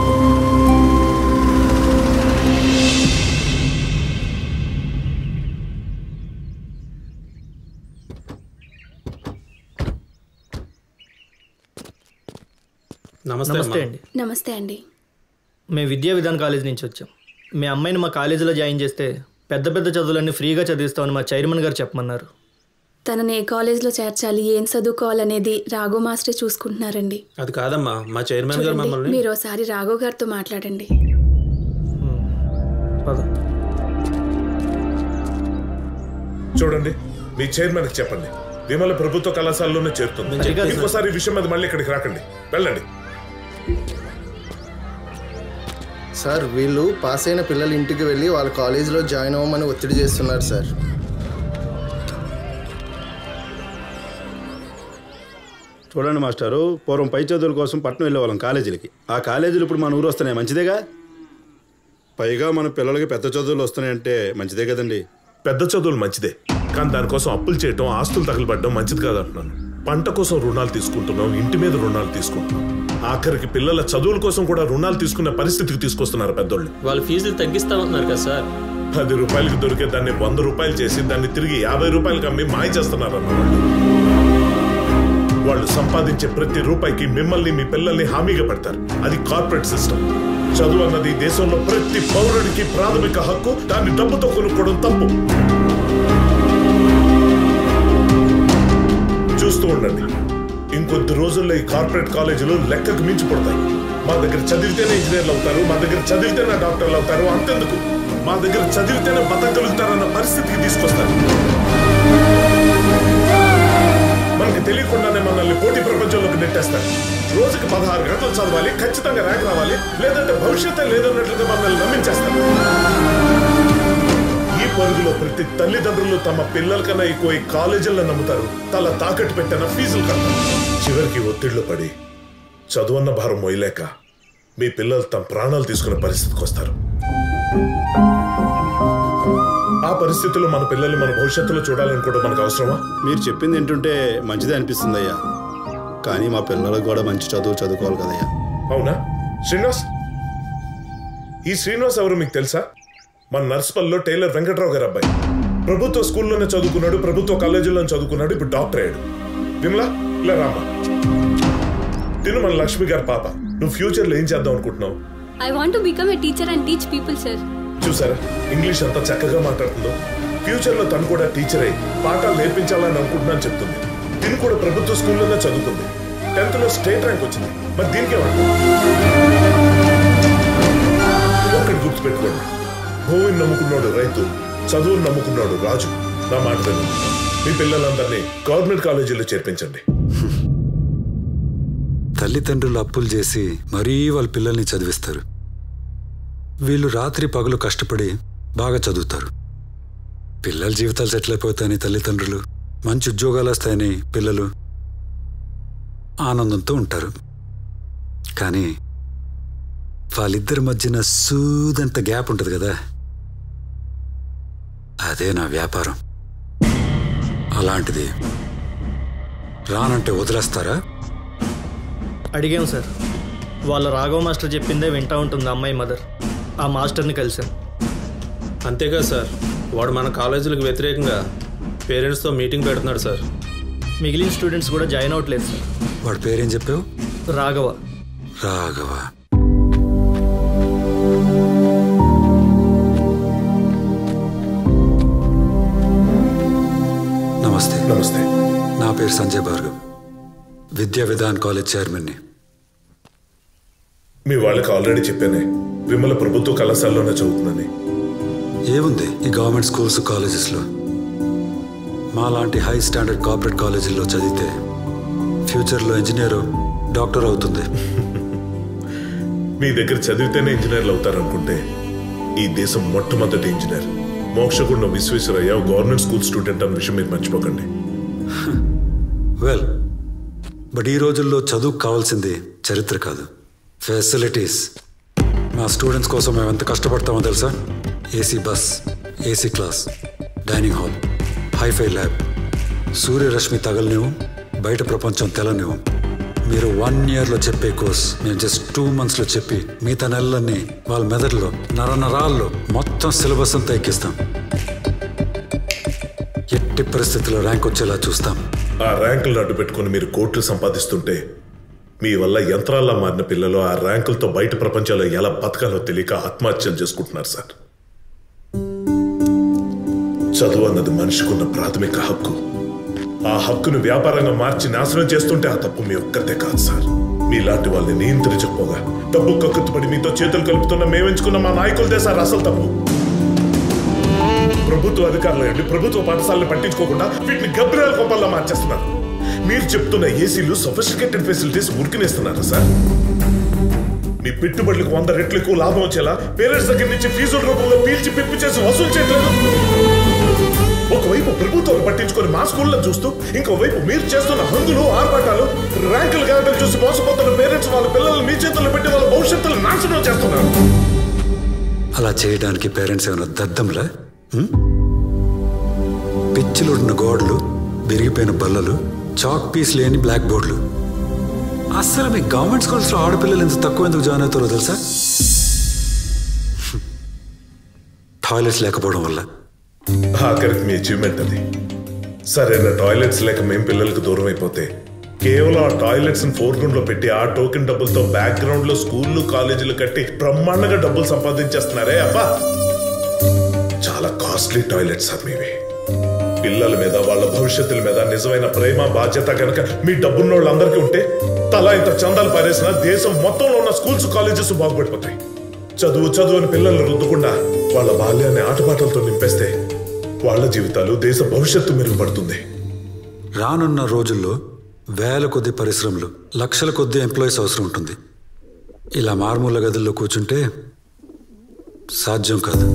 నమస్తే నమస్తే అమ్మా. అండి నమస్తే అండి మేము విద్యా విధాన్ కాలేజ్ నుంచి వచ్చాం మీ అమ్మాయిని మా కాలేజీలో జాయిన్ చేస్తే పెద్ద పెద్ద చదువులన్నీ ఫ్రీగా చదివిస్తామని మా చైర్మన్ గారు చెప్పమన్నారు తనని ఏ కాలేజ్లో చేర్చాలి ఏం చదువుకోవాలనేది రాఘు మాస్టరే చూసుకుంటున్నారండి అది కాదమ్మా మా చైర్మన్ గారు చూడండి, మమ్మల్ని మీరు ఒకసారి రాఘవ్ గారితో మాట్లాడండి చూడండి మీ చైర్మన్ కి చెప్పండి విమల ప్రభుత్వ కళాశాలలోనే చేరుతుంది చెప్పాను సార్. ఇంకోసారి ఈ విషయం మీద మళ్ళీ ఇక్కడికి రాకండి వెళ్ళండి సార్ వీళ్ళు పాస్ అయిన పిల్లల ఇంటికి వెళ్ళి వాళ్ళ కాలేజీలో జాయిన్ అవ్వమని ఒత్తిడి చేస్తున్నారు సార్ చూడండి మాస్టారు పూర్వం పై చదువుల కోసం పట్నం వెళ్ళేవాళ్ళం కాలేజీలకి ఆ కాలేజీలు ఇప్పుడు మన ఊరు వస్తున్నాయి మంచిదేగా పైగా మన పిల్లలకి పెద్ద చదువులు వస్తున్నాయంటే మంచిదే కదండి పెద్ద చదువులు మంచిదే కానీ దానికోసం అప్పులు చేయటం ఆస్తులు తగలబడడం మంచిది కాదంటున్నాను పంట కోసం రుణాలు తీసుకుంటున్నాం ఇంటి మీద రుణాలు తీసుకుంటున్నాం ఆఖరికి పిల్లల చదువుల కోసం కూడా రుణాలు తీసుకునే పరిస్థితికి తీసుకొస్తున్నారు పెద్దోళ్ళు వాళ్ళ ఫీజులు తగ్గిస్తామంటున్నారు కదా సార్ పది రూపాయలకి దొరికే దాన్ని వంద రూపాయలు చేసి దాన్ని తిరిగి యాభై రూపాయలకి అమ్మి మాయ చేస్తున్నారు అన్నమాట వాళ్ళు సంపాదించే ప్రతి రూపాయికి మిమ్మల్ని మీ పిల్లల్ని హామీగా పెడతారు అది కార్పొరేట్ సిస్టమ్ చదువు అన్నది దేశంలో ప్రతి పౌరుడికి ప్రాథమిక హక్కు దాన్ని డబ్బుతో కొనుక్కోవడం తప్పు చూస్తూ ఉండండి ఇంకొద్ది రోజుల్లో ఈ కార్పొరేట్ కాలేజీలు లెక్కకు మించి పడతాయి మా దగ్గర చదివితేనే ఇంజనీర్లు అవుతారు మా దగ్గర చదివితేనే డాక్టర్లు అవుతారు అంతెందుకు మా దగ్గర చదివితేనే బతకగలుగుతారన్న పరిస్థితికి తీసుకొస్తారు మనకి తెలియకుండానే మనల్ని పోటీ ప్రపంచంలోకి నెట్టేస్తారు రోజుకి పదహారు గంటలు చదవాలి ఖచ్చితంగా ర్యాంక్ రావాలి లేదంటే భవిష్యత్తే లేదన్నట్లుగా మనల్ని నమ్మించేస్తారు ఈ పరుగులో ప్రతి తల్లిదండ్రులు తమ పిల్లల కన్నా ఎక్కువ ఈ కాలేజీల్లో నమ్ముతారు తల తాకట్టు పెట్టిన ఫీజులు కడతారు చివరికి ఒత్తిళ్లు పడి చదువన్న భారం మోయలేక మీ పిల్లలు తమ ప్రాణాలు తీసుకునే పరిస్థితికి వస్తారు పరిస్థితుల్లో మన పిల్లల్ని మన భవిష్యత్తులో చూడాలనుకోవడం మనకు అవసరమా మీరు చెప్పింది ఏంటంటే మంచిదే అనిపిస్తుంది అయ్యా కానీ మా పిల్లలకు కూడా మంచి చదువు చదువుకోవాలి కదయ్యా అవునా శ్రీనివాస్ ఈ శ్రీనివాస్ ఎవరు మీకు తెలుసా మన నర్సుపల్లిలో టైలర్ వెంకట్రావు గారు అబ్బాయి ప్రభుత్వ స్కూల్లోనే చదువుకున్నాడు ప్రభుత్వ కాలేజీలోనే చదువుకున్నాడు ఇప్పుడు డాక్టర్ అయ్యాడు విమలా ఇలా రామ్మా తిను మన లక్ష్మి గారి పాప నువ్వు ఫ్యూచర్లో ఏం చేద్దాం అనుకుంటున్నావు I want become a teacher and teach people sir చూసారా ఇంగ్లీష్ అంత చక్కగా మాట్లాడుతుందో ఫ్యూచర్ లో తను కూడా టీచర్ అయి పాఠాలు నేర్పించాలని అనుకుంటున్నాను చెప్తుంది తిను కూడా ప్రభుత్వ స్కూల్లోనే చదువుతుంది టెన్త్ లో స్టేట్ ర్యాంక్ వచ్చింది మరి దీనికి ఒక్కటి గుర్తుపెట్టుకోండి భూమిని నమ్ముకున్నాడు రైతు చదువుని నమ్ముకున్నాడు రాజు నా మాట విను మీ పిల్లలందరినీ గవర్నమెంట్ కాలేజీలో చేర్పించండి తల్లిదండ్రులు అప్పులు చేసి మరీ వాళ్ళ పిల్లల్ని చదివిస్తారు వీళ్ళు రాత్రి పగలు కష్టపడి బాగా చదువుతారు పిల్లల జీవితాలు సెటిల్ అయిపోతాయని తల్లిదండ్రులు మంచి ఉద్యోగాలు వస్తాయని పిల్లలు ఆనందంతో ఉంటారు కానీ వాళ్ళిద్దరి మధ్యన సూదంత గ్యాప్ ఉంటుంది కదా అదే నా వ్యాపారం అలాంటిది రానంటే వదిలేస్తారా అడిగాం సార్ వాళ్ళ రాఘవ మాస్టర్ చెప్పిందే వింటా ఉంటుంది అమ్మాయి మదర్ ఆ మాస్టర్ని కలిసాం అంతేగా సార్ వాడు మన కాలేజీలకు వ్యతిరేకంగా పేరెంట్స్తో మీటింగ్ పెడుతున్నాడు సార్ మిగిలిన స్టూడెంట్స్ కూడా జాయిన్ అవ్వట్లేదు సార్ వాడి పేరేం చెప్పావు రాఘవ రాఘవ నమస్తే నమస్తే నా పేరు సంజయ్ భార్గవ్ విద్యా విధాన్ కాలేజ్ చైర్మన్ని మీ వాళ్ళకి ఆల్రెడీ చెప్పానే విమల ప్రభుత్వ కళాశాలలోనే చదువుతుందని ఏముంది ఈ గవర్నమెంట్ స్కూల్స్ కాలేజెస్లో మా లాంటి హై స్టాండర్డ్ కార్పొరేట్ కాలేజీల్లో చదివితే ఫ్యూచర్లో ఇంజనీరు డాక్టర్ అవుతుంది మీ దగ్గర చదివితేనే ఇంజనీర్లు అవుతారనుకుంటే ఈ దేశం మొట్టమొదటి engineer Mokshagundam Visvesvaraya government school student అన్న విషయం మీరు మర్చిపోకండి వెల్ బట్ ఈ రోజుల్లో చదువు కావాల్సింది చరిత్ర కాదు ఫెసిలిటీస్ మా స్టూడెంట్స్ కోసం మేము ఎంత కష్టపడతామో తెలుసా AC bus AC class dining hall hifi lab సూర్యరశ్మి తగలనివ్వం బయట ప్రపంచం తెలనివ్వం మీరు వన్ ఇయర్లో చెప్పే కోర్స్ మేము జస్ట్ టూ మంత్స్లో చెప్పి మిగతా నెలలన్నీ వాళ్ళ మెదడులో నర నరాల్లో మొత్తం సిలబస్ అంతా ఎక్కిస్తాం ఎట్టి పరిస్థితుల్లో ర్యాంక్ వచ్చేలా చూస్తాం ఆ ర్యాంకులను అడ్డు పెట్టుకుని మీరు కోట్లు సంపాదిస్తుంటే మీ వల్ల యంత్రాల్లో మారిన పిల్లలు ఆ ర్యాంకులతో బయట ప్రపంచంలో ఎలా బతకాలో తెలియక ఆత్మహత్యలు చేసుకుంటున్నారు సార్ చదువు అన్నది మనిషికున్న ప్రాథమిక హక్కు ఆ హక్కును వ్యాపారంగా మార్చి నాశనం చేస్తుంటే ఆ తప్పు మీ ఒక్కరిదే కాదు సార్ మీలాంటి వాళ్ళని నియంత్రించకపోగా డబ్బు కక్కుతుపడి మీతో చేతులు కలుపుతున్న మేమెంచుకున్న మా నాయకులదే సార్ అసలు తప్పు ప్రభుత్వ అధికారులు ఏంటి ప్రభుత్వ పాఠశాలను పట్టించుకోకుండా వీటిని గబ్బిరాల కోపంలో మార్చేస్తున్నారు మీరు చెప్తున్న ఏసీలు సొఫిస్టికేటెడ్ ఫెసిలిటీస్ ఉరికినేస్తున్నారా సార్ మీ పెట్టుబడులకు వంద రెట్లు ఎక్కువ లాభం వచ్చేలా పేరెంట్స్ దగ్గర నుంచి ఫీజుల రూపంలో పీల్చి పిప్పి చేసి వసూలు చేయట్లేదు ఒకవైపు ప్రభుత్వం పట్టించుకొని మా స్కూల్లో చూస్తూ ఇంకోవైపు మీరు చేస్తున్న హంగులు ఆర్భాటాలు ర్యాంకులు గంటలు చూసి మోసపోతున్న పేరెంట్స్ వాళ్ళ పిల్లల్ని మీ చేతుల్లో పెట్టి వాళ్ళ భవిష్యత్తును నాశనం చేస్తున్నారు అలా చేయడానికి పేరెంట్స్ ఏమైనా దద్దంలా హ్మ్? పిచ్చిలుడిన గోడలు విరిగిపోయిన బల్లలు చాక్ పీస్ లేని బ్లాక్ బోర్డులు అస్సలు మీ గవర్నమెంట్ స్కూల్స్లో ఆడపిల్లలు ఇంత తక్కువ ఎందుకు జాయిన్ అవుతారో తెలుసా టాయిలెట్స్ లేకపోవడం వల్ల ఆఖరికి మీ అచీవ్మెంట్ అది సరైన టాయిలెట్స్ లేక మేం పిల్లలకు దూరం అయిపోతే కేవలం ఆ టాయిలెట్స్ ఫోర్ గ్రౌండ్ లో పెట్టి ఆ టోకెన్ డబ్బులతో బ్యాక్గ్రౌండ్ లో స్కూళ్ళు కాలేజీలు కట్టి బ్రహ్మాండంగా డబ్బులు సంపాదించేస్తున్నారే అబ్బా చాలా కాస్ట్లీ టాయిలెట్స్ సార్ మీవి పిల్లల మీద వాళ్ళ భవిష్యత్తుల మీద నిజమైన ప్రేమ బాధ్యత కనుక మీ డబ్బున్న వాళ్ళందరికీ ఉంటే తలా ఇంత చందాలు పారేసిన దేశం మొత్తంలో ఉన్న స్కూల్స్ కాలేజెస్ బాగుపడిపోతాయి చదువు చదువు అని పిల్లల్ని రుద్దుకుండా వాళ్ళ బాల్యాన్ని ఆటపాటలతో నింపేస్తే వాళ్ళ జీవితాలు దేశ భవిష్యత్తు మెరుగుపడుతుంది రానున్న రోజుల్లో వేల కొద్ది పరిశ్రమలు లక్షల కొద్ది ఎంప్లాయీస్ అవసరం ఉంటుంది ఇలా మారుమూల గదుల్లో కూర్చుంటే సాధ్యం కాదు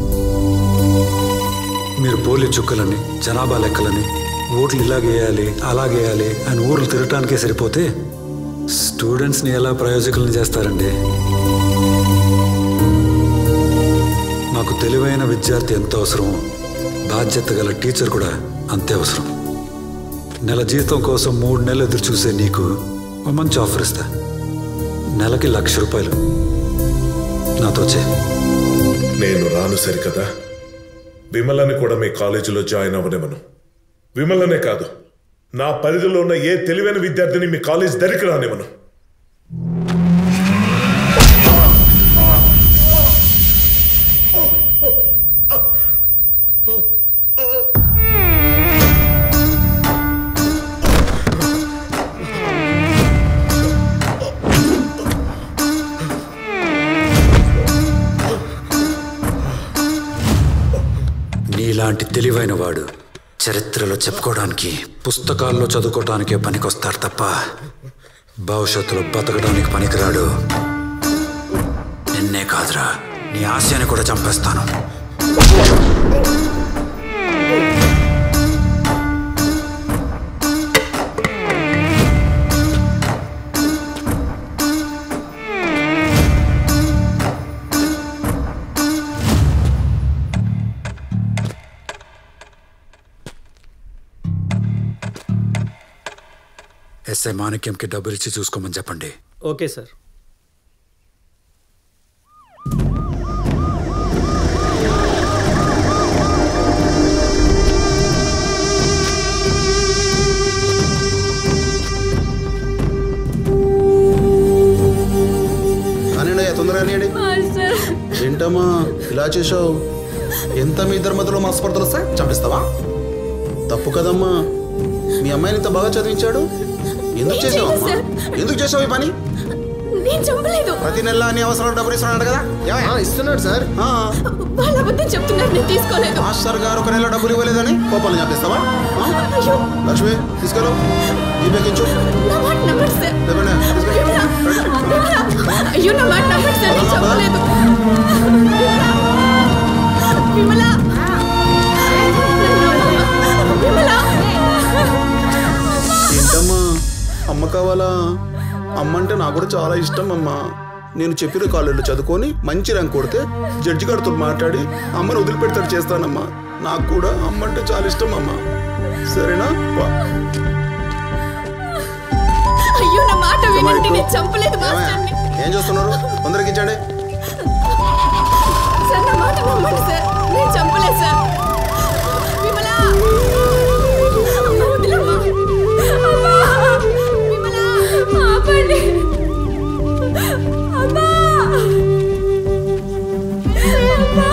మీరు పోలి చుక్కలని జనాభా లెక్కలని ఓట్లు ఇలాగేయాలి అలాగేయాలి అని ఊర్లు తిరగటానికే సరిపోతే స్టూడెంట్స్ని ఎలా ప్రయోజకులను చేస్తారండి మాకు తెలివైన విద్యార్థి ఎంత అవసరమో బాధ్యత గల టీచర్ కూడా అంతే అవసరం నెల జీతం కోసం మూడు నెలలు ఎదురు చూసే నీకు ఒక మంచి ఆఫర్ ఇస్తా నెలకి లక్ష రూపాయలు నాతో చే నేను రాను సరికదా విమలని కూడా మీ కాలేజీలో జాయిన్ అవ్వనివ్వను విమలనే కాదు నా పరిధిలో ఉన్న ఏ తెలివైన విద్యార్థిని మీ కాలేజ్ దరికి రానివ్వను నీలాంటి తెలివైన వాడు చరిత్రలో చెప్పుకోవడానికి పుస్తకాల్లో చదువుకోవడానికే పనికొస్తారు తప్ప భవిష్యత్తులో బతకడానికి పనికిరాడు నిన్నే కాదురా నీ ఆశయాన్ని కూడా చంపేస్తాను ఎస్ఐ మాణిక్యంకి డబ్బులు ఇచ్చి చూసుకోమని చెప్పండి ఓకే సార్ కానివ్వండి అయ్యా, తొందరగా కానివ్వండి ఏంటమ్మా ఇలా చేసావు ఎంత మీ ఇద్దరి మధ్యలో మనస్పర్ధలు వస్తాయి చంపిస్తావా తప్పు కదమ్మా మీ అమ్మాయిని ఇంత బాగా చదివించాడు ఎందుకు చేసావు అమ్మా ఎందుకు చేసావు ఈ పని నేను చంపలేదు ప్రతి నెల అన్ని అవసరాలు డబ్బులు ఇస్తున్నాడు కదా ఇస్తున్నాడు సార్ వాళ్ళ అబద్ధం చెప్తున్నారు నేను తీసుకోలేదు మాస్టర్ గారు ఒక నెల డబ్బులు ఇవ్వలేదని కోపాలు చంపిస్తావా ఆ? అయ్యో లక్ష్మి తీసుకెళ్ళు ఈ బెక్కించు నా మాట నమ్మండి సార్ లేవండి, తీసుకెళ్ళు. విమల, అయ్యో నా మాట నమ్మండి సార్ నేను చంపలేదు విమల విమల ఏంటమ్మా అమ్మ కావాలా అమ్మ అంటే నాకు కూడా చాలా ఇష్టం అమ్మా నేను చెప్పిన కాలేజీలో చదువుకొని మంచి ర్యాంక్ కొడితే జడ్జి గారితో మాట్లాడి అమ్మని వదిలిపెడతాడు చేస్తానమ్మా నాకు కూడా అమ్మ అంటే చాలా ఇష్టం అమ్మా సరేనా వా. అయ్యో నా మాట వినండి నేను చంపలేదు మాస్టర్ని ఏం చూస్తున్నారు తొందరగా ఇచ్చండి సార్ నా మాట నమ్మండి సార్ నేను చంపలేదు సార్ విమల అమ్మ, వదిలమ్మా. అమ్మా, విమల, ఆపండి. అమ్మా. అమ్మా.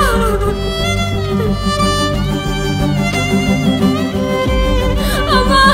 అమ్మా.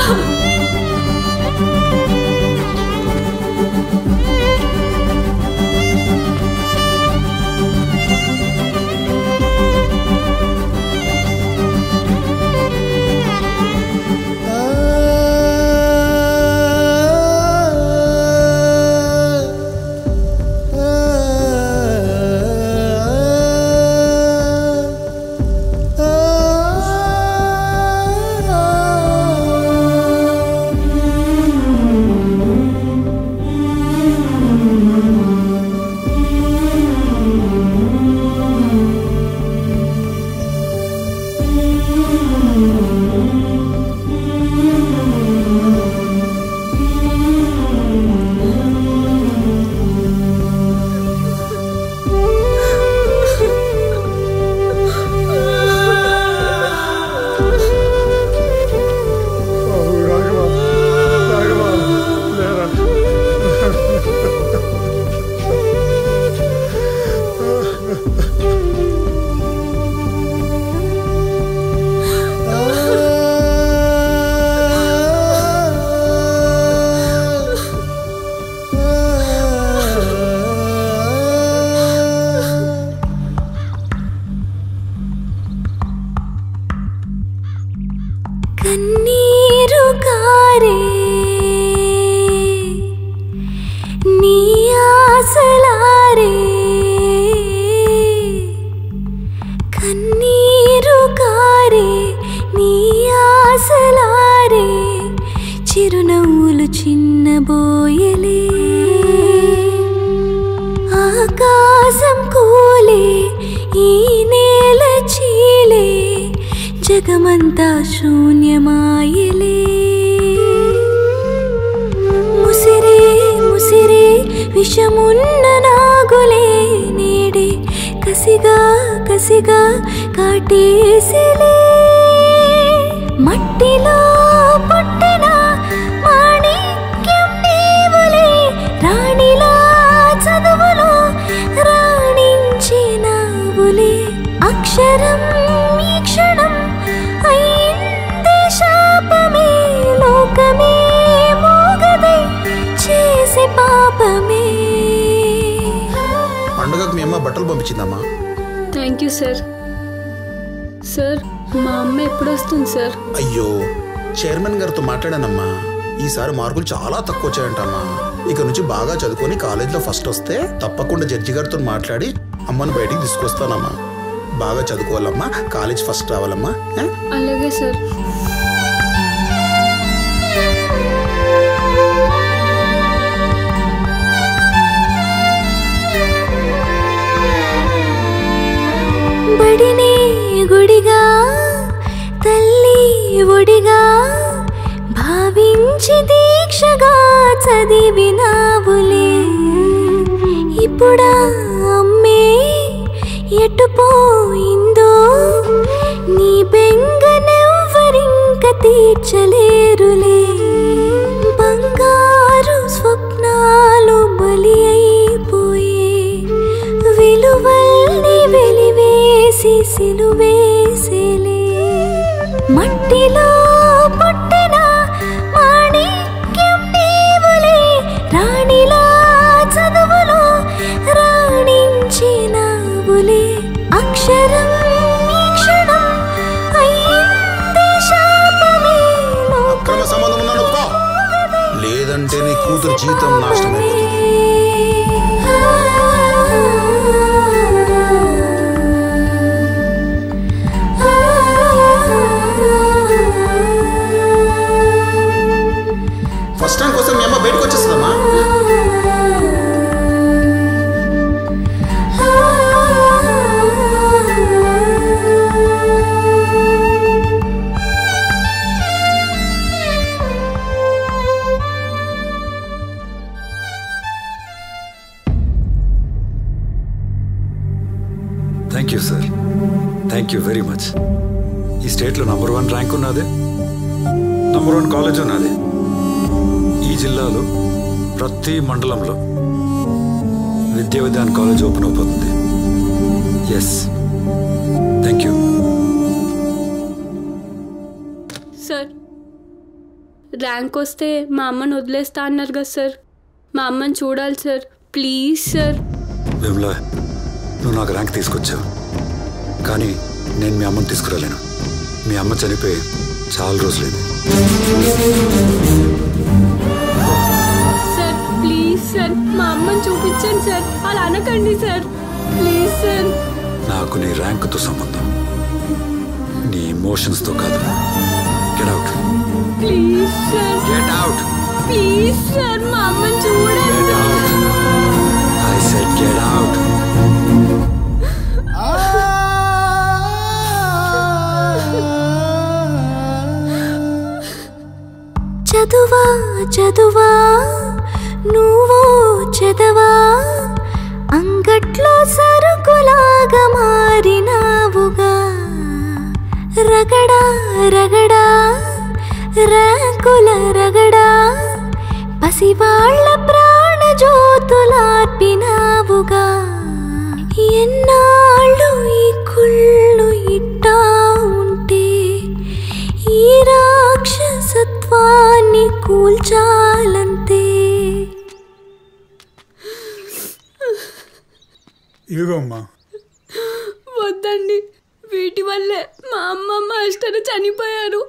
జగమంతా శూన్యమాయలే ముసిరే ముసిరే విషమున్న నాగులే నేడే కసిగా కసిగా కాటేసిలే మట్టిలో పుట్టిన మాణిక్యం నీవులే రాణిలా చదువులో రాణించినావులే అక్షరం ఈ క్షణం అయింది శాపమే లోకమే మోగదై చేసే పాపమే పండుగకు మీ అమ్మ బట్టలు పంపించిందమ్మా థ్యాంక్ యూ సార్ సార్ మా అమ్మ ఎప్పుడు వస్తుంది సార్ అయ్యో చైర్మన్ గారితో మాట్లాడానమ్మా ఈసారి మార్కులు చాలా తక్కువ వచ్చాయంటమ్మా ఇక నుంచి బాగా చదువుకొని కాలేజీలో ఫస్ట్ వస్తే తప్పకుండా జడ్జి గారితో మాట్లాడి అమ్మను బయటికి తీసుకొస్తానమ్మా బాగా చదువుకోవాలమ్మా కాలేజ్ ఫస్ట్ రావాలమ్మా ఏ? అలాగే సార్ బడినే గుడిగా తల్లి ఒడిగా భావించి దీక్షగా చదివినావులే ఇప్పుడా అమ్మే ఎటుపోయిందో నీ బెంగనెవ్వరింక తీర్చలేరులే బంగారు స్వప్నాలు బలి అయిపోయే విలువల్ని వెలివేసి సిలువేసేలే మట్టిలో పుట్టిన మాణిక్యం నీవులే రాణిలా చదువులో రాణించినావులే అక్షరం ఈ క్షణం అయ్యింది శాపమే అక్రమ సంబంధం ఉందని ఒప్పుకో లేదంటే నీ కూతురు జీవితం నాశనం అయిపోతుంది ఫస్ట్ టైం కోసం మీ అమ్మ బయటకు వచ్చేస్తుందమ్మా thank you sir thank you very much ఈ స్టేట్లో నంబర్ వన్ ర్యాంక్ ఉన్నది నంబర్ వన్ కాలేజ్ ఉన్నది ఈ జిల్లాలో ప్రతి మండలంలో విద్యా విధాన్ కాలేజ్ ఓపెన్ అయిపోతుంది yes thank you sir rank వస్తే మా అమ్మని వదిలేస్తా అన్నారు కదా సార్ మా అమ్మని చూడాలి సార్ ప్లీజ్ సార్ విమలా నువ్వు నాకు ర్యాంక్ తీసుకొచ్చావు కానీ నేను మీ అమ్మని తీసుకురాలేను మీ అమ్మ చనిపోయి చాలా రోజులైంది సార్ ప్లీజ్ సార్ మా అమ్మని చూపించండి సార్ అలా అనకండి సార్ ప్లీజ్ సార్ నాకు నీ ర్యాంకుతో సంబంధం నీ ఎమోషన్స్తో కాదు get out please sir get out please sir మా అమ్మని చూడండి sir I said get out చదువా చదువా నువ్వో చదవా అంగట్లో సరుకులాగా మారినావుగా రగడా రగడా ర్యాంకుల రగడా పసివాళ్ల ప్రాణ జ్యోతులార్పినావుగా ఎన్నాళ్ళు ఈ కుళ్ళు ఇట్టా ఉంటే ఈ రాక్షసత్వాన్ని కూల్చాలంతే ఇదిగో అమ్మా వద్దండి వీటి వల్లే మా అమ్మ మాస్టర్ చనిపోయారు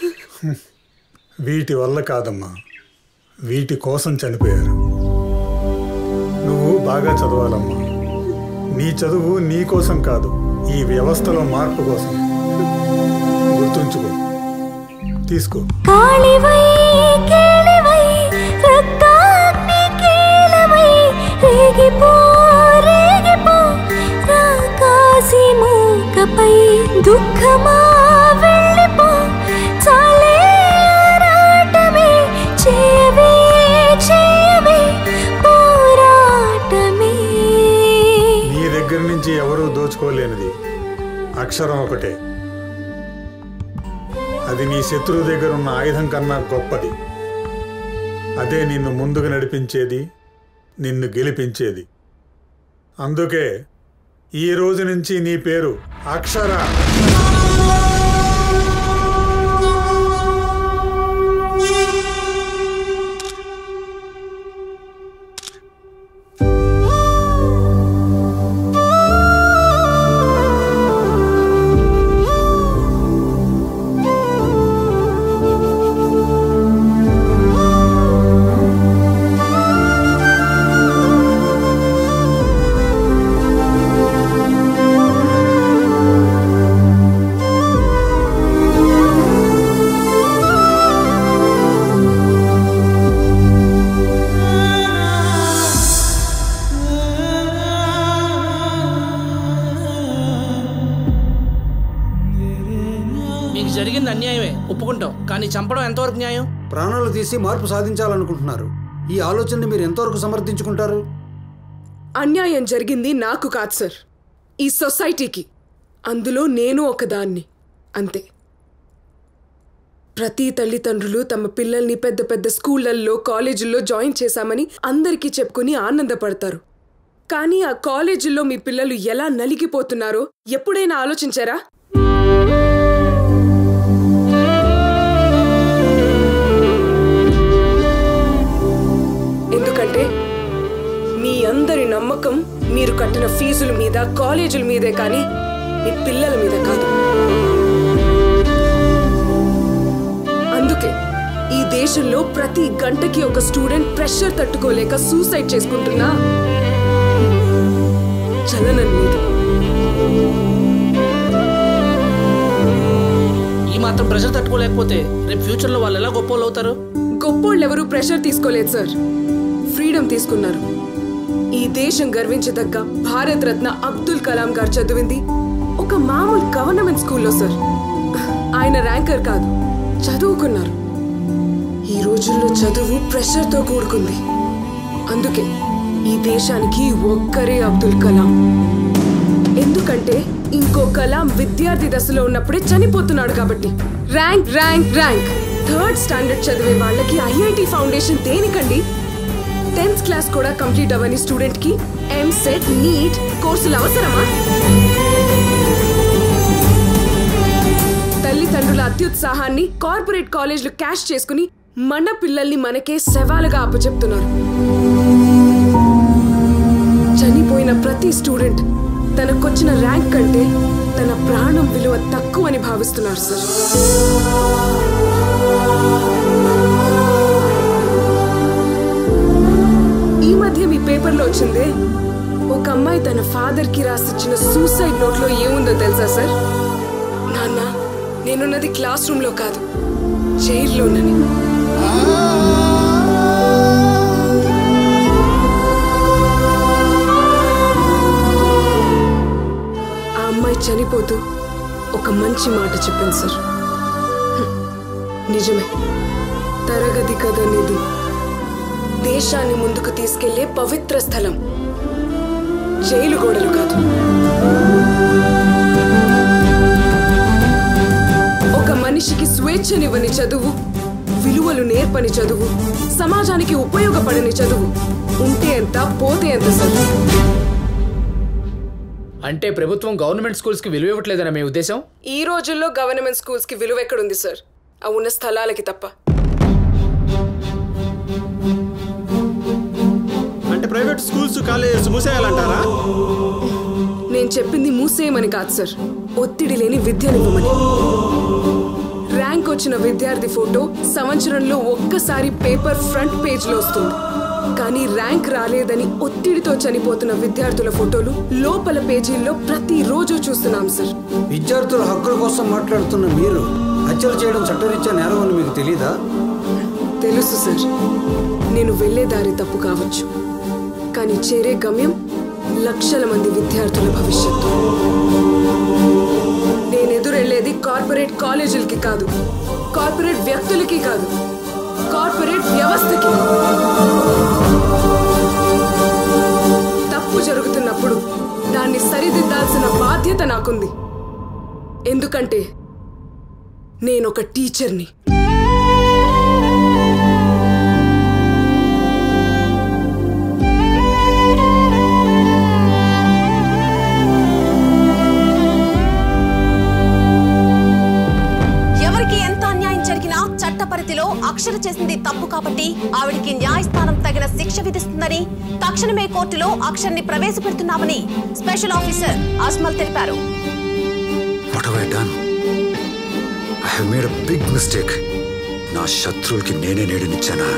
వీటి వల్ల కాదమ్మా వీటి కోసం చనిపోయారు నువ్వు బాగా చదవాలమ్మా నీ చదువు నీ కోసం కాదు ఈ వ్యవస్థలో మార్పు కోసం గుర్తుంచుకో తీసుకో కాళివై కేళివై రక్తాగ్ని కీలవై రేగిపో రేగిపో రాకాసి మూకపై దుఃఖమా వెళ్ళ పంచుకోలేనిది అక్షరం ఒకటే అది నీ శత్రువు దగ్గర ఉన్న ఆయుధం కన్నా గొప్పది అదే నిన్ను ముందుకు నడిపించేది నిన్ను గెలిపించేది అందుకే ఈ రోజు నుంచి నీ పేరు అక్షర మీకు జరిగింది అన్యాయమే ఒప్పుకుంటాం కానీ చంపడం ఎంతవరకు న్యాయం ప్రాణాలు తీసి మార్పు సాధించాలనుకుంటున్నారు ఈ ఆలోచనని మీరు ఎంతవరకు సమర్థించుకుంటారు అన్యాయం జరిగింది నాకు కాదు సార్ ఈ సొసైటీకి అందులో నేను ఒకదాన్ని అంతే ప్రతి తల్లిదండ్రులు తమ పిల్లల్ని పెద్ద పెద్ద స్కూళ్ళల్లో కాలేజీల్లో జాయిన్ చేశామని అందరికీ చెప్పుకుని ఆనందపడతారు కానీ ఆ కాలేజీల్లో మీ పిల్లలు ఎలా నలిగిపోతున్నారో ఎప్పుడైనా ఆలోచించారా ఎందుకంటే మీ అందరి నమ్మకం మీరు కట్టిన ఫీజుల మీద కాలేజీల మీదే కానీ మీ పిల్లల మీద కాదు అందుకే ఈ దేశంలో ప్రతి గంటకి ఒక స్టూడెంట్ ప్రెషర్ తట్టుకోలేక సూసైడ్ చేసుకుంటున్నా చలనం లేదు ఈ మాత్రం ప్రెషర్ తట్టుకోలేకపోతే రేపు ఫ్యూచర్లో వాళ్ళు ఎలా గొప్ప అవుతారు గొప్పోళ్ళు ఎవరు ప్రెషర్ తీసుకోలేదు సార్ ఫ్రీడమ్ తీసుకున్నారు ఈ దేశం గర్వించదగ్గ భారత రత్న అబ్దుల్ కలాం గారు చదివింది ఒక మామూలు గవర్నమెంట్ స్కూల్లో సార్ ఆయన ర్యాంకర్ కాదు చదువుకున్నారు ఈ రోజుల్లో చదువు ప్రెషర్తో కూడుకుంది అందుకే ఈ దేశానికి ఒక్కరే అబ్దుల్ కలాం ఎందుకంటే ఇంకో కలాం విద్యార్థి దశలో ఉన్నప్పుడే చనిపోతున్నాడు కాబట్టి rank rank rank third standard చదివే వాళ్ళకి ఐఐటి ఫౌండేషన్ దేనికండి టెన్త్ క్లాస్ కూడా కంప్లీట్ అవ్వని స్టూడెంట్ కి ఎంసెట్ నీట్ కోర్సులు అవసరమా తల్లిదండ్రుల అత్యుత్సాహాన్ని కార్పొరేట్ కాలేజీలు క్యాష్ చేసుకుని మన పిల్లల్ని మనకే శవాలుగా అప్పచెప్తున్నారు చనిపోయిన ప్రతి స్టూడెంట్ తనకొచ్చిన ర్యాంక్ కంటే తన ప్రాణం విలువ తక్కువని భావిస్తున్నారు సార్ ఈ మధ్య మీ పేపర్లో వచ్చిందే ఒక అమ్మాయి తన ఫాదర్ కి రాసిచ్చిన సూసైడ్ నోట్ లో ఏముందో తెలుసా సార్ నాన్న నేనున్నది క్లాస్ రూమ్ లో కాదు జైల్లోనని ఆ అమ్మాయి చనిపోతూ ఒక మంచి మాట చెప్పింది సార్ హ్మ్. నిజమే తరగతి కదనేది దేశాన్ని ముందుకు తీసుకెళ్లే పవిత్ర స్థలం జైలు గోడలు కాదు ఒక మనిషికి స్వేచ్ఛనివ్వని చదువు విలువలు నేర్పని చదువు సమాజానికి ఉపయోగపడని చదువు ఉంటే ఎంత పోతే ఎంత సార్ అంటే ప్రభుత్వం గవర్నమెంట్ స్కూల్స్ కి విలువ ఇవ్వట్లేదన్న మీ ఉద్దేశం ఈ రోజుల్లో గవర్నమెంట్ స్కూల్స్ కి విలువ ఎక్కడుంది సార్ ఆ ఉన్న స్థలాలకి తప్ప అంటే ప్రైవేట్ స్కూల్స్ కాలేజెస్ మూసేయాలంటారా నేను చెప్పింది మూసేయమని కాదు సార్ ఒత్తిడి లేని విద్యనివ్వమని ర్యాంక్ వచ్చిన విద్యార్థి ఫోటో సంవత్సరంలో ఒక్కసారి పేపర్ ఫ్రంట్ పేజ్లో వస్తుంది కానీ ర్యాంక్ రాలేదని ఒత్తిడితో చనిపోతున్న విద్యార్థుల ఫోటోలు లోపల పేజీల్లో ప్రతిరోజు చూస్తున్నాం సార్ విద్యార్థుల హక్కుల కోసం మాట్లాడుతున్న మీరు హత్యలు చేయడం చట్టరీత్యా నేరం అని మీకు తెలీదా తెలుసు సార్ నేను వెళ్లే దారి తప్పు కావచ్చు కానీ చేరే గమ్యం లక్షల మంది విద్యార్థుల భవిష్యత్తు నేను ఎదురెళ్లేది కార్పొరేట్ కాలేజీలకి కాదు కార్పొరేట్ వ్యక్తులకి కాదు కార్పొరేట్ వ్యవస్థకి తప్పు జరుగుతున్నప్పుడు దాన్ని సరిదిద్దాల్సిన బాధ్యత నాకుంది ఎందుకంటే నేనొక టీచర్ని ఎవరికి ఎంత అన్యాయం జరిగినా చట్ట పరిధిలో అక్షర చేసింది తప్పు కాబట్టి ఆవిడికి న్యాయస్థానం తగిన శిక్ష విధిస్తుందని తక్షణమే కోర్టులో అక్షర్ని ప్రవేశపెడుతున్నామని స్పెషల్ ఆఫీసర్ అజ్మల్ తెలిపారు what I done I have made a big mistake నా శత్రువులకి నేనే నేడునిచ్చానా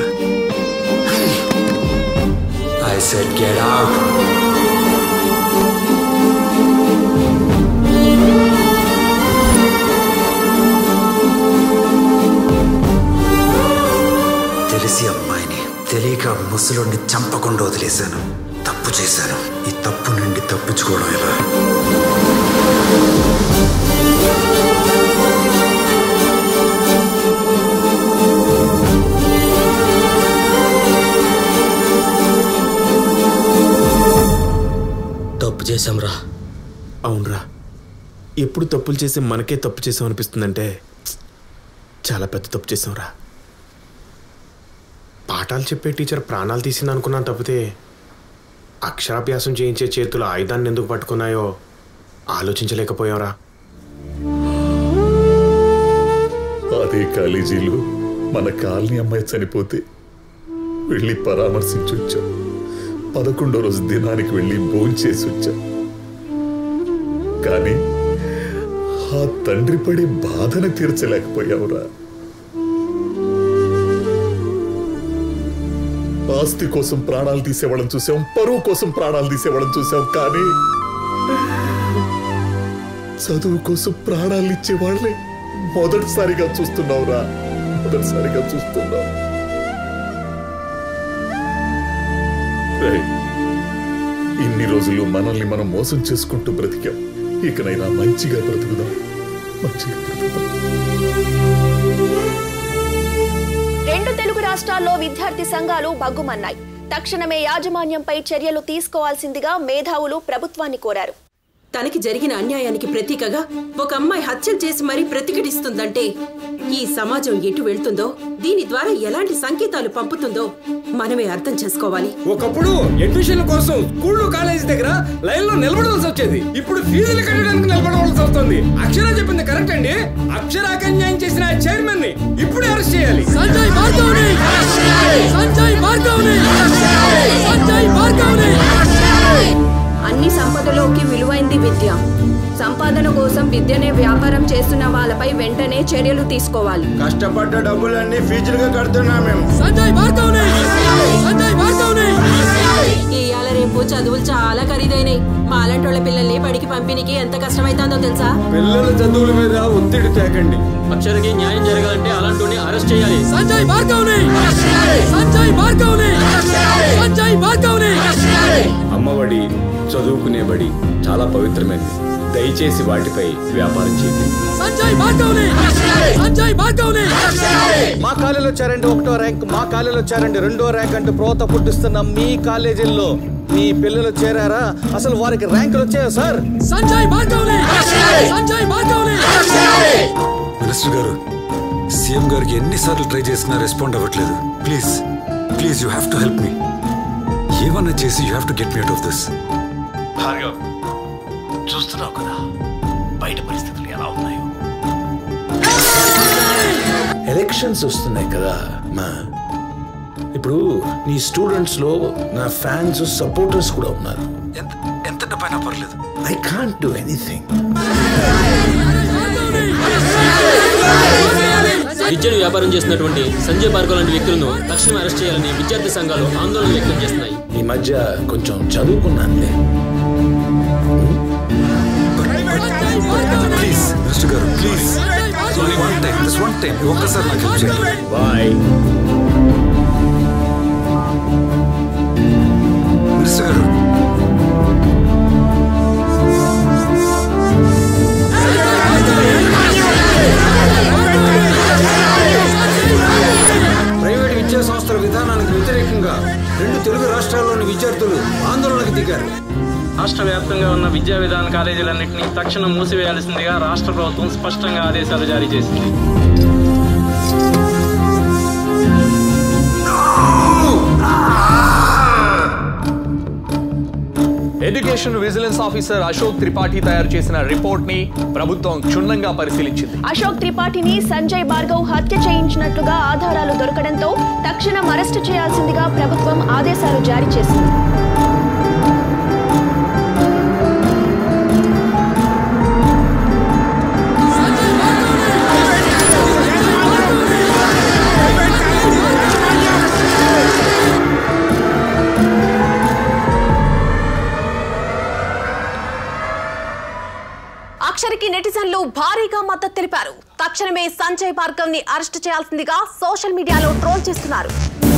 ఐ సెడ్ గెట్ అవుట్ తెలిసి అమ్మాయిని తెలియక ముసలుడిని చంపకుండా వదిలేశాను తప్పు చేశాను ఈ తప్పు నుండి తప్పించుకోవడం ఎలా తప్పు చేశాంరా అవునరా ఎప్పుడు తప్పులు చేసి మనకే తప్పు చేసాం అనిపిస్తుందంటే చాలా పెద్ద తప్పు చేసాంరా పాఠాలు చెప్పే టీచర్ ప్రాణాలు తీసింది అనుకున్నాను తప్పితే అక్షరాభ్యాసం చేయించే చేతులు ఆయుధాన్ని ఎందుకు పట్టుకున్నాయో ఆలోచించలేకపోయావురా అదే కాలేజీలో మన కాలనీ అమ్మాయి చనిపోతే వెళ్ళి పరామర్శించి వచ్చాం పదకొండో రోజు దినానికి వెళ్ళి భోంచేసి వచ్చాం కానీ ఆ తండ్రి పడే బాధను తీర్చలేకపోయావురా ఆస్తి కోసం ప్రాణాలు తీసేవాళ్ళని చూసాం పరువు కోసం ప్రాణాలు తీసేవాళ్ళని చూసాం కానీ చదువు కోసం ప్రాణాలు ఇచ్చేవాళ్ళని మొదటిసారిగా చూస్తున్నావురా మొదటిసారిగా చూస్తున్నావు రేయ్, ఇన్ని రోజులు మనల్ని మనం మోసం చేసుకుంటూ బ్రతికాం ఇకనైనా మంచిగా బ్రతుకుదాం మంచిగా బ్రతుకుదాం రెండు తెలుగు రాష్ట్రాల్లో విద్యార్థి సంఘాలు బగ్గుమన్నాయి తక్షణమే యాజమాన్యంపై చర్యలు తీసుకోవాల్సిందిగా మేధావులు ప్రభుత్వాన్ని కోరారు తనకి జరిగిన అన్యాయానికి ప్రతీకగా ఒక అమ్మాయి హత్యలు చేసి మరీ ప్రతిఘటిస్తుందంటే ఈ సమాజం ఎటు వెళ్తుందో దీని ద్వారా ఎలాంటి సంకేతాలు పంపుతుందో మనమే అర్థం చేసుకోవాలి ఒకప్పుడు అడ్మిషన్ కోసం స్కూళ్ళు కాలేజీ దగ్గర లైన్ లో నిలబడవలసి వచ్చేది ఇప్పుడు ఫీజులు కట్టడానికి నిలబడవలసి వస్తుంది అక్షర చెప్పింది కరెక్ట్ అండి అక్షరాకి అన్యాయం చేసిన ఆ చైర్మన్ ని ఇప్పుడు అరెస్ట్ చేయాలి సంజయ్ భార్గవ్ని సంజయ్ భార్గవ్ని సంజయ్ భార్గవ్ని అన్ని సంపదలోకి విలువైంది విద్య సంపాదన కోసం విద్యనే వ్యాపారం చేస్తున్న వాళ్ళపై వెంటనే చర్యలు తీసుకోవాలి కష్టపడ్డ డబ్బులన్నీ ఫీజులుగా కడుతున్నాం మేము సంజయ్ భార్గవ్ని సంజయ్ భార్గవ్ని ఇవాళ రేపు చదువులు చాలా ఖరీదైనాయి మాలంటోళ్ళ పిల్లల్ని బడికి పంపిణీకి ఎంత కష్టమైతుందో తెలుసా పిల్లల చదువుల మీద ఒత్తిడి తేకండి అక్షరకి న్యాయం జరగాలంటే అలాంటి అరెస్ట్ చేయాలి సంజయ్ భార్గవ్ని సంజయ్ భార్గవ్ని సంజయ్ భార్గవ్ని అమ్మఒడి చదువుకునే బడి చాలా పవిత్రమైనది దయచేసి వాటిపై వ్యాపారం చేయండి సంజయ్ భార్గవ్ని సంజయ్ భార్గవ్ని మా కాలేజీలో వచ్చారండి ఒకటో ర్యాంక్ మా కాలేజీలో వచ్చారండి రెండో ర్యాంక్ అంటూ ప్రోత పుట్టిస్తున్న మీ కాలేజీల్లో మీ పిల్లలు చేరారా అసలు వారికి ర్యాంకులు వచ్చాయా సార్ సంజయ్ భార్గవ్ని సంజయ్ భార్గవ్ని మినిస్టర్ గారు సీఎం గారికి ఎన్నిసార్లు ట్రై చేసినా రెస్పాండ్ అవ్వట్లేదు please please you have to help me ఏమన్నా చేసి you have to get me out of this Bhargav చూస్తున్నావు కదా బయట పరిస్థితులు ఎలా ఉన్నాయో ఎలక్షన్స్ వస్తున్నాయి కదా మా ఇప్పుడు నీ స్టూడెంట్స్ లో నా ఫ్యాన్స్ సపోర్టర్స్ కూడా ఉన్నారు ఎంత డబ్బైనా పర్లేదు ఐ కాంట్ డూ ఎనీథింగ్ విద్యను వ్యాపారం చేస్తున్నటువంటి సంజయ్ భార్గవ్ లాంటి వ్యక్తులను తక్షణం అరెస్ట్ చేయాలని విద్యార్థి సంఘాలు ఆందోళన వ్యక్తం చేస్తున్నాయి ఈ మధ్య కొంచెం చదువుకున్నానులే ప్లీజ్ మినిస్టర్ గారు please one time this one time ఒక్కసారి నాకు help చేయండి బాయ్ మినిస్టర్ గారు ప్రైవేట్ విద్యా సంస్థల విధానానికి వ్యతిరేకంగా రెండు తెలుగు రాష్ట్రాల్లోని విద్యార్థులు ఆందోళనకు దిగారు రాష్ట్ర వ్యాప్తంగా ఉన్న విద్యా విధాన కాలేజీలన్నింటినీ తక్షణం మూసివేయాల్సిందిగా రాష్ట్ర ప్రభుత్వం స్పష్టంగా ఆదేశాలు జారీ చేసింది education vigilance officer Ashok Tripathi తయారు చేసిన రిపోర్ట్ ని ప్రభుత్వం క్షుణ్ణంగా పరిశీలించింది అశోక్ త్రిపాఠిని సంజయ్ భార్గవ్ హత్య చేయించినట్లుగా ఆధారాలు దొరకడంతో తక్షణం అరెస్టు చేయాల్సిందిగా ప్రభుత్వం ఆదేశాలు జారీ చేసింది అక్షర్కి నెటిజన్లు భారీగా మద్దతు తెలిపారు తక్షణమే సంజయ్ భార్గవ్ ని అరెస్ట్ చేయాల్సిందిగా సోషల్ మీడియాలో ట్రోల్ చేస్తున్నారు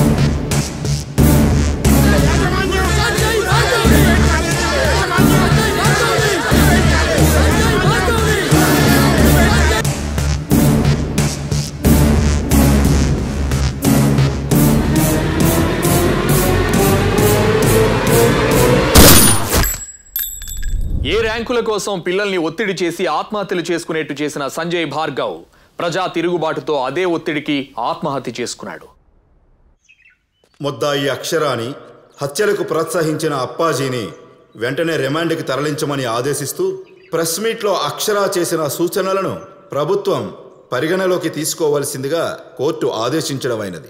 ఏ ర్యాంకుల కోసం పిల్లల్ని ఒత్తిడి చేసి ఆత్మహత్యలు చేసుకునేట్టు చేసిన సంజయ్ భార్గవ్ ప్రజా తిరుగుబాటుతో అదే ఒత్తిడికి ఆత్మహత్య చేసుకున్నాడు ముద్దాయి అక్షరాని హత్యలకు ప్రోత్సహించిన అప్పాజీని వెంటనే రిమాండ్కి తరలించమని ఆదేశిస్తూ ప్రెస్ మీట్లో అక్షరా చేసిన సూచనలను ప్రభుత్వం పరిగణలోకి తీసుకోవలసిందిగా కోర్టు ఆదేశించడమైనది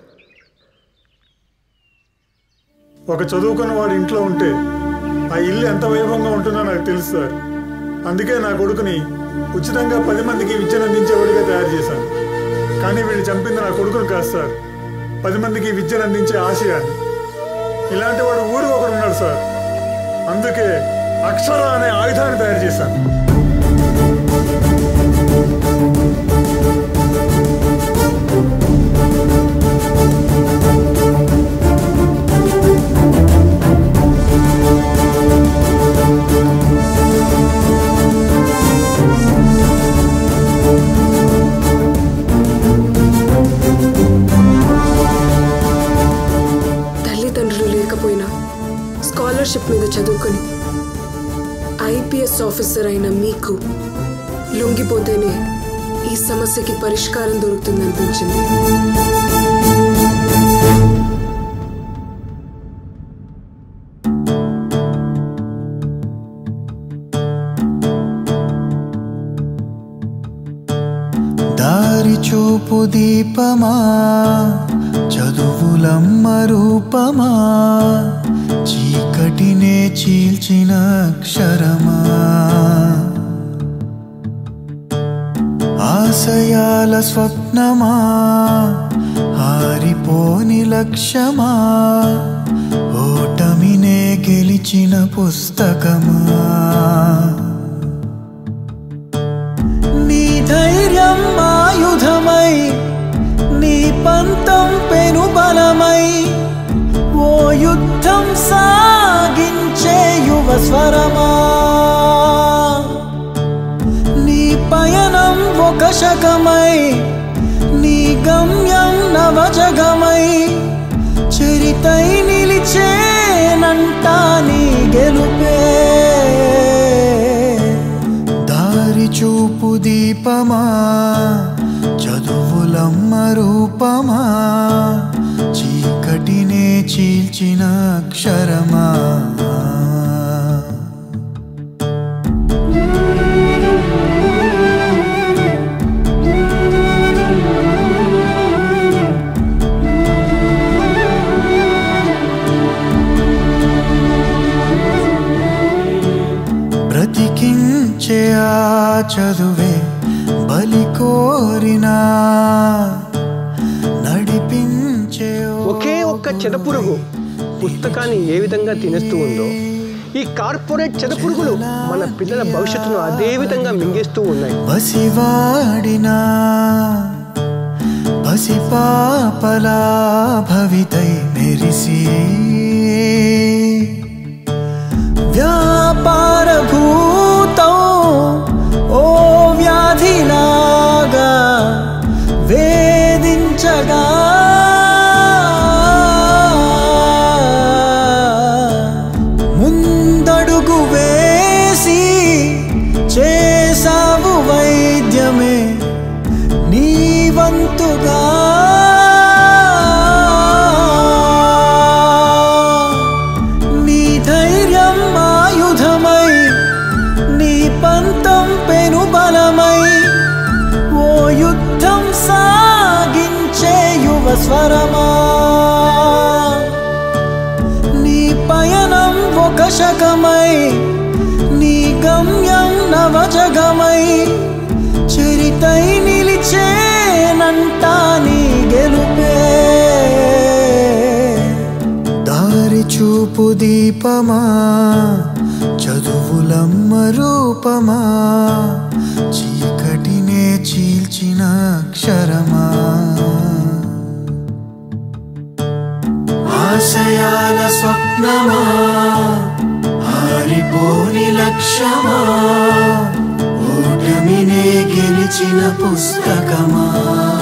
ఒక చదువుకున్న వాడు ఇంట్లో ఉంటే ఆ ఇల్లు ఎంత వైభవంగా ఉంటుందో నాకు తెలుసు సార్ అందుకే నా కొడుకుని ఉచితంగా పది మందికి విద్యను అందించేవాడిగా తయారు చేశాను కానీ వీళ్ళు చంపింది నా కొడుకును కాదు సార్ పది మందికి విద్యను అందించే ఆశయాన్ని ఇలాంటి వాడు ఊరు ఒకడు ఉన్నాడు సార్ అందుకే అక్షర అనే ఆయుధాన్ని తయారు చేశాను తల్లిదండ్రులు లేకపోయినా స్కాలర్షిప్ మీద చదువుకొని ఐపీఎస్ ఆఫీసర్ అయిన మీకు లొంగిపోతేనే ఈ సమస్యకి పరిష్కారం దొరుకుతుందనిపించింది దారి చూపు దీపమా చదువులమ్మ రూపమా చీకటినే చీల్చిన అక్షరమా ఆశయాల స్వప్నమా హారిపోని లక్ష్యమా ఓటమినే గెలిచిన పుస్తకమా నీ ధైర్యం ఆయుధమై నీ పంతం పెనుబలమై ఓ యుద్ధం సాగించే యువ స్వరమా నీ పయనం ఒక శకమై నీ గమ్యం నవజగమై చరితై నిలిచేనంట నీ గెలుపే దారి చూపు దీపమా చదువులమ్మ రూపమా చీకటినే చీల్చిన అక్షరమా బ్రతికించే ఆ చదువే బలి కోరినా నడిపించే ఒకే ఒక్క చెదపురుగు పుస్తకాన్ని ఏ విధంగా తినేస్తూ ఉందో ఈ కార్పొరేట్ చెదపురుగులు మన పిల్లల భవిష్యత్తును అదే విధంగా మింగేస్తూ ఉన్నాయి పసివాడినా పసిపాపలా భవితై మెరిసి వ్యాపార భూతం ఓ వ్యాధిలాగా వేధించగా ముందడుగు వే పంతం పెను బలమై ఓ యుద్ధం సాగించే యువ స్వరమా నీ పయనం ఒక శకమై నీ గమ్యం నవజగమై చరితై నిలిచేనంట నీ గెలుపే దారి చూపు దీపమా చదువులమ్మ రూపమా చీకటినే చీల్చిన అక్షరమా ఆశయాల స్వప్నమా ఆరిపోని లక్ష్యమా ఓటమినే గెలిచిన పుస్తకమా